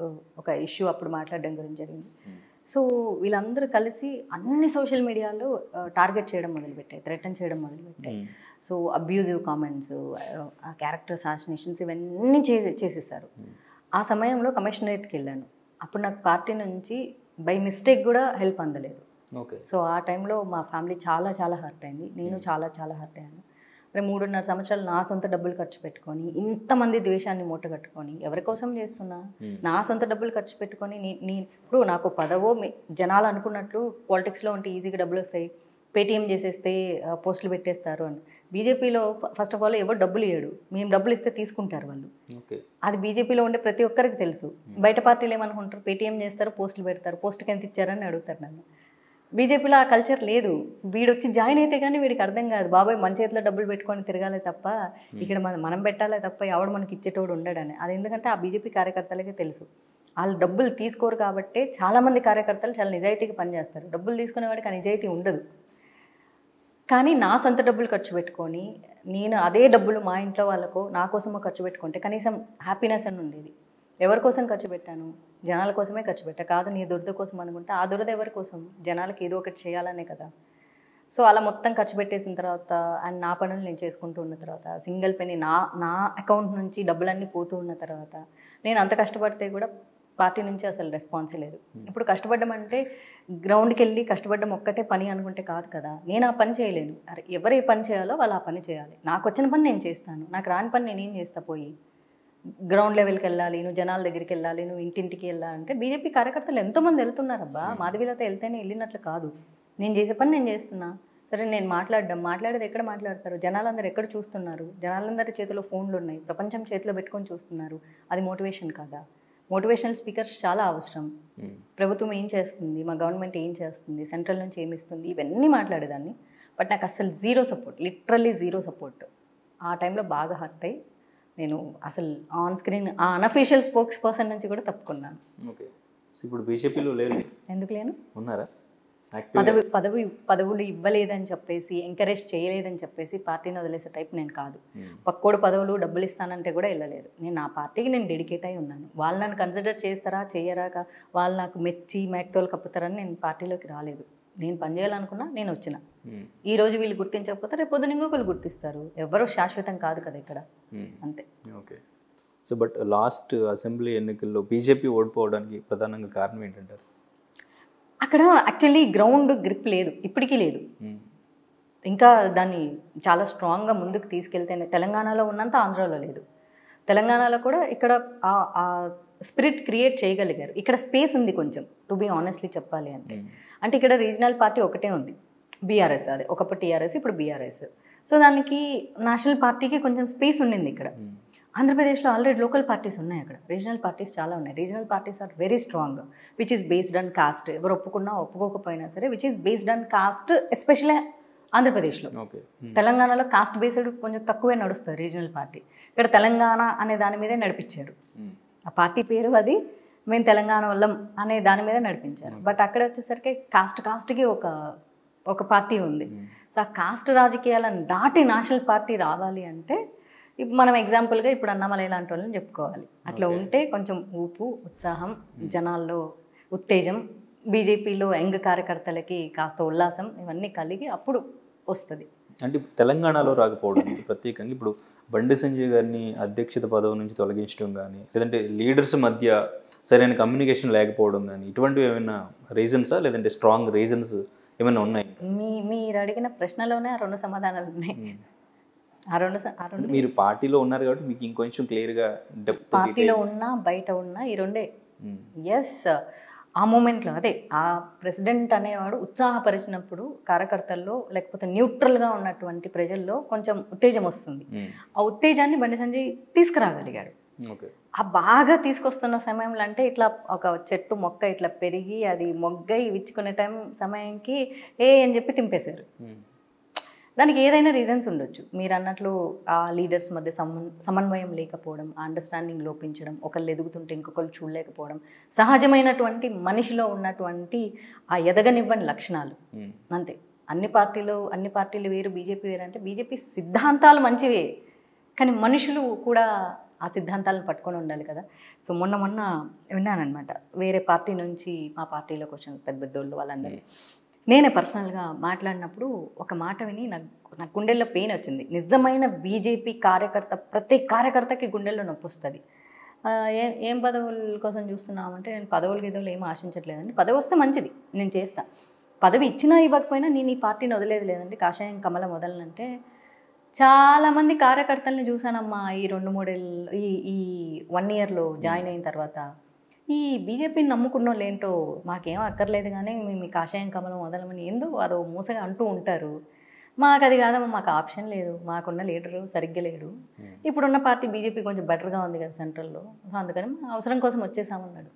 ఒక ఇష్యూ అప్పుడు మాట్లాడడం గురించి జరిగింది సో వీళ్ళందరూ కలిసి అన్ని సోషల్ మీడియాలో టార్గెట్ చేయడం మొదలుపెట్టాయి థ్రెటన్ చేయడం మొదలుపెట్టాయి సో అబ్యూజివ్ కామెంట్స్ ఆ క్యారెక్టర్ అసాసినేషన్స్ ఇవన్నీ చేసే చేసేసారు ఆ సమయంలో కమిషనరేట్కి వెళ్ళాను అప్పుడు నాకు పార్టీ నుంచి బై మిస్టేక్ కూడా హెల్ప్ అందలేదు ఓకే సో ఆ టైంలో మా ఫ్యామిలీ చాలా చాలా హర్ట్ అయింది నేను చాలా చాలా హర్ట్ అయ్యాను మరి మూడున్నర సంవత్సరాలు నా సొంత డబ్బులు ఖర్చు పెట్టుకొని ఇంతమంది ద్వేషాన్ని మూటగట్టుకొని ఎవరి కోసం చేస్తున్నా నా సొంత డబ్బులు ఖర్చు పెట్టుకొని నీ నీ ఇప్పుడు నాకు పదవో మీ- జనాలు అనుకున్నట్లు పాలిటిక్స్లో ఉంటే ఈజీగా డబ్బులు వస్తాయి పేటీఎం చేసేస్తే ఆ, పోస్టులు పెట్టేస్తారు అని బీజేపీలో ఫస్ట్ ఆఫ్ ఆల్ ఎవరు డబ్బులు ఇయ్యడు మేము డబ్బులు ఇస్తే తీసుకుంటారు వాళ్ళు ఓకే అది బీజేపీలో ఉండే ప్రతి ఒక్కరికి తెలుసు బయట పార్టీలు ఏమనుకుంటారు పేటీఎం చేస్తారు పోస్టులు పెడతారు పోస్ట్కి ఎంత ఇచ్చారని అడుగుతారు నన్ను బీజేపీలో ఆ కల్చర్ లేదు వీడు వచ్చి జాయిన్ అయితే కానీ వీడికి అర్థం కాదు బాబాయ్ మన చేతిలో డబ్బులు పెట్టుకొని తిరగాలే తప్ప ఇక్కడ మనం మనం పెట్టాలే తప్ప ఎవడు మనకి ఇచ్చేటోడు ఉండడని అది ఎందుకంటే ఆ బీజేపీ కార్యకర్తలకే తెలుసు వాళ్ళు డబ్బులు తీసుకోరు కాబట్టి చాలామంది కార్యకర్తలు చాలా నిజాయితీగా పనిచేస్తారు డబ్బులు తీసుకునేవాడికి ఆ నిజాయితీ ఉండదు కానీ నా సొంత డబ్బులు ఖర్చు పెట్టుకొని నేను అదే డబ్బులు మా ఇంట్లో వాళ్ళకో నా కోసమో ఖర్చు పెట్టుకుంటే కనీసం హ్యాపీనెస్ అని ఉండేది ఎవరి కోసం ఖర్చు పెట్టాను జనాల కోసమే ఖర్చు పెట్టా కాదు నీ దురద కోసం అనుకుంటే ఆ దురద ఎవరి కోసం జనాలకి ఏదో ఒకటి చేయాలనే కదా సో అలా మొత్తం ఖర్చు పెట్టేసిన తర్వాత అండ్ నా పనులు నేను చేసుకుంటూ ఉన్న తర్వాత సింగిల్ పెని నా నా అకౌంట్ నుంచి డబ్బులన్నీ పోతూ ఉన్న తర్వాత నేను అంత కష్టపడితే కూడా పార్టీ నుంచి అసలు రెస్పాన్స్ లేదు ఇప్పుడు కష్టపడ్డం అంటే గ్రౌండ్కి వెళ్ళి కష్టపడ్డం ఒక్కటే పని అనుకుంటే కాదు కదా నేను ఆ పని చేయలేను అరే ఎవరు ఏ పని చేయాలో వాళ్ళు ఆ పని చేయాలి నాకు వచ్చిన పని నేను చేస్తాను నాకు రాని పని నేనేం చేస్తా పోయి గ్రౌండ్ లెవెల్కి వెళ్ళాలి నువ్వు జనాల దగ్గరికి వెళ్ళాలి నువ్వు ఇంటింటికి వెళ్ళాలంటే బీజేపీ కార్యకర్తలు ఎంతోమంది వెళ్తున్నారబ్బా మాధవీలతో వెళ్తేనే వెళ్ళినట్లు కాదు నేను చేసే పని నేను చేస్తున్నా సరే నేను మాట్లాడడం మాట్లాడేది ఎక్కడ మాట్లాడతారు జనాలందరూ ఎక్కడ చూస్తున్నారు జనాలందరి చేతిలో ఫోన్లు ఉన్నాయి ప్రపంచం చేతిలో పెట్టుకొని చూస్తున్నారు అది మోటివేషన్ కాదా మోటివేషనల్ స్పీకర్స్ చాలా అవసరం ప్రభుత్వం ఏం చేస్తుంది మా గవర్నమెంట్ ఏం చేస్తుంది సెంట్రల్ నుంచి ఏమి ఇస్తుంది ఇవన్నీ మాట్లాడేదాన్ని బట్ నాకు అసలు zero support literally zero support ఆ టైంలో బాగా హర్ట్ అయ్యి నేను అసలు ఆన్ స్క్రీన్ ఆ అన్అఫీషియల్ స్పోక్స్ పర్సన్ నుంచి కూడా తప్పుకున్నాను ఓకే సో ఇప్పుడు బీజేపీలో లేరు ఎందుకు లేను ఉన్నారా యాక్టివ్ పదవి పదవి పదవులు ఇవ్వలేదని చెప్పేసి ఎంకరేజ్ చేయలేదని చెప్పేసి పార్టీని వదిలేసే టైప్ నేను కాదు పక్కోడు పదవులు డబ్బులు ఇస్తానంటే కూడా వెళ్ళలేదు నేను నా పార్టీకి నేను డెడికేట్ అయి ఉన్నాను వాళ్ళు నన్ను కన్సిడర్ చేస్తారా చేయరా కా- వాళ్ళు నాకు మెచ్చి మేకతోలు కప్పుతారని నేను పార్టీలోకి రాలేదు నేను పనిచేయాలనుకున్నా నేను వచ్చిన ఈ రోజు వీళ్ళు గుర్తించకపోతే రేపు పొద్దున ఇంకొకరు గుర్తిస్తారు ఎవరో శాశ్వతం కాదు కదా ఇక్కడ అంతే okay so but last assembly ఎన్నికల్లో బీజేపీ ఓడిపోవడానికి ప్రధానంగా కారణం ఏంటంటారు అక్కడ యాక్చువల్లీ గ్రౌండ్ గ్రిప్ లేదు ఇప్పటికీ లేదు ఇంకా దాన్ని చాలా స్ట్రాంగ్గా ముందుకు తీసుకెళ్తేనే తెలంగాణలో ఉన్నంత ఆంధ్రాలో లేదు తెలంగాణలో కూడా ఇక్కడ ఆ- ఆ స్పిరిట్ క్రియేట్ చేయగలిగారు ఇక్కడ స్పేస్ ఉంది కొంచెం టు బీ ఆనెస్ట్లీ చెప్పాలి అంటే అంటే ఇక్కడ రీజనల్ పార్టీ ఒకటే ఉంది బీఆర్ఎస్ అదే ఒకప్పుడు టీఆర్ఎస్ ఇప్పుడు బీఆర్ఎస్ సో దానికి నేషనల్ పార్టీకి కొంచెం స్పేస్ ఉండింది ఇక్కడ ఆంధ్రప్రదేశ్లో ఆల్రెడీ లోకల్ పార్టీస్ ఉన్నాయి అక్కడ రీజనల్ పార్టీస్ చాలా ఉన్నాయి regional parties are very strong which is based on caste ఎవరు ఒప్పుకున్నా ఒప్పుకోకపోయినా సరే which is based on caste especially ఆంధ్రప్రదేశ్లో ఓకే తెలంగాణలో కాస్ట్ బేస్డ్ కొంచెం తక్కువే నడుస్తుంది రీజనల్ పార్టీ ఇక్కడ తెలంగాణ అనే దాని మీదే నడిపించారు ఆ పార్టీ పేరు అది మేము తెలంగాణ వాళ్ళం అనే దాని మీద నడిపించారు బట్ అక్కడ వచ్చేసరికి కాస్ట్ కాస్ట్కి ఒక ఒక పార్టీ ఉంది సో ఆ కాస్ట్ రాజకీయాలను దాటి నేషనల్ పార్టీ రావాలి అంటే ఇప్పుడు మనం ఎగ్జాంపుల్గా ఇప్పుడు అన్నమలై లాంటి వాళ్ళని చెప్పుకోవాలి అట్లా ఉంటే కొంచెం ఊపు ఉత్సాహం జనాల్లో ఉత్తేజం బీజేపీలో యంగ్ కార్యకర్తలకి కాస్త ఉల్లాసం ఇవన్నీ కలిగి అప్పుడు వస్తుంది అంటే ఇప్పుడు తెలంగాణలో రాకపోవడం ప్రత్యేకంగా ఇప్పుడు బండి సంజయ్ గారిని అధ్యక్షత పదవి నుంచి తొలగించడం కానీ లేదంటే లీడర్స్ మధ్య సరైన కమ్యూనికేషన్ లేకపోవడం కానీ ఇటువంటివి ఏమైనా రీజన్సా లేదంటే స్ట్రాంగ్ రీజన్స్ ఏమైనా ఉన్నాయి మీ మీరు అడిగిన ప్రశ్నలోనే ఆ రెండు సమాధానాలు ఉన్నాయి ఆ రెండు స- ఆ రెండు మీరు పార్టీలో ఉన్నారు కాబట్టి మీకు ఇంకొంచెం క్లియర్గా డెప్త్ పార్టీలో ఉన్నా బయట ఉన్నా ఈ రెండే ఎస్ ఆ మూమెంట్లో అదే ఆ ప్రెసిడెంట్ అనేవాడు ఉత్సాహపరిచినప్పుడు కార్యకర్తల్లో లేకపోతే న్యూట్రల్గా ఉన్నటువంటి ప్రజల్లో కొంచెం ఉత్తేజం వస్తుంది ఆ ఉత్తేజాన్ని బండి సంజయ్ తీసుకురాగలిగాడు ఓకే ఆ బాగా తీసుకొస్తున్న సమయంలో అంటే ఇట్లా ఒక చెట్టు మొక్క ఇట్లా పెరిగి అది మొగ్గై విచ్చుకునే టైం సమయానికి ఏ అని చెప్పి తింపేశారు దానికి ఏదైనా రీజన్స్ ఉండొచ్చు మీరు అన్నట్లు ఆ లీడర్స్ మధ్య సమన్ సమన్వయం లేకపోవడం ఆ అండర్స్టాండింగ్ లోపించడం ఒకళ్ళు ఎదుగుతుంటే ఇంకొకళ్ళు చూడలేకపోవడం సహజమైనటువంటి మనిషిలో ఉన్నటువంటి ఆ ఎదగనివ్వని లక్షణాలు అంతే అన్ని పార్టీలు అన్ని పార్టీలు వేరు బీజేపీ వేరు అంటే బీజేపీ సిద్ధాంతాలు మంచివే కానీ మనుషులు కూడా ఆ సిద్ధాంతాలను పట్టుకొని ఉండాలి కదా సో మొన్న మొన్న విన్నానమాట వేరే పార్టీ నుంచి మా పార్టీలోకి వచ్చిన పెద్ద పెద్దోళ్ళు వాళ్ళందరూ నేనే పర్సనల్గా మాట్లాడినప్పుడు ఒక మాట విని నాకు నా గుండెల్లో పెయిన్ వచ్చింది నిజమైన బీజేపీ కార్యకర్త ప్రతి కార్యకర్తకి గుండెల్లో నొప్పి వస్తుంది ఆ, ఏం ఏం పదవుల కోసం చూస్తున్నామంటే నేను పదవులు గిదవులు ఏం ఆశించట్లేదండి పదవి వస్తే మంచిది నేను చేస్తా పదవి ఇచ్చినా ఇవ్వకపోయినా నేను ఈ పార్టీని వదిలేదు లేదండి కాషాయం కమలం వదలనంటే చాలామంది కార్యకర్తల్ని చూశానమ్మా ఈ రెండు మూడేళ్ళు ఈ ఈ వన్ ఇయర్లో జాయిన్ అయిన తర్వాత ఈ బీజేపీని నమ్ముకున్న వాళ్ళు ఏంటో మాకేం అక్కర్లేదు కానీ మేము ఈ కాషాయం కమలం వదలమని ఏందో అదో మూసగా అంటూ ఉంటారు మాకు అది కాదమ్మా మాకు ఆప్షన్ లేదు మాకున్న లీడరు సరిగ్గా లేడు ఇప్పుడున్న పార్టీ బీజేపీ కొంచెం బెటర్గా ఉంది కదా సెంట్రల్లో సో అందుకని మా అవసరం కోసం వచ్చేసామన్నాడు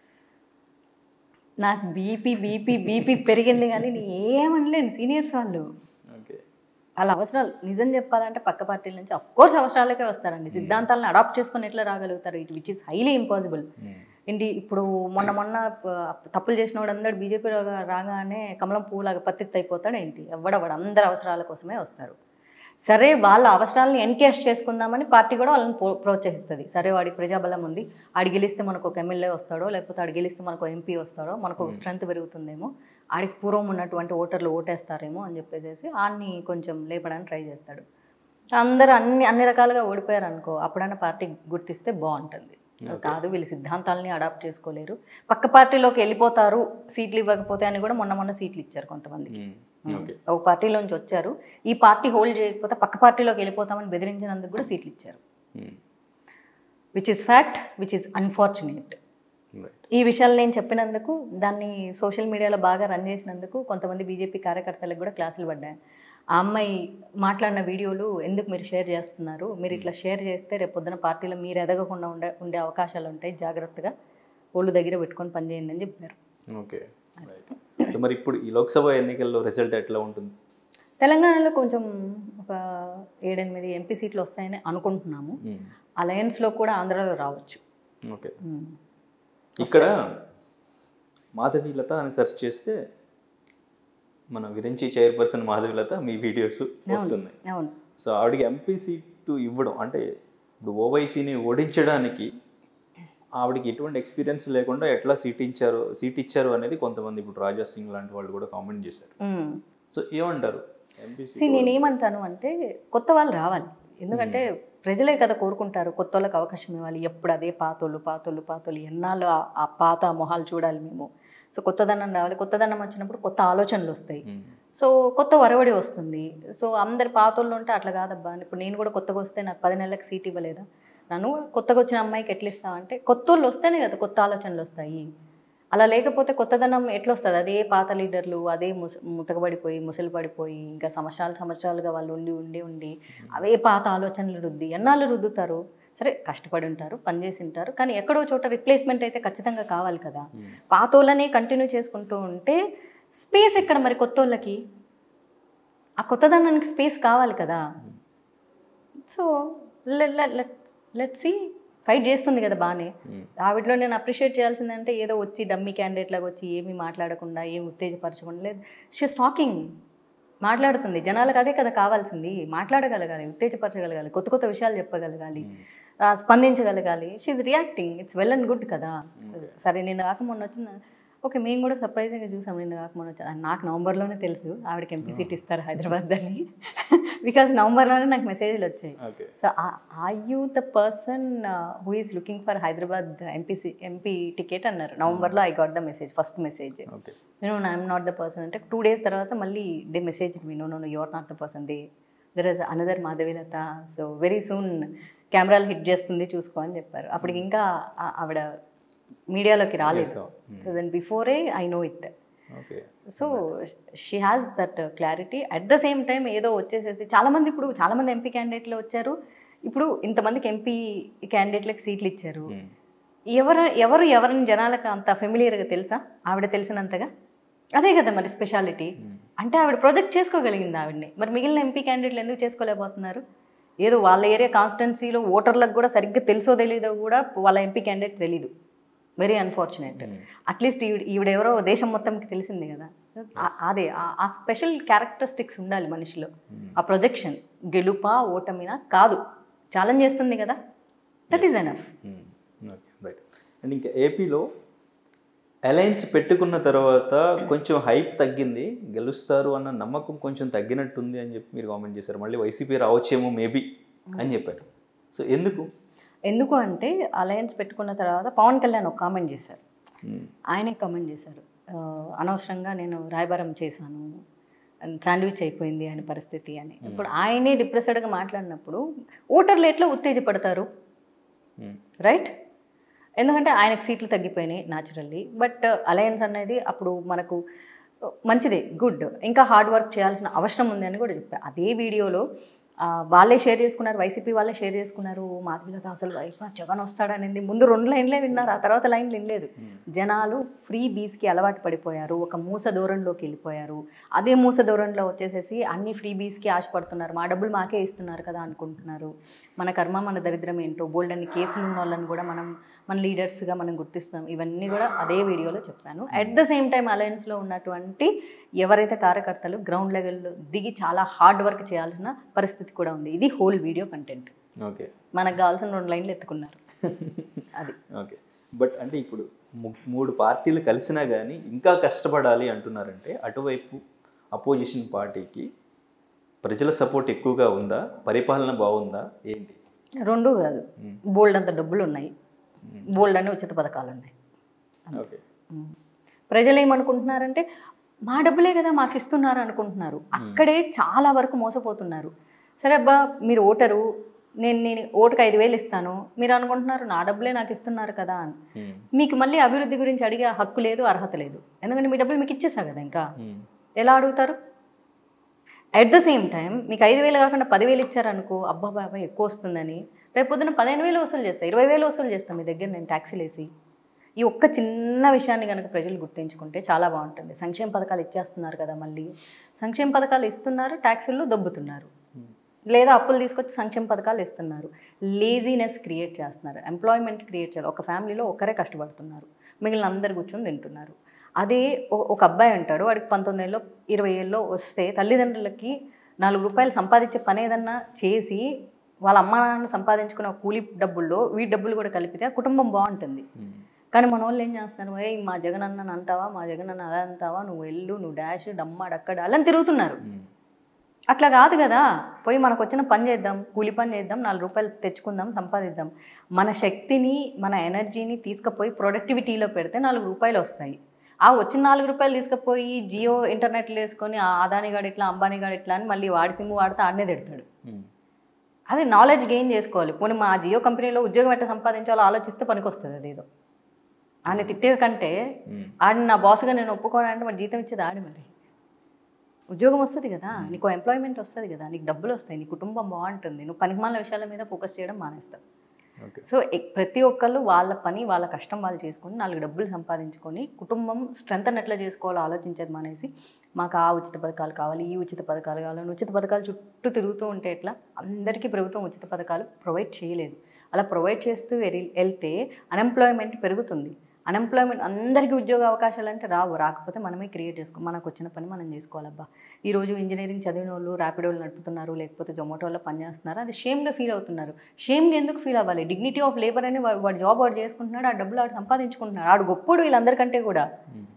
నాకు బీపీ బీపీ బీపీ పెరిగింది కానీ నేను ఏమనలేను సీనియర్స్ వాళ్ళు ఓకే వాళ్ళ అవసరాలు నిజం చెప్పాలంటే పక్క పార్టీల నుంచి కోర్స్ అవసరాలకే వస్తారండి సిద్ధాంతాలను అడాప్ట్ చేసుకొని ఎట్లా రాగలుగుతారు it which is highly impossible ఏంటి ఇప్పుడు మొన్న మొన్న ప- తప్పులు చేసిన వాడు అందరు బీజేపీ రాగానే కమలం పువ్వులాగా పత్తిత్తు అయిపోతాడు ఏంటి ఎవడవాడు అందరి అవసరాల కోసమే వస్తారు సరే వాళ్ళ అవసరాలను ఎన్కేష్ చేసుకుందామని పార్టీ కూడా వాళ్ళని ప్రో- ప్రోత్సహిస్తుంది సరే వాడికి ప్రజాబలం ఉంది ఆడి గెలిస్తే మనకు ఒక ఎమ్మెల్యే వస్తాడో లేకపోతే ఆడి గెలిస్తే మనకు ఎంపీ వస్తాడో మనకు ఒక స్ట్రెంత్ పెరుగుతుందేమో ఆడికి పూర్వం ఉన్నటువంటి ఓటర్లు ఓటేస్తారేమో అని చెప్పేసి ఆడిని కొంచెం లేపడానికి ట్రై చేస్తాడు అందరూ అన్ని అన్ని రకాలుగా ఓడిపోయారు అనుకో అప్పుడన్నా పార్టీ గుర్తిస్తే బాగుంటుంది కాదు వీళ్ళు సిద్ధాంతాలని అడాప్ట్ చేసుకోలేరు పక్క పార్టీలోకి వెళ్ళిపోతారు సీట్లు ఇవ్వకపోతే అని కూడా మొన్న మొన్న సీట్లు ఇచ్చారు కొంతమందికి ఓకే ఒక పార్టీలోంచి వచ్చారు ఈ పార్టీ హోల్డ్ చేయకపోతే పక్క పార్టీలోకి వెళ్ళిపోతామని బెదిరించినందుకు కూడా సీట్లు ఇచ్చారు which is fact which is unfortunate right ఈ విషయాలు నేను చెప్పినందుకు దాన్ని సోషల్ మీడియాలో బాగా రన్ చేసినందుకు కొంతమంది బీజేపీ కార్యకర్తలకు కూడా క్లాసులు పడ్డాయి ఆ అమ్మాయి మాట్లాడిన వీడియోలు ఎందుకు మీరు షేర్ చేస్తున్నారు మీరు ఇట్లా షేర్ చేస్తే రేపు పొద్దున పార్టీలో మీరు ఎదగకుండా ఉండే ఉండే అవకాశాలు ఉంటాయి జాగ్రత్తగా ఒళ్ళు దగ్గర పెట్టుకొని పనిచేయండి అని చెప్పారు ఓకే రైట్ సో మరి ఇప్పుడు ఈ లోక్సభ ఎన్నికల్లో రిజల్ట్ ఎట్లా ఉంటుంది తెలంగాణలో కొంచెం ఒక ఏడెనిమిది ఎంపీ సీట్లు వస్తాయని అనుకుంటున్నాము అలయన్స్లో కూడా ఆంధ్రాలో రావచ్చు ఓకే మ్మ్. ఇక్కడ మాధవీలత అని సెర్చ్ చేస్తే మన విరించి చైర్పర్సన్ మాధవీలత మీ వీడియోస్ వస్తున్నాయి అవును సో ఆవిడకి ఎంపీ సీటు ఇవ్వడం అంటే ఇప్పుడు ఓవైసీని ఓడించడానికి ఆవిడకి ఎటువంటి ఎక్స్పీరియన్స్ లేకుండా ఎట్లా సీట్ ఇచ్చారు సీట్ ఇచ్చారు అనేది కొంతమంది ఇప్పుడు రాజా సింగ్ లాంటి వాళ్ళు కూడా కామెంట్ చేశారు మ్మ్. సో ఏమంటారు ఎంపీ See, నేనేమంటాను అంటే కొత్త వాళ్ళు రావాలి ఎందుకంటే ప్రజలే కదా కోరుకుంటారు కొత్త వాళ్ళకి అవకాశం ఇవ్వాలి ఎప్పుడు అదే పాతోళ్ళు పాతోళ్ళు పాతోళ్ళు ఎన్నాళ్ళు ఆ- ఆ పాత మొహాలు చూడాలి మేము సో కొత్తదనం రావాలి కొత్తదనం వచ్చినప్పుడు కొత్త ఆలోచనలు వస్తాయి సో కొత్త వరవడి వస్తుంది సో అందరి పాతోళ్ళు ఉంటే అట్లా కాదబ్బా ఇప్పుడు నేను కూడా కొత్తగా వస్తే నాకు పది నెలలకు సీట్ ఇవ్వలేదా నన్ను కొత్తగా వచ్చిన అమ్మాయికి ఎట్లా ఇస్తావు అంటే కొత్త వాళ్ళు వస్తేనే కదా కొత్త ఆలోచనలు వస్తాయి అలా లేకపోతే కొత్తదనం ఎట్లా వస్తుంది అదే పాత లీడర్లు అదే ముస ముతకబడిపోయి ముసలి పడిపోయి ఇంకా సంవత్సరాలు సంవత్సరాలుగా వాళ్ళు ఉండి ఉండి ఉండి అవే పాత ఆలోచనలు రుద్ది ఎన్నాళ్ళు రుద్దుతారు సరే కష్టపడి ఉంటారు పనిచేసి ఉంటారు కానీ ఎక్కడో చోట రిప్లేస్మెంట్ అయితే ఖచ్చితంగా కావాలి కదా పాతోళ్ళనే కంటిన్యూ చేసుకుంటూ ఉంటే స్పేస్ ఎక్కడ మరి కొత్తోళ్ళకి ఆ కొత్తదనానికి స్పేస్ కావాలి కదా సో లెట్ సి ఫైట్ చేస్తుంది కదా బాగానే ఆవిడలో నేను అప్రిషియేట్ చేయాల్సిందంటే ఏదో వచ్చి డమ్మీ క్యాండిడేట్ లాగా వచ్చి ఏమీ మాట్లాడకుండా ఏమి ఉత్తేజపరచకుండా లేదు షీస్ టాకింగ్ మాట్లాడుతుంది జనాలకు అదే కదా కావాల్సింది మాట్లాడగలగాలి ఉత్తేజపరచగలగాలి కొత్త కొత్త విషయాలు చెప్పగలగాలి ఆ, స్పందించగలగాలి she reacting it's well and good కదా సరే నేను కాక మొన్న వచ్చిన ఓకే మేము కూడా సర్ప్రైజింగ్గా చూసాం నిన్న కాక మొన్న వచ్చా- నాకు నవంబర్లోనే తెలుసు ఆవిడకి ఎంపీ సీట్ ఇస్తారు హైదరాబాద్ అని బికాజ్ నవంబర్లోనే నాకు మెసేజ్లు వచ్చాయి okay so are you the person who is looking for Hyderabad MP MP ticket అన్నారు నవంబర్లో I got the message first message okay నేను ఐఎమ్ నాట్ ద పర్సన్ అంటే టూ డేస్ తర్వాత మళ్ళీ they message me no no you are not the person there is another Madhavi Latha so very soon కెమెరాలు హిట్ చేస్తుంది చూసుకో అని చెప్పారు అప్పటికి ఇంకా ఆ- ఆవిడ మీడియాలోకి రాలేదు so then before I know it okay so she has that clarity at the same time ఏదో వచ్చేసేసి చాలామంది ఇప్పుడు చాలామంది ఎంపీ క్యాండిడేట్లు వచ్చారు ఇప్పుడు ఇంతమందికి ఎంపీ క్యాండిడేట్లకు సీట్లు ఇచ్చారు ఎవరు ఎవరు ఎవరిని జనాలకు అంత ఫెమిలియర్గా తెలుసా ఆవిడ తెలిసినంతగా అదే కదా మరి స్పెషాలిటీ అంటే ఆవిడ ప్రొజెక్ట్ చేసుకోగలిగింది ఆవిడని మరి మిగిలిన ఎంపీ క్యాండిడేట్లు ఎందుకు చేసుకోలేకపోతున్నారు ఏదో వాళ్ళ ఏరియా కాన్స్టిట్యున్సీలో ఓటర్లకు కూడా సరిగ్గా తెలుసో తెలీదో కూడా వాళ్ళ ఎంపీ క్యాండిడేట్ తెలీదు వెరీ అన్ఫార్చునేట్ అట్లీస్ట్ ఈవిడ ఈవిడెవరో దేశం మొత్తంకి తెలిసింది కదా ఆ- అదే ఆ- ఆ స్పెషల్ క్యారెక్టరిస్టిక్స్ ఉండాలి మనిషిలో ఆ ప్రొజెక్షన్ గెలుపా ఓటమినా కాదు ఛాలెంజ్ చేస్తుంది కదా that is enough okay right and ఇంకా ఏపీలో అలయన్స్ పెట్టుకున్న తర్వాత కొంచెం హైప్ తగ్గింది గెలుస్తారు అన్న నమ్మకం కొంచెం తగ్గినట్టుంది అని చెప్పి మీరు కామెంట్ చేశారు మళ్ళీ వైసీపీ రావచ్చేమో మేబీ అని చెప్పారు సో ఎందుకు ఎందుకు అంటే అలయన్స్ పెట్టుకున్న తర్వాత పవన్ కళ్యాణ్ ఒక కామెంట్ చేశారు మ్మ్. ఆయనే కామెంట్ చేశారు ఆ, అనవసరంగా నేను రాయబారం చేశాను శాండ్విచ్ అయిపోయింది అనే పరిస్థితి అని ఇప్పుడు ఆయనే డిప్రెస్డ్గా మాట్లాడినప్పుడు ఓటర్లు ఎట్లా ఉత్తేజపడతారు మ్మ్. రైట్ ఎందుకంటే ఆయనకు సీట్లు తగ్గిపోయినాయి న్యాచురల్లీ బట్ అలయన్స్ అనేది అప్పుడు మనకు మంచిదే గుడ్ ఇంకా హార్డ్ వర్క్ చేయాల్సిన అవసరం ఉంది అని కూడా చెప్పారు అదే వీడియోలో ఆ, వాళ్ళే షేర్ చేసుకున్నారు వైసీపీ వాళ్ళే షేర్ చేసుకున్నారు మాధవిలత అసలు వైపు జగన్ వస్తాడనింది ముందు రెండు లైన్లే విన్నారు ఆ తర్వాత లైన్లు వినలేదు జనాలు ఫ్రీ బీస్కి అలవాటు పడిపోయారు ఒక మూస దూరంలోకి వెళ్ళిపోయారు అదే మూస దూరంలో వచ్చేసేసి అన్ని ఫ్రీ బీస్కి ఆశపడుతున్నారు మా డబ్బులు మాకే ఇస్తున్నారు కదా అనుకుంటున్నారు మన కర్మ మన దరిద్రం ఏంటో బోల్డ్ అన్ని కేసులు ఉన్న వాళ్ళని కూడా మనం మన లీడర్స్గా మనం గుర్తిస్తాం ఇవన్నీ కూడా అదే వీడియోలో చెప్పాను అట్ ద సేమ్ టైం అలయన్స్లో ఉన్నటువంటి ఎవరైతే కార్యకర్తలు గ్రౌండ్ లెవెల్లో దిగి చాలా హార్డ్ వర్క్ చేయాల్సిన పరిస్థితి కూడా ఉంది ఇది హోల్ వీడియో కంటెంట్ ఓకే మనకు కావాల్సిన రెండు లైన్లు ఎత్తుకున్నారు అది ఓకే బట్ అంటే ఇప్పుడు ము- మూడు పార్టీలు కలిసినా కానీ ఇంకా కష్టపడాలి అంటున్నారంటే అటువైపు అపోజిషన్ పార్టీకి ప్రజల సపోర్ట్ ఎక్కువగా ఉందా పరిపాలన బాగుందా ఏంటి రెండు కాదు బోల్డ్ అంత డబ్బులు ఉన్నాయి బోల్డ్ అనే ఉచిత పథకాలు ఉన్నాయి ఓకే ఉమ్. ప్రజలు ఏమనుకుంటున్నారంటే మా డబ్బులే కదా మాకు ఇస్తున్నారు అనుకుంటున్నారు అక్కడే చాలా వరకు మోసపోతున్నారు సరే అబ్బా మీరు ఓటరు నేను నేను ఓటుకు ఐదు వేలు ఇస్తాను మీరు అనుకుంటున్నారు నా డబ్బులే నాకు ఇస్తున్నారు కదా అని మ్మ్. మీకు మళ్ళీ అభివృద్ధి గురించి అడిగే హక్కు లేదు అర్హత లేదు ఎందుకంటే మీ డబ్బులు మీకు ఇచ్చేసా కదా ఇంకా మ్మ్. ఎలా అడుగుతారు అట్ ద సేమ్ టైం మీకు ఐదు వేలు కాకుండా పదివేలు ఇచ్చారనుకో అబ్బా బాబా ఎక్కువ వస్తుందని రేపు పొద్దున పదిహేను వేలు వసూలు చేస్తా ఇరవై వేలు వసూలు చేస్తాను మీ దగ్గర నేను ట్యాక్సీలు వేసి ఈ ఒక్క చిన్న విషయాన్ని కనుక ప్రజలు గుర్తించుకుంటే చాలా బాగుంటుంది సంక్షేమ పథకాలు ఇచ్చేస్తున్నారు కదా మళ్ళీ సంక్షేమ పథకాలు ఇస్తున్నారు ట్యాక్సుల్లో దొబ్బుతున్నారు లేదా అప్పులు తీసుకొచ్చి సంక్షేమ పథకాలు ఇస్తున్నారు లేజీనెస్ క్రియేట్ చేస్తున్నారు ఎంప్లాయ్మెంట్ క్రియేట్ చేయాలి ఒక ఫ్యామిలీలో ఒకరే కష్టపడుతున్నారు మిగిలిన అందరు కూర్చొని తింటున్నారు అదే ఒ- ఒక అబ్బాయి ఉంటాడు వాడికి పంతొమ్మిది ఏళ్ళు ఇరవై ఏళ్ళలో వస్తే తల్లిదండ్రులకి నాలుగు రూపాయలు సంపాదించే పని ఏదన్నా చేసి వాళ్ళ అమ్మ నాన్న సంపాదించుకున్న కూలి డబ్బుల్లో వీటి డబ్బులు కూడా కలిపితే ఆ కుటుంబం బాగుంటుంది కానీ మన వాళ్ళు ఏం చేస్తున్నారు ఏ మా జగన్ అన్నని అంటావా మా జగన్ అన్న అదే అంటావా నువ్వు వెళ్ళు నువ్వు డాష్ డమ్మ డక్కడ అలా తిరుగుతున్నారు అట్లా కాదు కదా పోయి మనకు వచ్చిన పని చేద్దాం కూలి పని చేద్దాం నాలుగు రూపాయలు తెచ్చుకుందాం సంపాదిద్దాం మన శక్తిని మన ఎనర్జీని తీసుకుపోయి ప్రొడక్టివిటీలో పెడితే నాలుగు రూపాయలు వస్తాయి ఆ వచ్చిన నాలుగు రూపాయలు తీసుకుపోయి జియో ఇంటర్నెట్లో వేసుకొని ఆ అదాని గాడు ఇట్లా అంబానీ గాడు ఇట్లా అని మళ్ళీ వాడి సిమ్ వాడితే ఆడనే తిడతాడు మ్మ్. అదే నాలెడ్జ్ గెయిన్ చేసుకోవాలి పోనీ మా జియో కంపెనీలో ఉద్యోగం ఎట్లా సంపాదించాలో ఆలోచిస్తే పనికొస్తుంది అదేదో ఆయన తిట్టే కంటే ఆడిని నా బాస్గా నేను ఒప్పుకోనంటే మరి జీతం ఇచ్చేది ఆడి మరి ఉద్యోగం వస్తుంది కదా నీకు ఎంప్లాయ్మెంట్ వస్తుంది కదా నీకు డబ్బులు వస్తాయి నీ కుటుంబం బాగుంటుంది నువ్వు పనికిమాల విషయాల మీద ఫోకస్ చేయడం మానేస్తావు ఓకే సో ఎ- ప్రతి ఒక్కళ్ళు వాళ్ళ పని వాళ్ళ కష్టం వాళ్ళు చేసుకొని నాలుగు డబ్బులు సంపాదించుకొని కుటుంబం స్ట్రెంత్ ఎట్లా చేసుకోవాలో ఆలోచించేది మానేసి మాకు ఆ ఉచిత పథకాలు కావాలి ఈ ఉచిత పథకాలు కావాలి అని ఉచిత పథకాలు చుట్టూ తిరుగుతూ ఉంటే ఎట్లా అందరికీ ప్రభుత్వం ఉచిత పథకాలు ప్రొవైడ్ చేయలేదు అలా ప్రొవైడ్ చేస్తూ వెరి- వెళ్తే అన్ఎంప్లాయ్మెంట్ పెరుగుతుంది అన్ఎంప్లాయ్మెంట్ అందరికీ ఉద్యోగ అవకాశాలు అంటే రావు రాకపోతే మనమే క్రియేట్ చేసుకో మనకు వచ్చిన పని మనం చేసుకోవాలబ్బా ఈరోజు ఇంజనీరింగ్ చదివిన వాళ్ళు ర్యాపిడోలు నడుపుతున్నారు లేకపోతే జొమాటోలో పనిచేస్తున్నారు అది షేమ్గా ఫీల్ అవుతున్నారు షేమ్గా ఎందుకు ఫీల్ అవ్వాలి డిగ్నిటీ ఆఫ్ లేబర్ అని వాడు వాడు జాబ్ వాడు చేసుకుంటున్నాడు ఆ డబ్బులు వాడు సంపాదించుకుంటున్నాడు ఆడు గొప్పోడు వీళ్ళందరికంటే కూడా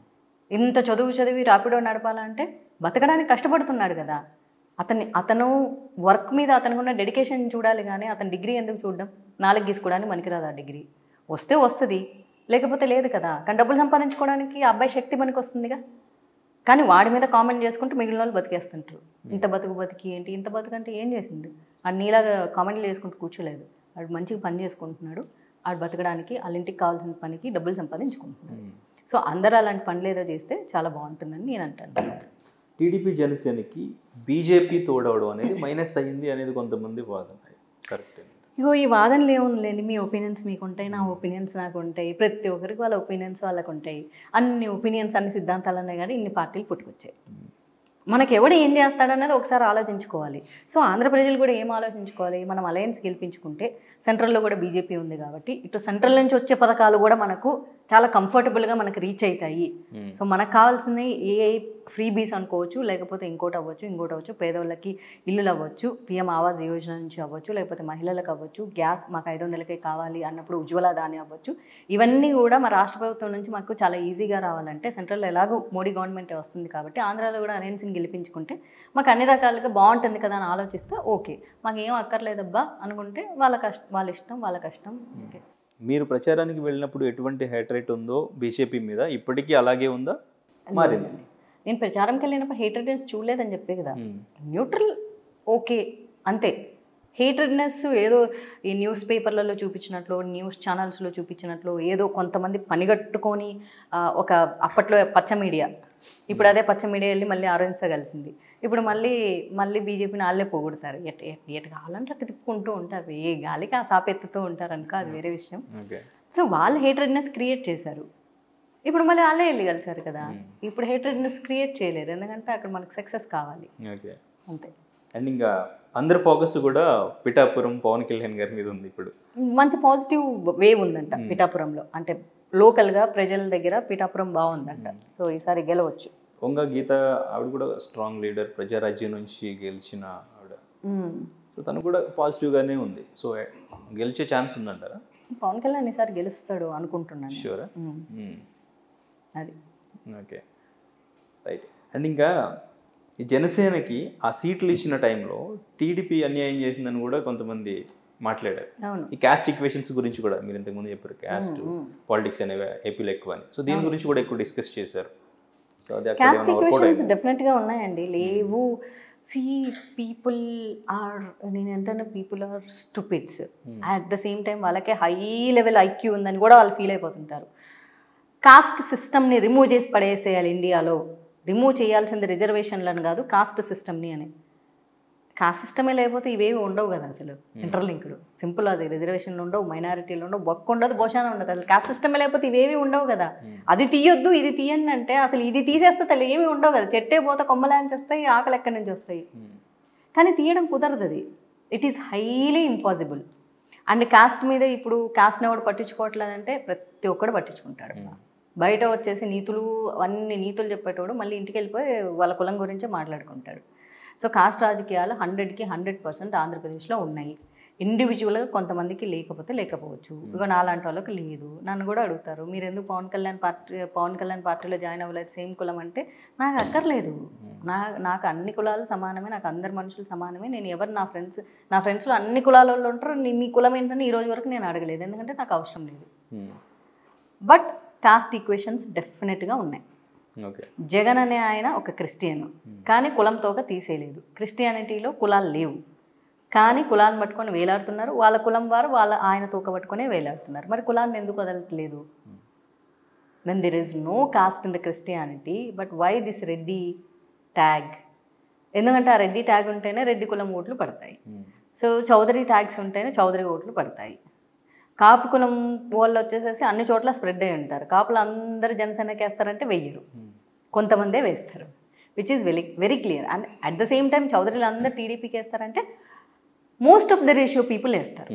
ఇంత చదువు చదివి ర్యాపిడో నడపాలంటే బతకడానికి కష్టపడుతున్నాడు కదా అతన్ని అతను వర్క్ మీద అతనికి ఉన్న డెడికేషన్ చూడాలి కానీ అతని డిగ్రీ ఎందుకు చూడడం నాలుగు గీసుకోవడానికి మనకిరాదు ఆ డిగ్రీ వస్తే వస్తుంది లేకపోతే లేదు కదా కానీ డబ్బులు సంపాదించుకోవడానికి ఆ అబ్బాయి శక్తి మనకి వస్తుందిగా కానీ వాడి మీద కామెంట్ చేసుకుంటూ మిగిలిన వాళ్ళు బతికేస్తుంటారు ఇంత బతుకు బతికి ఏంటి ఇంత బతుకు అంటే ఏం చేసిండు ఆడు నీలాగా కామెంట్లు చేసుకుంటూ కూర్చోలేదు వాడు మంచిగా పని చేసుకుంటున్నాడు ఆడు బతకడానికి వాళ్ళ ఇంటికి కావాల్సిన పనికి డబ్బులు సంపాదించుకుంటున్నాడు సో అందరూ అలాంటి పనులు ఏదో చేస్తే చాలా బాగుంటుందని నేను అంటాను టీడీపీ జనసేనకి బీజేపీ తోడవడం అనేది మైనస్ అయ్యింది అనేది కొంతమంది వాదన కరెక్ట్ ఇగో ఈ వాదనలు ఏముందండి మీ ఒపీనియన్స్ మీకు ఉంటాయి నా ఒపీనియన్స్ నాకు ఉంటాయి ప్రతి ఒక్కరికి వాళ్ళ ఒపీనియన్స్ వాళ్ళకు ఉంటాయి అన్ని ఒపీనియన్స్ అన్ని సిద్ధాంతాలు ఉన్నాయి కానీ ఇన్ని పార్టీలు పుట్టుకొచ్చాయి మనకి ఎవడు ఏం చేస్తాడనేది ఒకసారి ఆలోచించుకోవాలి సో ఆంధ్ర ప్రజలు కూడా ఏం ఆలోచించుకోవాలి మనం అలయన్స్ గెలిపించుకుంటే సెంట్రల్లో కూడా బీజేపీ ఉంది కాబట్టి ఇటు సెంట్రల్ నుంచి వచ్చే పథకాలు కూడా మనకు చాలా కంఫర్టబుల్గా మనకు రీచ్ అవుతాయి సో మనకు కావాల్సింది ఏ ఫ్రీ బీస్ అనుకోవచ్చు లేకపోతే ఇంకోటి అవ్వచ్చు ఇంకోటి అవ్వచ్చు పేదవాళ్ళకి ఇల్లులు అవ్వచ్చు పిఎం ఆవాస్ యోజన నుంచి అవ్వచ్చు లేకపోతే మహిళలకు అవ్వచ్చు గ్యాస్ మాకు ఐదు వందలకే కావాలి అన్నప్పుడు ఉజ్వల దాని అవ్వచ్చు ఇవన్నీ కూడా మా రాష్ట్ర ప్రభుత్వం నుంచి మాకు చాలా ఈజీగా రావాలంటే సెంట్రల్లో ఎలాగో మోడీ గవర్నమెంటే వస్తుంది కాబట్టి ఆంధ్రాలో కూడా అలయన్స్ని గెలిపించుకుంటే మాకు అన్ని రకాలుగా బాగుంటుంది కదా అని ఆలోచిస్తే ఓకే మాకు ఏం అక్కర్లేదబ్బా అనుకుంటే వాళ్ళ కష్టం వాళ్ళ ఇష్టం వాళ్ళ కష్టం ఓకే మీరు ప్రచారానికి వెళ్ళినప్పుడు ఎటువంటి హెడ్ రేట్ ఉందో బీజేపీ మీద ఇప్పటికీ అలాగే ఉందా మారింది నేను ప్రచారంకి వెళ్ళినప్పుడు హేటర్నెస్ చూడలేదని చెప్పే కదా న్యూట్రల్ ఓకే అంతే హేటర్నెస్ ఏదో ఈ న్యూస్ పేపర్లలో చూపించినట్లు న్యూస్ ఛానల్స్లో చూపించినట్లు ఏదో కొంతమంది పనిగట్టుకొని ఆ, ఒక అప్పట్లో పచ్చ మీడియా ఇప్పుడు అదే పచ్చ మీడియా వెళ్ళి మళ్ళీ ఆరోగ్యించగలిసింది ఇప్పుడు మళ్ళీ మళ్ళీ బీజేపీని వాళ్ళే పోగొడతారు ఎట్ ఎట్ ఎటు కావాలంటే అటు తిప్పుకుంటూ ఉంటారు ఏ గాలికి ఆ సాపెత్తుతూ ఉంటారు అనుకో అది వేరే విషయం ఓకే సో వాళ్ళు హేటర్నెస్ క్రియేట్ చేశారు ఇప్పుడు మళ్ళీ వాళ్ళే వెళ్ళి కలిసారు కదా ఇప్పుడు హేటర్నెస్ క్రియేట్ చేయలేరు ఎందుకంటే అక్కడ మనకు సక్సెస్ కావాలి ఓకే అంతే అండ్ ఇంకా అందరి ఫోకస్ కూడా పిఠాపురం పవన్ కళ్యాణ్ గారి మీద ఉంది ఇప్పుడు మంచి పాజిటివ్ వేవ్ ఉందంట పిఠాపురంలో అంటే లోకల్గా ప్రజల దగ్గర పిఠాపురం బాగుందంట సో ఈసారి గెలవచ్చు వంగ గీత ఆవిడ కూడా స్ట్రాంగ్ లీడర్ ప్రజారాజ్యం నుంచి గెలిచిన ఆవిడ మ్మ్. సో తను కూడా పాజిటివ్గానే ఉంది సో గెలిచే ఛాన్స్ ఉందంటారా పవన్ కళ్యాణ్ ఈసారి గెలుస్తాడు అనుకుంటున్నాను షూరా మ్మ్. అది ఓకే రైట్ అండ్ ఇంకా ఈ జనసేనకి ఆ సీట్లు ఇచ్చిన టైంలో టీడీపీ అన్యాయం చేసిందని కూడా కొంతమంది మాట్లాడారు అవును ఈ క్యాస్ట్ ఈక్వేషన్స్ గురించి కూడా మీరు ఇంతకుముందు చెప్పారు క్యాస్ట్ పాలిటిక్స్ అనేవి ఏపీలో ఎక్కువ అని సో దీని గురించి కూడా ఎక్కువ డిస్కస్ చేశారు సో అది అక్కడ క్యాస్ట్ ఏమైనా workout ఈక్వేషన్స్ అయిందా? డెఫినెట్గా ఉన్నాయండి లేవు సి పీపుల్ ఆర్ నేను ఏంటంటే people are stupids at the same time వాళ్ళకి హై లెవెల్ ఐక్యూ ఉందని కూడా వాళ్ళు ఫీల్ అయిపోతుంటారు కాస్ట్ సిస్టమ్ని రిమూవ్ చేసి పడేసేయాలి ఇండియాలో రిమూవ్ చేయాల్సింది రిజర్వేషన్లను కాదు కాస్ట్ సిస్టమ్ని అని కాస్ట్ సిస్టమే లేకపోతే ఇవేవి ఉండవు కదా అసలు ఇంటర్లింక్డ్ సింపుల్ అది రిజర్వేషన్లు ఉండవు మైనారిటీలు ఉండవు బొక్క ఉండదు భోషాన ఉండదు అసలు కాస్ట్ సిస్టమే లేకపోతే ఇవేవి ఉండవు కదా అది తీయొద్దు ఇది తీయండి అంటే అసలు ఇది తీసేస్తే తల్లి ఏమి ఉండవు కదా చెట్టే పోతే కొమ్మలాంచి వస్తాయి ఆకలి ఎక్కడి నుంచి వస్తాయి కానీ తీయడం కుదరదు అది it is highly impossible and caste మీద ఇప్పుడు కాస్ట్ని ఎవడు పట్టించుకోవట్లేదంటే ప్రతి ఒక్కడు పట్టించుకుంటాడు బయట వచ్చేసి నీతులు అన్ని నీతులు చెప్పేటోడు మళ్ళీ ఇంటికి వెళ్ళిపోయి వాళ్ళ కులం గురించే మాట్లాడుకుంటాడు సో కాస్ట్ రాజకీయాలు హండ్రెడ్కి హండ్రెడ్ పర్సెంట్ ఆంధ్రప్రదేశ్లో ఉన్నాయి ఇండివిజువల్గా కొంతమందికి లేకపోతే లేకపోవచ్చు ఇక నాలాంటి వాళ్ళకి లేదు నన్ను కూడా అడుగుతారు మీరు ఎందుకు పవన్ కళ్యాణ్ పార్టీ పవన్ కళ్యాణ్ పార్టీలో జాయిన్ అవ్వలేదు సేమ్ కులం అంటే నాకు అక్కర్లేదు నా నాకు అన్ని కులాలు సమానమే నాకు అందరు మనుషులు సమానమే నేను ఎవరు నా ఫ్రెండ్స్ నా ఫ్రెండ్స్లో అన్ని కులాల వాళ్ళు ఉంటారు నీ మీ కులం ఏంటని ఈ రోజు వరకు నేను అడగలేదు ఎందుకంటే నాకు అవసరం లేదు Hmm. బట్ కాస్ట్ ఈక్వేషన్స్ డెఫినెట్గా ఉన్నాయి ఓకే జగన్ అనే ఆయన ఒక క్రిస్టియన్ కానీ కులంతోగా తీసేయలేదు క్రిస్టియానిటీలో కులాలు లేవు కానీ కులాన్ని పట్టుకొని వేలాడుతున్నారు వాళ్ళ కులం వారు వాళ్ళ ఆయన తోక పట్టుకొనే వేలాడుతున్నారు మరి కులాన్ని ఎందుకు వదలట్లేదు then there is no caste in the Christianity but why this Reddy tag ఎందుకంటే ఆ రెడ్డి ట్యాగ్ ఉంటేనే రెడ్డి కులం ఓట్లు పడతాయి సో చౌదరి ట్యాగ్స్ ఉంటేనే చౌదరి ఓట్లు పడతాయి కాపు కులం వాళ్ళు వచ్చేసేసి అన్ని చోట్ల స్ప్రెడ్ అయి ఉంటారు కాపులు అందరు జనసేనకి వేస్తారంటే వెయ్యరు కొంతమందే వేస్తారు which is very very clear and at the same time చౌదరిలు అందరు టీడీపీకి వేస్తారంటే most of the ratio people వేస్తారు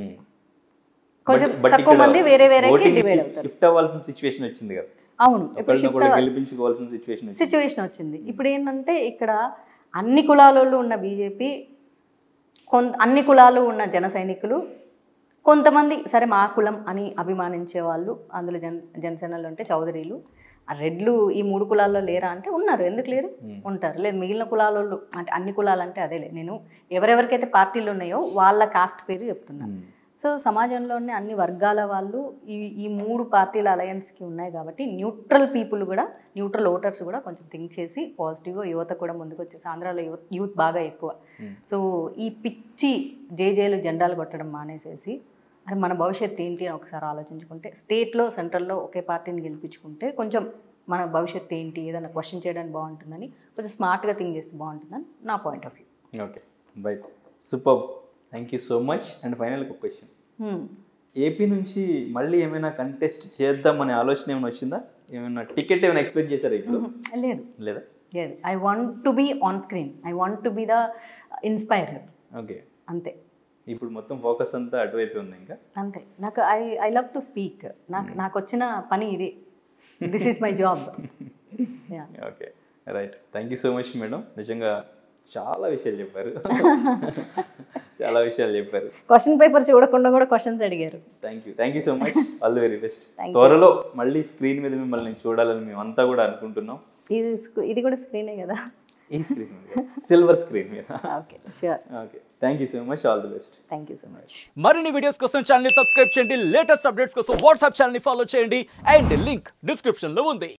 కొంచెం తక్కువ మంది వేరే వేరేకి డివైడ్ అవుతారు షిఫ్ట్ అవ్వాల్సిన సిచ్యువేషన్ వచ్చింది కదా అవును ఇప్పుడు ఒకరిని కూడా గెలిపించుకోవాల్సిన సిచ్యువేషన్ వచ్చింది సిచ్యువేషన్ వచ్చింది ఇప్పుడు ఏంటంటే ఇక్కడ అన్ని కులాలలో ఉన్న బీజేపీ కొంత అన్ని కులాలు ఉన్న జన సైనికులు కొంతమంది సరే మా కులం అని అభిమానించే వాళ్ళు అందులో జన జనసేనలో ఉంటే చౌదరీలు ఆ రెడ్లు ఈ మూడు కులాల్లో లేరా అంటే ఉన్నారు ఎందుకు లేరు ఉంటారు లేదు మిగిలిన కులాల వాళ్ళు అంటే అన్ని కులాలు అంటే అదేలే నేను ఎవరెవరికైతే పార్టీలు ఉన్నాయో వాళ్ళ కాస్ట్ పేరు చెప్తున్నాను సో సమాజంలోనే అన్ని వర్గాల వాళ్ళు ఈ ఈ మూడు పార్టీల అలయన్స్కి ఉన్నాయి కాబట్టి న్యూట్రల్ పీపుల్ కూడా న్యూట్రల్ ఓటర్స్ కూడా కొంచెం థింక్ చేసి పాజిటివ్గా యువత కూడా ముందుకు వచ్చేసి ఆంధ్రాలో యూత్ యూత్ బాగా ఎక్కువ సో ఈ పిచ్చి జేజేలు జెండాలు కొట్టడం మానేసేసి అరే మన భవిష్యత్తు ఏంటి అని ఒకసారి ఆలోచించుకుంటే స్టేట్లో సెంట్రల్లో ఒకే పార్టీని గెలిపించుకుంటే కొంచెం మన భవిష్యత్తు ఏంటి ఏదైనా క్వశ్చన్ చేయడానికి బాగుంటుందని కొంచెం స్మార్ట్గా థింక్ చేస్తే బాగుంటుందని నా point of view okay right super thank you so much and final ఒక క్వశ్చన్ ఏపీ నుంచి మళ్ళీ ఏమైనా కంటెస్ట్ చేద్దామనే ఆలోచన ఏమైనా వచ్చిందా ఏమైనా టికెట్ ఏమైనా ఎక్స్పెక్ట్ చేశారా ఇప్పుడు లేదు లేదా లేదు I want to be on screen I want to be the inspirer okay అంతే ఇప్పుడు మొత్తం ఫోకస్ అంతా అటువైపు ఉంది ఇంకా అంతే నాకు I I love to speak నాకు నాకు వచ్చిన పని ఇదే this is my job yeah okay right thank you so much madam నిజంగా చాలా విషయాలు చెప్పారు చాలా విషయాలు చెప్పారు క్వశ్చన్ పేపర్ చూడకుండా కూడా క్వశ్చన్స్ అడిగారు thank you thank you so much all the very best Thank త్వరలో మళ్ళీ స్క్రీన్ మీద మిమ్మల్ని చూడాలని మేమంతా కూడా అనుకుంటున్నాం ఇది స్కు- ఇది కూడా స్క్రీనే కదా ఈ స్క్రీన్ మీద సిల్వర్ స్క్రీన్ మీద okay sure okay thank you so much all the best thank you so much మరిన్ని వీడియోస్ కోసం ఛానల్ సబ్స్క్రైబ్ చేయండి లేటెస్ట్ అప్డేట్స్ కోసం వాట్సాప్ ఛానల్ ఫాలో చేయండి అండ్ లింక్ డిస్క్రిప్షన్ లో ఉంది